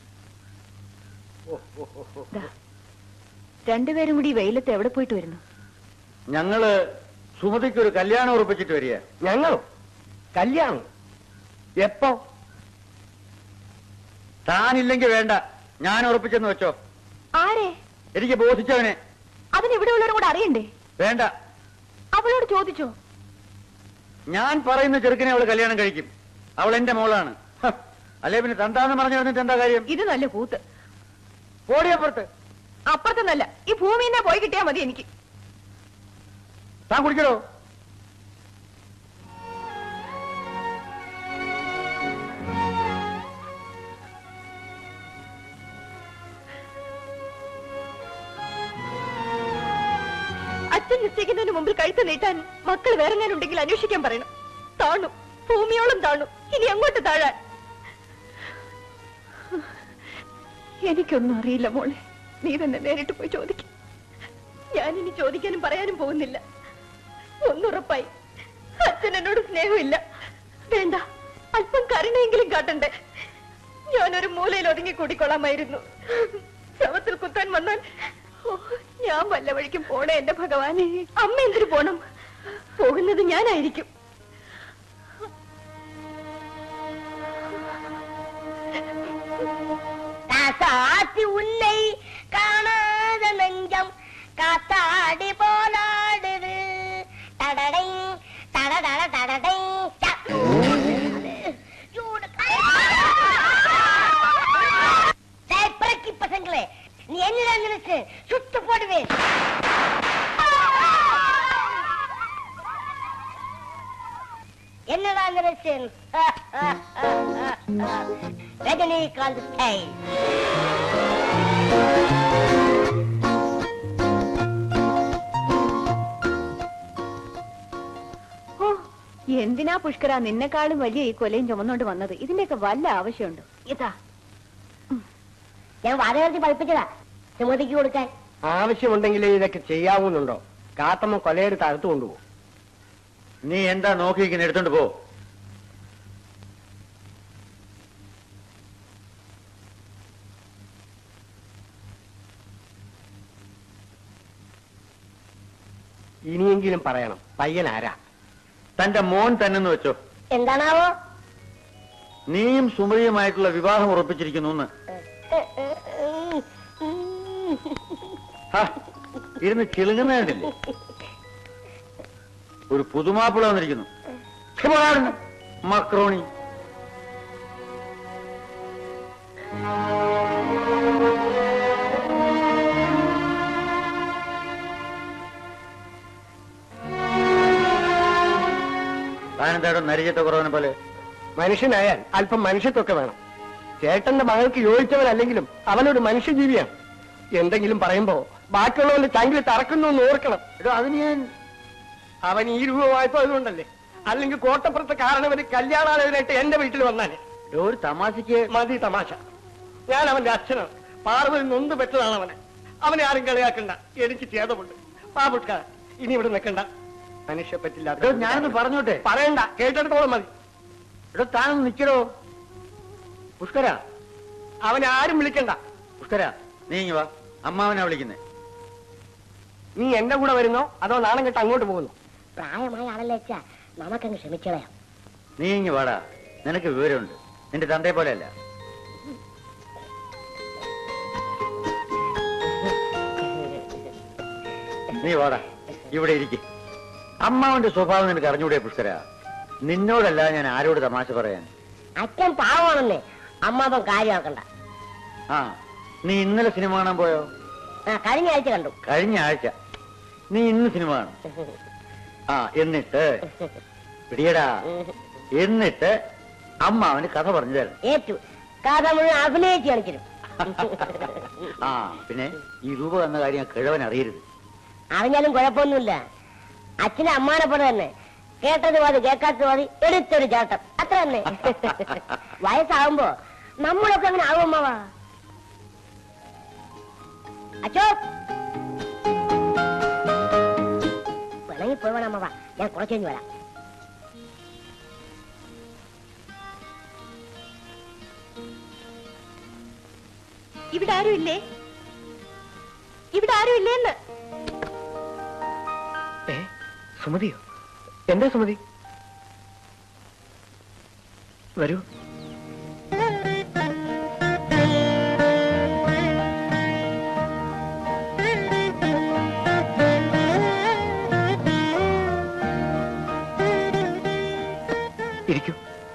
Speaker 3: രണ്ടുപേരും കൂടി ഈ വെയിലത്ത് എവിടെ പോയിട്ട് വരുന്നു
Speaker 4: ഞങ്ങള് സുമതിക്ക് ഒരു കല്യാണം ഉറപ്പിച്ചിട്ട് വരിക
Speaker 2: ഞങ്ങളോ കല്യാണം എപ്പോ
Speaker 4: താനില്ലെങ്കിൽ വേണ്ട ഞാൻ ഉറപ്പിച്ചെന്ന് വെച്ചോ
Speaker 3: ആരെ
Speaker 4: എനിക്ക് ബോധിച്ചവനെ
Speaker 3: അതിന് ഇവിടെ ഉള്ളവരും കൂടെ അറിയണ്ടേ
Speaker 4: വേണ്ട
Speaker 3: അവളോട് ചോദിച്ചോ
Speaker 4: ഞാൻ പറയുന്ന ചെറുക്കനെ അവള് കല്യാണം കഴിക്കും അവൾ എന്റെ മോളാണ് ഹ, അല്ലേ പിന്നെ തന്താന്ന് പറഞ്ഞു വന്നിട്ട് എന്താ കാര്യം
Speaker 3: ഇത് നല്ല കൂത്ത്
Speaker 4: ഓടിയപ്പുറത്ത്
Speaker 3: അപ്പുറത്തൊന്നല്ല ഈ ഭൂമിയിൽ നിന്ന് പോയി കിട്ടിയാ മതി എനിക്ക്
Speaker 4: താൻ കുടിക്കണോ
Speaker 3: അച്ഛൻ നിശ്ചയിക്കുന്നതിന് മുമ്പിൽ കഴുത്ത് നീട്ടാൻ മക്കൾ വേറെങ്ങാനുണ്ടെങ്കിൽ അന്വേഷിക്കാൻ പറയണം താണു ഭൂമിയോളം താണു ഇനി അങ്ങോട്ട് താഴാൻ എനിക്കൊന്നും അറിയില്ല മോളെ നീ തന്നെ നേരിട്ട് പോയി ചോദിക്കും ഞാനിനി ചോദിക്കാനും പറയാനും പോകുന്നില്ല ഒന്നുറപ്പായി അച്ഛൻ എന്നോട് സ്നേഹമില്ല വേണ്ട അല്പം കരുണയെങ്കിലും കാട്ടണ്ടേ ഞാനൊരു മൂലയിൽ ഒതുങ്ങി കൂടിക്കൊള്ളാമായിരുന്നു ശവത്തിൽ കുത്താൻ വന്നാൽ ഓ, ഞാൻ വല്ല വഴിക്കും പോണേ എന്റെ ഭഗവാനെ അമ്മ എന്തിനു പോണം പോകുന്നത് ഞാനായിരിക്കും
Speaker 9: காசாத்தி உன்னை காணாத நெஞ்சம் காத்தாடி போலாடுது தடடை தடடட தடடை ச. சூடு. டேய், பிறக்கி பசங்களே நீ என்னடா நினைச்சு சுட்டு போடுவேன் என்னடா நினைச்சேன் ரஜினிகாந்த் ஸ்டைல்
Speaker 3: ഓ എന്തിനാ പുഷ്കര നിന്നെക്കാളും വലിയ ഈ കൊലയും ചുമന്നോണ്ട് വന്നത് ഇതിന്റെയൊക്കെ വല്ല ആവശ്യമുണ്ട് ഇതാ
Speaker 9: ഞാൻ വാദകർത്തി പഠിപ്പിച്ചതാ സുമതിക്ക് കൊടുക്കാൻ
Speaker 2: ആവശ്യമുണ്ടെങ്കിൽ ഇതൊക്കെ ചെയ്യാവുന്നുണ്ടോ കാത്തമ്മ കൊലയെടുത്ത് അകത്ത് കൊണ്ടുപോകും
Speaker 4: നീ എന്താ നോക്കിയിരിക്കുന്ന എടുത്തോണ്ട് പോ
Speaker 2: ഇനിയെങ്കിലും പറയണം പയ്യൻ ആരാ
Speaker 4: തന്റെ മോൻ തന്നെന്ന് വെച്ചോ
Speaker 9: എന്താണാവോ
Speaker 4: നീയും സുമതിയുമായിട്ടുള്ള വിവാഹം ഉറപ്പിച്ചിരിക്കുന്നു എന്ന് ഹാ, ഇരുന്ന് കിളുങ്ങുന്നതില്ലേ ഒരു പുതുമാപ്പിള വന്നിരിക്കുന്നു ക്ഷമാടാ, മക്രോണി താനെന്താടോ നരിചത്ത കുറവനെ പോലെ
Speaker 2: മനുഷ്യനായാൽ അല്പം മനുഷ്യത്വമൊക്കെ വേണം ചേട്ടന്റെ മകൾക്ക് യോജിച്ചവനല്ലെങ്കിലും അവനൊരു മനുഷ്യജീവിയാണ് എന്തെങ്കിലും പറയുമ്പോ ബാക്കിയുള്ളവന്റെ ചങ്കിൽ തറക്കുന്നു എന്ന് ഓർക്കണം എടോ അതിന് ഞാൻ അവൻ ഈ രൂപമായപ്പോ അതുകൊണ്ടല്ലേ അല്ലെങ്കിൽ കോട്ടപ്പുറത്തെ കാരണവര് കല്യാണാലോചനയായിട്ട് എന്റെ വീട്ടിൽ വന്നാലേ
Speaker 4: എടോ, ഒരു തമാശക്ക്
Speaker 2: മതി തമാശ ഞാൻ അവന്റെ അച്ഛനാണ് പാർവതി നൊന്ത് പെട്ടതാണ് അവനെ അവനെ ആരും കളിയാക്കണ്ട എനിക്ക് ഛേദമുണ്ട് പാപുട്ട ഇനി ഇവിടെ നിൽക്കണ്ട മനുഷ്യ പറ്റില്ല
Speaker 4: എടോ, ഞാനൊന്ന് പറഞ്ഞോട്ടെ
Speaker 2: പറയണ്ട കേട്ടെടുത്തോളം മതി
Speaker 4: എടോ താനൊന്ന് നിൽക്കടോ പുഷ്കര
Speaker 2: അവനെ ആരും വിളിക്കണ്ട
Speaker 4: പുഷ്കര നീ ഇങ്ങ് വാ അമ്മാവനാ വിളിക്കുന്നേ
Speaker 2: നീ എന്റെ കൂടെ വരുന്നോ അതോ നാണം കെട്ട് അങ്ങോട്ട് പോകുന്നു
Speaker 9: പ്രായമായ ആളല്ലേ അച്ഛാ നമുക്കങ്ങ് ക്ഷമിച്ചളയാം
Speaker 4: നീ ഇങ്ങ് വാടാ നിനക്ക് വിവരമുണ്ട് നിന്റെ തന്തയെ പോലെയല്ല നീ വാടാ ഇവിടെ ഇരിക്കും അമ്മാവന്റെ സ്വഭാവം നിനക്ക് അറിഞ്ഞൂടെ പുഷ്കര നിന്നോടല്ല ഞാൻ ആരോട് തമാശ പറയാൻ
Speaker 9: അച്ഛൻ പാവമാണെന്നേ അമ്മാവൻ കാര്യമാക്കണ്ട
Speaker 4: ആ നീ ഇന്നലെ സിനിമ കാണാൻ പോയോ
Speaker 9: ആ കഴിഞ്ഞ ആഴ്ച കണ്ടു
Speaker 4: കഴിഞ്ഞ ആഴ്ച നീ ഇന്ന് സിനിമ കാണും ആ എന്നിട്ട് പിടിയടാ എന്നിട്ട് അമ്മ അവന് കഥ പറഞ്ഞു തരണം
Speaker 9: ഏറ്റു കഥ മുഴുവൻ അഭിനയിച്ച് കാണിച്ചിരും
Speaker 4: ആ പിന്നെ ഈ രൂപ എന്ന കാര്യം ആ കിഴവൻ അറിയരുത്
Speaker 9: അറിഞ്ഞാലും കുഴപ്പമൊന്നുമില്ല അച്ഛനെ അമ്മാനെ പോലെ തന്നെ കേട്ടത് മതി കേൾക്കാത്തത് മതി എടുത്തൊരു ചേട്ടൻ അത്ര തന്നെ വയസ്സാകുമ്പോ നമ്മളൊക്കെ അങ്ങനെ ആവും അമ്മാവാ അച്ചോ പിണങ്ങി പോയി വേണം അമ്മവാ ഞാൻ കുറച്ച് കഴിഞ്ഞ് വരാം
Speaker 3: ഇവിടെ ആരും ഇല്ലേ ഇവിടെ ആരും ഇല്ലേന്ന്
Speaker 1: ഏ സുമതിയോ എന്താ സുമതി വരൂ ഇരിക്കൂ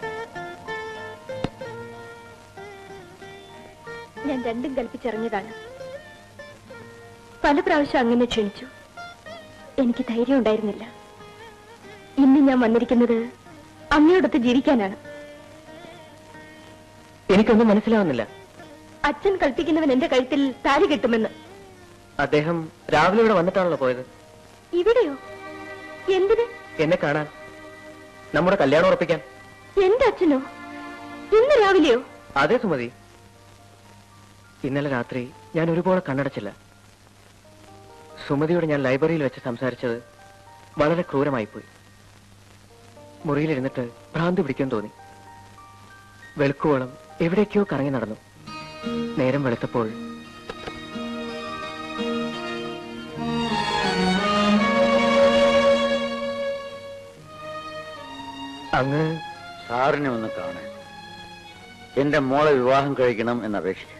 Speaker 3: ഞാൻ രണ്ടും കൽപ്പിച്ചിറങ്ങിയതാണ് പല പ്രാവശ്യം അങ്ങനെ ക്ഷണിച്ചു എനിക്ക് ധൈര്യം ഉണ്ടായിരുന്നില്ല ഇന്ന് ഞാൻ വന്നിരിക്കുന്നത് അമ്മയോടൊത്ത് ജീവിക്കാനാണ്
Speaker 1: എനിക്കൊന്നും മനസ്സിലാവുന്നില്ല
Speaker 3: അച്ഛൻ കൽപ്പിക്കുന്നവൻ എന്റെ കഴുത്തിൽ താലി കെട്ടുമെന്ന്
Speaker 1: അദ്ദേഹം രാവിലെ ഇവിടെ വന്നിട്ടാണല്ലോ പോയത്
Speaker 3: ഇവിടെയോ എന്തിന്
Speaker 1: എന്നെ കാണാൻ നമ്മുടെ കല്യാണം ഉറപ്പിക്കാൻ
Speaker 3: എന്റെ അച്ഛനോ ഇന്ന് രാവിലെയോ
Speaker 1: അതെ സുമതി ഇന്നലെ രാത്രി ഞാൻ ഒരുപോലെ കണ്ണടച്ചില്ല സുമതിയോട് ഞാൻ ലൈബ്രറിയിൽ വെച്ച് സംസാരിച്ചത് വളരെ ക്രൂരമായിപ്പോയി മുറിയിലിരുന്നിട്ട് ഭ്രാന്തി പിടിക്കാൻ തോന്നി വെളുക്കുവോളം എവിടേക്കോ കറങ്ങി നടന്നു നേരം വെളുത്തപ്പോൾ അങ്ങ്
Speaker 4: സാറിനെ ഒന്ന് കാണാൻ എന്റെ മോളെ വിവാഹം കഴിക്കണം എന്ന് അപേക്ഷിക്കും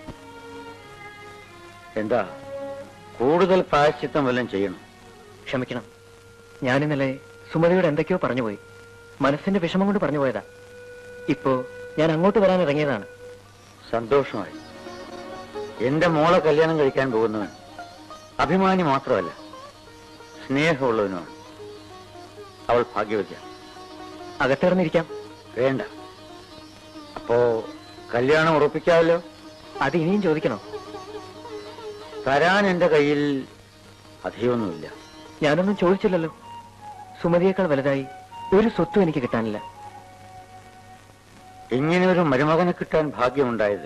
Speaker 4: എന്താ കൂടുതൽ പ്രായശ്ചിത്തം വല്ലതും ചെയ്യണം
Speaker 1: ക്ഷമിക്കണം ഞാനിന്നലെ സുമതിയോട് എന്തൊക്കെയോ പറഞ്ഞുപോയി മനസ്സിന്റെ വിഷമം കൊണ്ട് പറഞ്ഞു പോയതാ ഇപ്പോ ഞാൻ അങ്ങോട്ട് വരാൻ ഇറങ്ങിയതാണ്
Speaker 4: സന്തോഷമായി എന്റെ മോളെ കല്യാണം കഴിക്കാൻ പോകുന്നവൻ അഭിമാനി മാത്രമല്ല സ്നേഹമുള്ളവനുമാണ് അവൾ ഭാഗ്യവതിയാണ്
Speaker 1: അകത്തിറന്നിരിക്കാം
Speaker 4: വേണ്ട അപ്പോ കല്യാണം ഉറപ്പിക്കാമല്ലോ
Speaker 1: അത് ഇനിയും ചോദിക്കണോ
Speaker 4: തരാൻ എന്റെ കയ്യിൽ അധികമൊന്നുമില്ല
Speaker 1: ഞാനൊന്നും ചോദിച്ചില്ലല്ലോ സുമതിയേക്കാൾ വലുതായി ഒരു സ്വത്തും എനിക്ക് കിട്ടാനില്ല
Speaker 4: ഇങ്ങനെ ഒരു മരുമകനെ കിട്ടാൻ ഭാഗ്യമുണ്ടായത്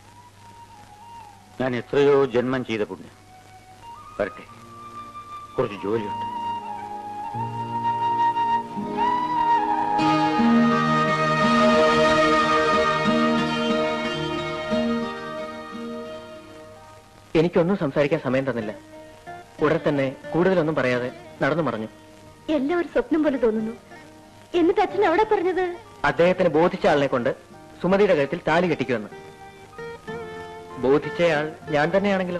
Speaker 4: ഞാൻ എത്രയോ ജന്മം ചെയ്ത പുണ്യം വരട്ടെ കുറച്ച് ജോലിയുണ്ട്
Speaker 1: എനിക്കൊന്നും സംസാരിക്കാൻ സമയം തന്നില്ല ഉടനെ തന്നെ കൂടുതലൊന്നും പറയാതെ നടന്നു മറഞ്ഞു
Speaker 3: എല്ലാം ഒരു സ്വപ്നം പോലെ തോന്നുന്നു എന്നിട്ട് അച്ഛൻ അവിടെ പറഞ്ഞത്
Speaker 1: അദ്ദേഹത്തിന് ബോധിച്ച ആളിനെ കൊണ്ട് സുമതിയുടെ കഴുത്തിൽ താലി കെട്ടിക്കുമെന്ന് ബോധിച്ചയാൾ ഞാൻ തന്നെയാണെങ്കിലോ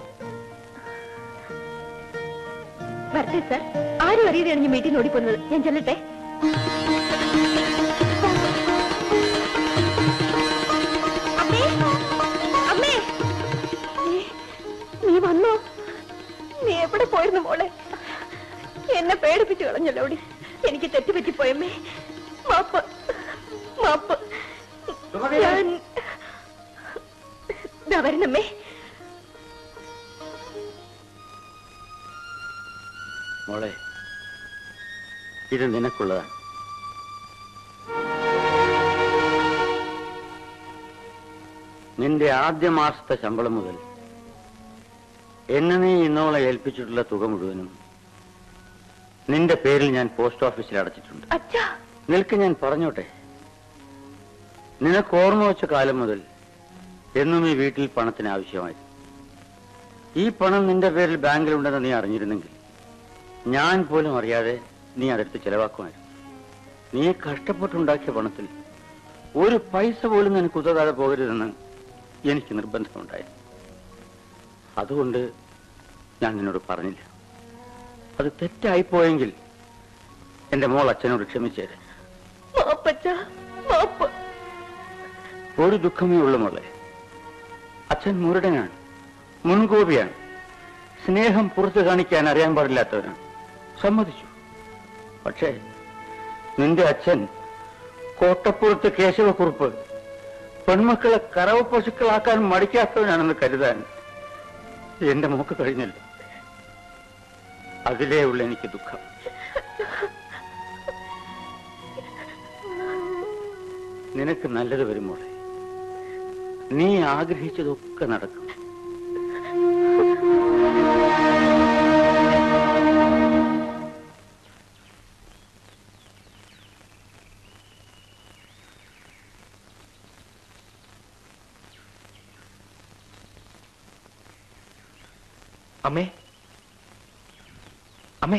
Speaker 3: വരട്ടെ സാർ ആരും അറിയാതെയാണ് ഞാൻ വീട്ടിൽ നിന്ന് ഓടിപ്പോന്നത് ഞാൻ ചെല്ലട്ടെ അമ്മേ അമ്മേ നീ- നീ വന്നോ നീ എവിടെ പോയിരുന്നു മോളെ എന്നെ പേടിപ്പിച്ചു കളഞ്ഞല്ലോ അവിടെ എനിക്ക് തെറ്റുപറ്റിപ്പോയമ്മേ മാപ്പ് മാപ്പ് ഞാൻ ദാ വരണമ്മേ
Speaker 4: മോളെ ഇത് നിനക്കുള്ളതാണ് നിന്റെ ആദ്യ മാസത്തെ ശമ്പളം മുതൽ എന്നെ നീ ഇന്നോളെ ഏൽപ്പിച്ചിട്ടുള്ള തുക മുഴുവനും നിന്റെ പേരിൽ ഞാൻ പോസ്റ്റ് ഓഫീസിൽ അടച്ചിട്ടുണ്ട്
Speaker 3: അച്ഛാ
Speaker 4: നിൽക്ക് ഞാൻ പറഞ്ഞോട്ടെ നിനക്ക് ഓർമ്മ വെച്ച കാലം മുതൽ എന്നും ഈ വീട്ടിൽ പണത്തിന് ആവശ്യമായി ഈ പണം നിന്റെ പേരിൽ ബാങ്കിലുണ്ടെന്ന് നീ അറിഞ്ഞിരുന്നെങ്കിൽ ഞാൻ പോലും അറിയാതെ നീ അതെടുത്ത് ചെലവാക്കുമായിരുന്നു നീ കഷ്ടപ്പെട്ടുണ്ടാക്കിയ പണത്തിൽ ഒരു പൈസ പോലും നിനക്ക് ഉതകാതെ പോകരുതെന്ന് എനിക്ക് നിർബന്ധമുണ്ടായി അതുകൊണ്ട് ഞാൻ നിന്നോട് പറഞ്ഞില്ല അത് തെറ്റായിപ്പോയെങ്കിൽ എന്റെ മോൾ അച്ഛനോട് ക്ഷമിച്ചേരെ
Speaker 3: മാപ്പച്ച മാപ്പ്
Speaker 4: ഒരു ദുഃഖമേ ഉള്ളു മോളെ അച്ഛൻ മുരടനാണ് മുൻകോപിയാണ് സ്നേഹം പുറത്തു കാണിക്കാൻ അറിയാൻ പാടില്ലാത്തവനാണ് സമ്മതിച്ചു പക്ഷേ നിന്റെ അച്ഛൻ കോട്ടപ്പുറത്ത് കേശവക്കുറുപ്പ് പെൺമക്കളെ കറവ പശുക്കളാക്കാൻ മടിക്കാത്തവനാണെന്ന് കരുതാൻ എന്റെ മോക്ക് കഴിഞ്ഞല്ലോ അതിലേ ഉള്ള എനിക്ക് ദുഃഖം നിനക്ക് നല്ലത് വരും മോളെ നീ ആഗ്രഹിച്ചതൊക്കെ നടക്കും
Speaker 1: അമ്മേ അമ്മേ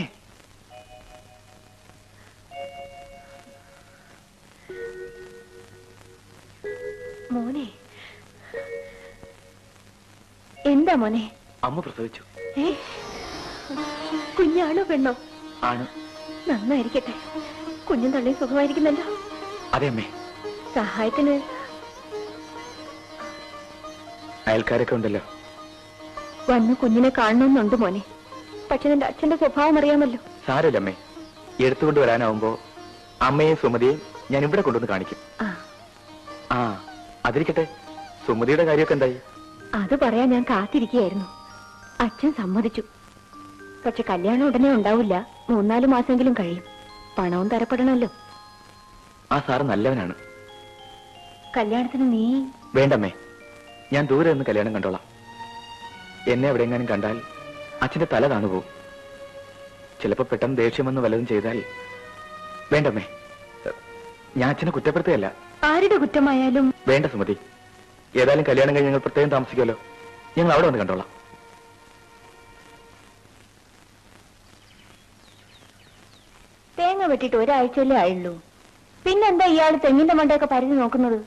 Speaker 3: മോനെ എന്താ മോനെ
Speaker 1: അമ്മ പ്രസവിച്ചു
Speaker 3: ഏ കുഞ്ഞാണോ പെണ്ണോ
Speaker 1: ആണ്
Speaker 3: നന്നായിരിക്കട്ടെ കുഞ്ഞും തള്ളിയും സുഖമായിരിക്കുന്നല്ലോ
Speaker 1: അതെ അമ്മേ
Speaker 3: സഹായത്തിന്
Speaker 1: അയൽക്കാരൊക്കെ ഉണ്ടല്ലോ
Speaker 3: വന്ന് കുഞ്ഞിനെ കാണണമെന്നുണ്ട് മോനെ പക്ഷെ നിന്റെ അച്ഛന്റെ സ്വഭാവം അറിയാമല്ലോ
Speaker 1: സാരമില്ല അമ്മേ എടുത്തുകൊണ്ട് വരാനാവുമ്പോ അമ്മയും സുമതിയും ഞാൻ ഇവിടെ കൊണ്ടുവന്ന് കാണിക്കും
Speaker 3: ആ
Speaker 1: ആ അതിരിക്കട്ടെ സുമതിയുടെ കാര്യമൊക്കെ എന്തായി
Speaker 3: അത് പറയാൻ ഞാൻ കാത്തിരിക്കുകയായിരുന്നു അച്ഛൻ സമ്മതിച്ചു പക്ഷെ കല്യാണം ഉടനെ ഉണ്ടാവില്ല മൂന്നാല് മാസമെങ്കിലും കഴിയും പണവും തരപ്പെടണമല്ലോ
Speaker 1: ആ സാറ് നല്ലവനാണ്
Speaker 3: കല്യാണത്തിന് നീ
Speaker 1: വേണ്ടമ്മേ ഞാൻ ദൂരെ നിന്ന് കല്യാണം കണ്ടോളാം എന്നെ എവിടെയെങ്ങാനും കണ്ടാൽ അച്ഛന്റെ തല താണുപോകും ചിലപ്പോ പെട്ടെന്ന് ദേഷ്യം വന്ന് വല്ലതും ചെയ്താൽ വേണ്ടമ്മേ ഞാൻ അച്ഛനെ കുറ്റപ്പെടുത്തുകയല്ല
Speaker 3: ആരുടെ കുറ്റമായാലും
Speaker 1: വേണ്ട സുമതി ഏതായാലും കല്യാണം കഴിഞ്ഞ് ഞങ്ങൾ പ്രത്യേകം താമസിക്കുമല്ലോ ഞങ്ങൾ അവിടെ വന്ന് കണ്ടോളാം
Speaker 3: തേങ്ങ വെട്ടിട്ട് ഒരാഴ്ചയല്ലേ ആയുള്ളൂ പിന്നെന്താ ഇയാൾ തെങ്ങിന്റെ മണ്ടയൊക്കെ പരിധി നോക്കുന്നത്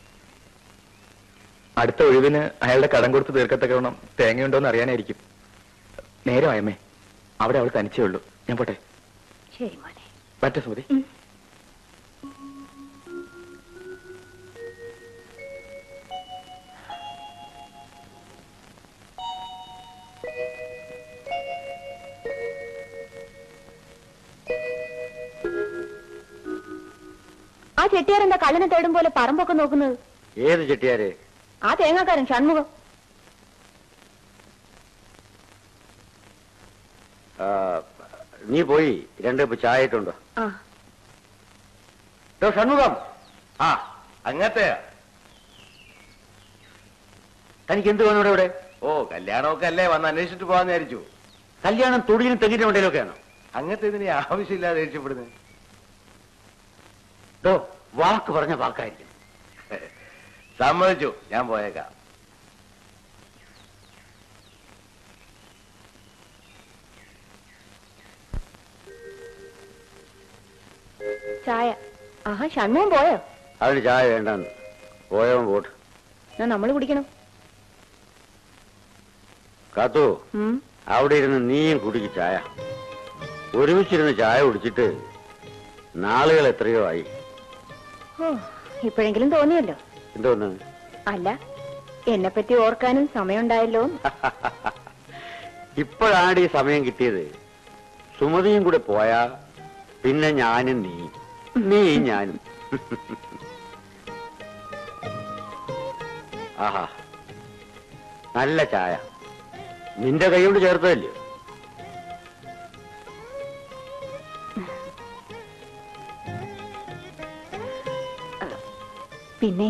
Speaker 1: അടുത്ത ഒഴിവിന് അയാളുടെ കടം കൊടുത്ത് തീർക്കത്തക്കവണ്ണം തേങ്ങയുണ്ടോ എന്ന് അറിയാനായിരിക്കും നേരമായമ്മേ അവിടെ അവൾ തനിച്ചേ ഉള്ളൂ ഞാൻ പോട്ടെ
Speaker 3: ശരി മോനെ
Speaker 1: പറ്റ സുമതി
Speaker 3: ആ ചെട്ടിയാരെന്താ കള്ളനെ തേടും പോലെ പറമ്പൊക്കെ നോക്കുന്നത്
Speaker 4: ഏത് ചെട്ടിയാര്
Speaker 3: ആ തേങ്ങാക്കാരൻ ഷൺമുഖം
Speaker 4: ആ, നീ പോയി രണ്ട് കപ്പ് ചായ ഇട്ടുണ്ടോ
Speaker 3: ആ
Speaker 4: ഡോ, ഷൺമുഖം
Speaker 6: ആ അങ്ങനത്തെ
Speaker 4: തനിക്ക് എന്ത് വേണം ഇവിടെ ഇവിടെ
Speaker 6: ഓ കല്യാണമൊക്കെ അല്ലേ വന്ന് അന്വേഷിച്ചിട്ട് പോകാന്ന് വിചാരിച്ചു
Speaker 4: കല്യാണം തൊടിയിലും തെങ്ങിന്റെ മണ്ടയിലൊക്കെയാണോ
Speaker 6: അങ്ങനത്തെ ഇതിന് ആവശ്യമില്ലാതെ ദേഷ്യപ്പെടുന്നത്
Speaker 4: ഡോ വാക്ക് പറഞ്ഞ വാക്കായിരിക്കും
Speaker 6: സമ്മതിച്ചു ഞാൻ പോയേക്കാം
Speaker 3: ചായ ആഹാ ഷൺമുഖം പോയോ
Speaker 4: അതിന് ചായ വേണ്ടെന്ന് പോയവൻ പോട്ട്
Speaker 3: എന്നാ നമ്മൾ കുടിക്കണം
Speaker 4: കാത്തു
Speaker 3: ഉം.
Speaker 4: അവിടെ ഇരുന്ന് നീയും കുടിക്ക് ചായ ഒരുമിച്ചിരുന്ന് ചായ കുടിച്ചിട്ട് നാളുകൾ എത്രയോ ആയി
Speaker 3: ഓ ഇപ്പോഴെങ്കിലും തോന്നിയല്ലോ
Speaker 4: എന്തോന്ന്
Speaker 3: അല്ല എന്നെ പറ്റി ഓർക്കാനും സമയമുണ്ടായല്ലോ
Speaker 4: ഇപ്പോഴാണ് ഈ സമയം കിട്ടിയത് സുമതിയും കൂടെ പോയാ പിന്നെ ഞാനും നീ നീ ഞാനും ആഹാ നല്ല ചായ നിന്റെ കൈ കൊണ്ട് ചേർത്തതല്ലേ
Speaker 3: പിന്നെ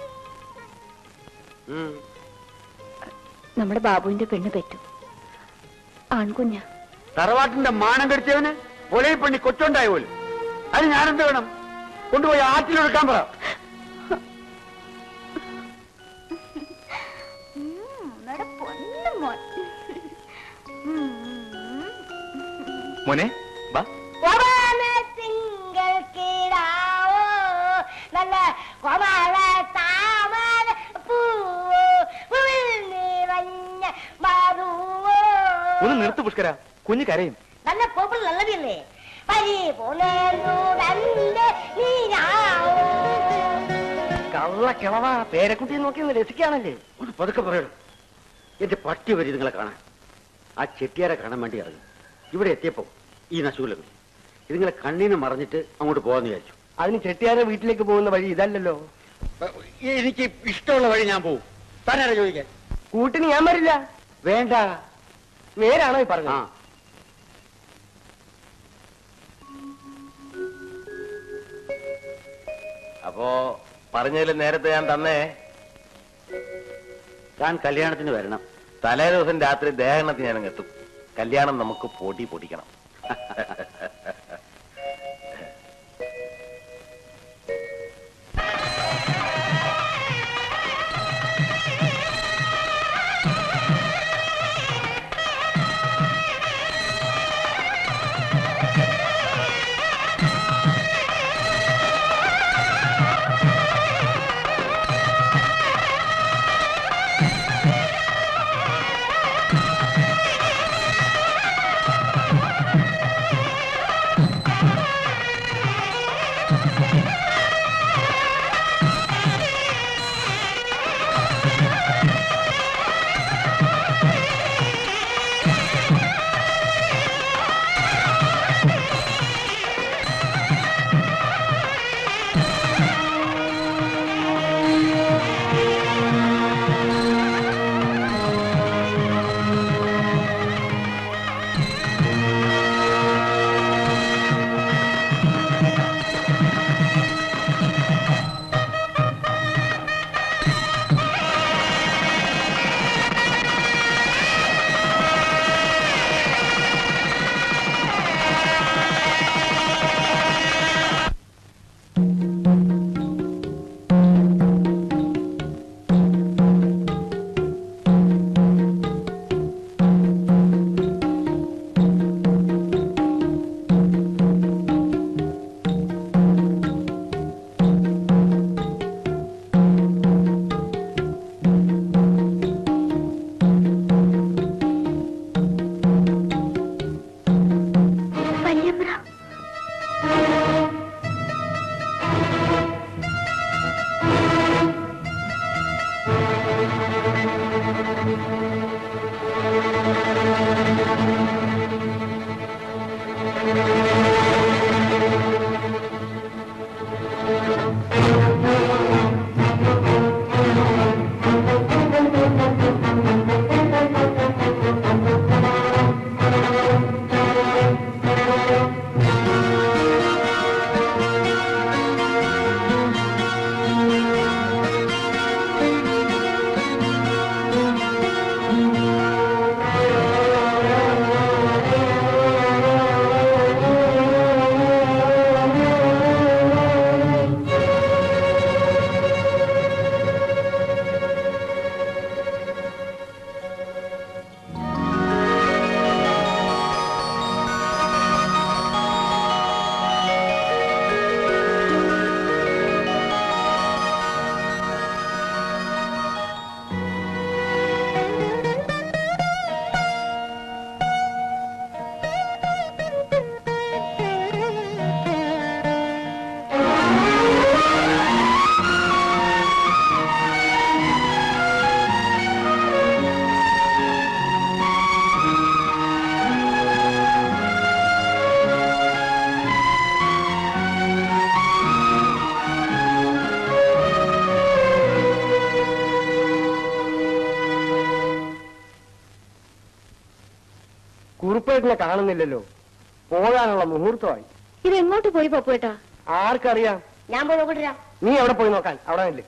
Speaker 3: നമ്മുടെ ബാബുവിന്റെ പെണ്ണ് പറ്റും ആൺകുഞ്ഞ
Speaker 15: തറവാട്ടിന്റെ മാനം കടിച്ചവന് പൊലയിൽ പണി കൊച്ചുണ്ടായ പോലും അത് ഞാനെന്ത് വേണം കൊണ്ടുപോയി ആറ്റിലൊടുക്കാൻ പറ
Speaker 1: മോനെ വാ
Speaker 9: തിങ്കൾ കിടാവോ നല്ല കോമാള താമര പൂവോ പൂവിൽ നിറഞ്ഞ മറുവോ
Speaker 1: ഒന്ന് നിർത്ത് പുഷ്കര കുഞ്ഞ് കരയും
Speaker 9: നല്ല പോപ്പിൾ നല്ലതല്ലേ പരിപൂർണ്ണ നീരാവോ
Speaker 2: കള്ള കിളവാ പേരക്കുട്ടിയെ നോക്കി ഒന്ന് രസിക്കാണല്ലേ
Speaker 4: ഒന്ന് പതുക്കെ പറയണം എന്റെ പട്ടി വരി നിങ്ങളെ കാണാൻ ആ ചെട്ടിയാരെ കാണാൻ വേണ്ടി ഇറങ്ങി ഇവിടെ എത്തിയപ്പോ ഈ നശൂലങ്ങൾ ഇതുങ്ങളെ കണ്ണീന്ന് മറഞ്ഞിട്ട് അങ്ങോട്ട് പോകാന്ന് വിചാരിച്ചു
Speaker 2: അതിന് ചെട്ടിയാരെ വീട്ടിലേക്ക് പോകുന്ന വഴി ഇതല്ലല്ലോ
Speaker 15: എനിക്ക് ഇഷ്ടമുള്ള വഴി ഞാൻ പോവും താനാരാ ചോദിക്കാൻ
Speaker 2: കൂട്ടിന് ഞാൻ വരില്ല
Speaker 15: വേണ്ട
Speaker 2: നേരാണോ ഈ
Speaker 4: ആ
Speaker 2: പറഞ്ഞത്
Speaker 6: അപ്പോ പറഞ്ഞതിൽ നേരത്തെ ഞാൻ തന്നേ
Speaker 4: താൻ കല്യാണത്തിന് വരണം
Speaker 6: തലേ ദിവസം രാത്രി ദേഹണത്തിന് ഞാൻ എത്തും കല്യാണം നമുക്ക് പൊടി പൊടിക്കണം
Speaker 11: ആ
Speaker 2: കുറുപ്പേട്ടിനെ കാണുന്നില്ലല്ലോ പോകാനുള്ള മുഹൂർത്തമായി
Speaker 3: ഇത് എങ്ങോട്ട് പോയി പപ്പുവേട്ടാ
Speaker 2: ആർക്കറിയാം
Speaker 9: ഞാൻ പോയി നോക്കിട്ടില്ല
Speaker 2: നീ എവിടെ പോയി നോക്കാൻ അവിടെ ഇല്ലേ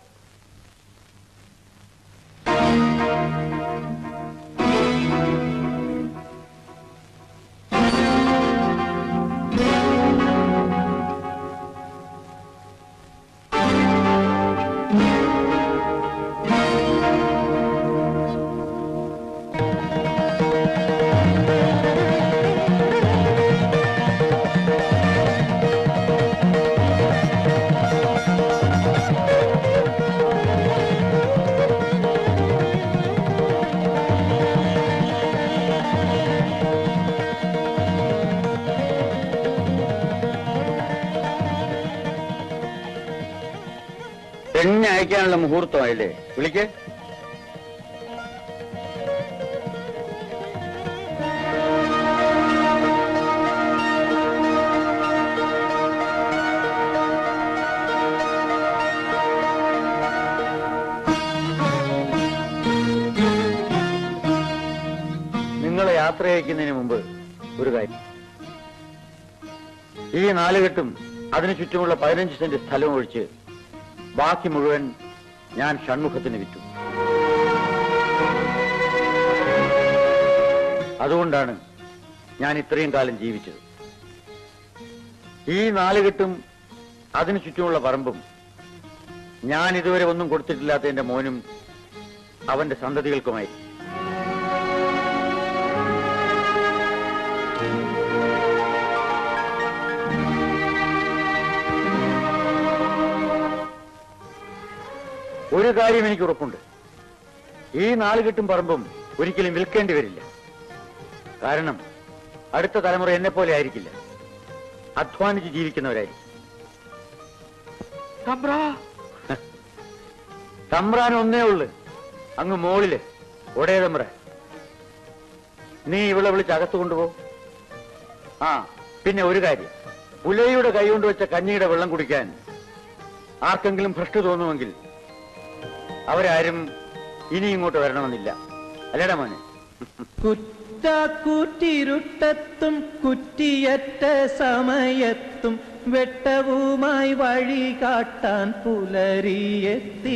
Speaker 4: പെണ്ണിനെ അയക്കാനുള്ള മുഹൂർത്തമായില്ലേ വിളിക്ക് നിങ്ങളെ യാത്ര അയക്കുന്നതിന് മുമ്പ് ഒരു കാര്യം ഈ നാലുകെട്ടും അതിനു ചുറ്റുമുള്ള പതിനഞ്ച് സെന്റ് സ്ഥലം ഒഴിച്ച് ബാക്കി മുഴുവൻ ഞാൻ ഷൺമുഖത്തിന് വിറ്റു അതുകൊണ്ടാണ് ഞാൻ ഇത്രയും കാലം ജീവിച്ചത് ഈ നാലുകെട്ടും അതിനു ചുറ്റുമുള്ള പറമ്പും ഞാൻ ഇതുവരെ ഒന്നും കൊടുത്തിട്ടില്ലാത്ത എന്റെ മോനും അവന്റെ സന്തതികൾക്കുമായി ഒരു കാര്യം എനിക്ക് ഉറപ്പുണ്ട് ഈ നാലുകെട്ടും പറമ്പും ഒരിക്കലും വിൽക്കേണ്ടി വരില്ല കാരണം അടുത്ത തലമുറ എന്നെ പോലെ ആയിരിക്കില്ല അധ്വാനിച്ച് ജീവിക്കുന്നവരായിരിക്കും തമ്പ്രാൻ ഒന്നേ ഉള്ളു അങ്ങ് മോളില് ഒടേ തമ്പ്ര നീ ഇവളെ വിളിച്ച് അകത്ത് കൊണ്ടുപോ ആ പിന്നെ ഒരു കാര്യം പുലയുടെ കൈ കൊണ്ട് വെച്ച കഞ്ഞിയുടെ വെള്ളം കുടിക്കാൻ ആർക്കെങ്കിലും ഭ്രഷ്ട് തോന്നുമെങ്കിൽ അവരാരും ഇനി ഇങ്ങോട്ട് വരണമെന്നില്ല അല്ലേടാ മോനെ
Speaker 13: കുറ്റാക്കൂറ്റിരുട്ടത്തും കുറ്റിയറ്റ സമയത്തും വെട്ടവുമായി വഴി കാട്ടാൻ പുലരിയെത്തി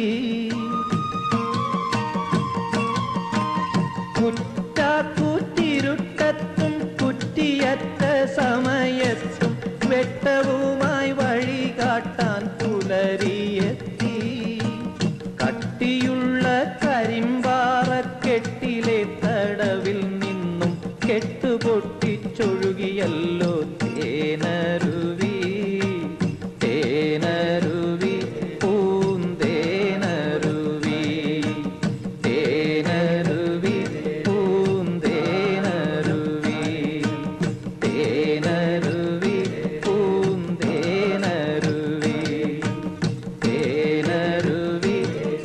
Speaker 13: കുറ്റാക്കൂറ്റിരുട്ടത്തും കുറ്റിയറ്റ സമയത്തും വെട്ടവുമായി വഴി കാട്ടാൻ പുലരിയെത്തി കട്ടിയുള്ള കരിമ്പാറക്കെട്ടിലെ തടവിൽ നിന്നും കെട്ടുപൊട്ടിച്ചൊഴുകിയല്ലോ തേനരുവി തേനരുവി പൂന്തേനരുവി തേനരുവി പൂന്തേനരുവി തേനരുവി പൂന്തേനരുവി തേനരുവി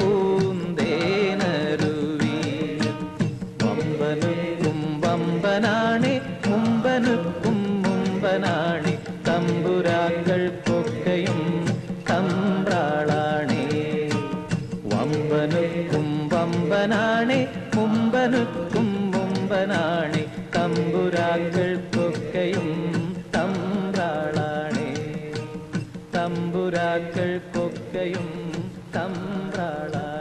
Speaker 13: പൂന്തേനരുവി വമ്പനുക്കും വമ്പനാണെ മുമ്പനുക്കും മുമ്പനാണെ തമ്പുരാക്കൾക്കൊക്കെയും തമ്പ്രാളാണേ വമ്പനുക്കും വമ്പനാണെ മുമ്പനുക്കും മുമ്പനാണെ തമ്പുരാക്കൾക്കൊക്കെയും തമ്പ്രാളാണേ തമ്പുരാക്കൾക്കൊക്കെയും തമ്പ്രാളാണേ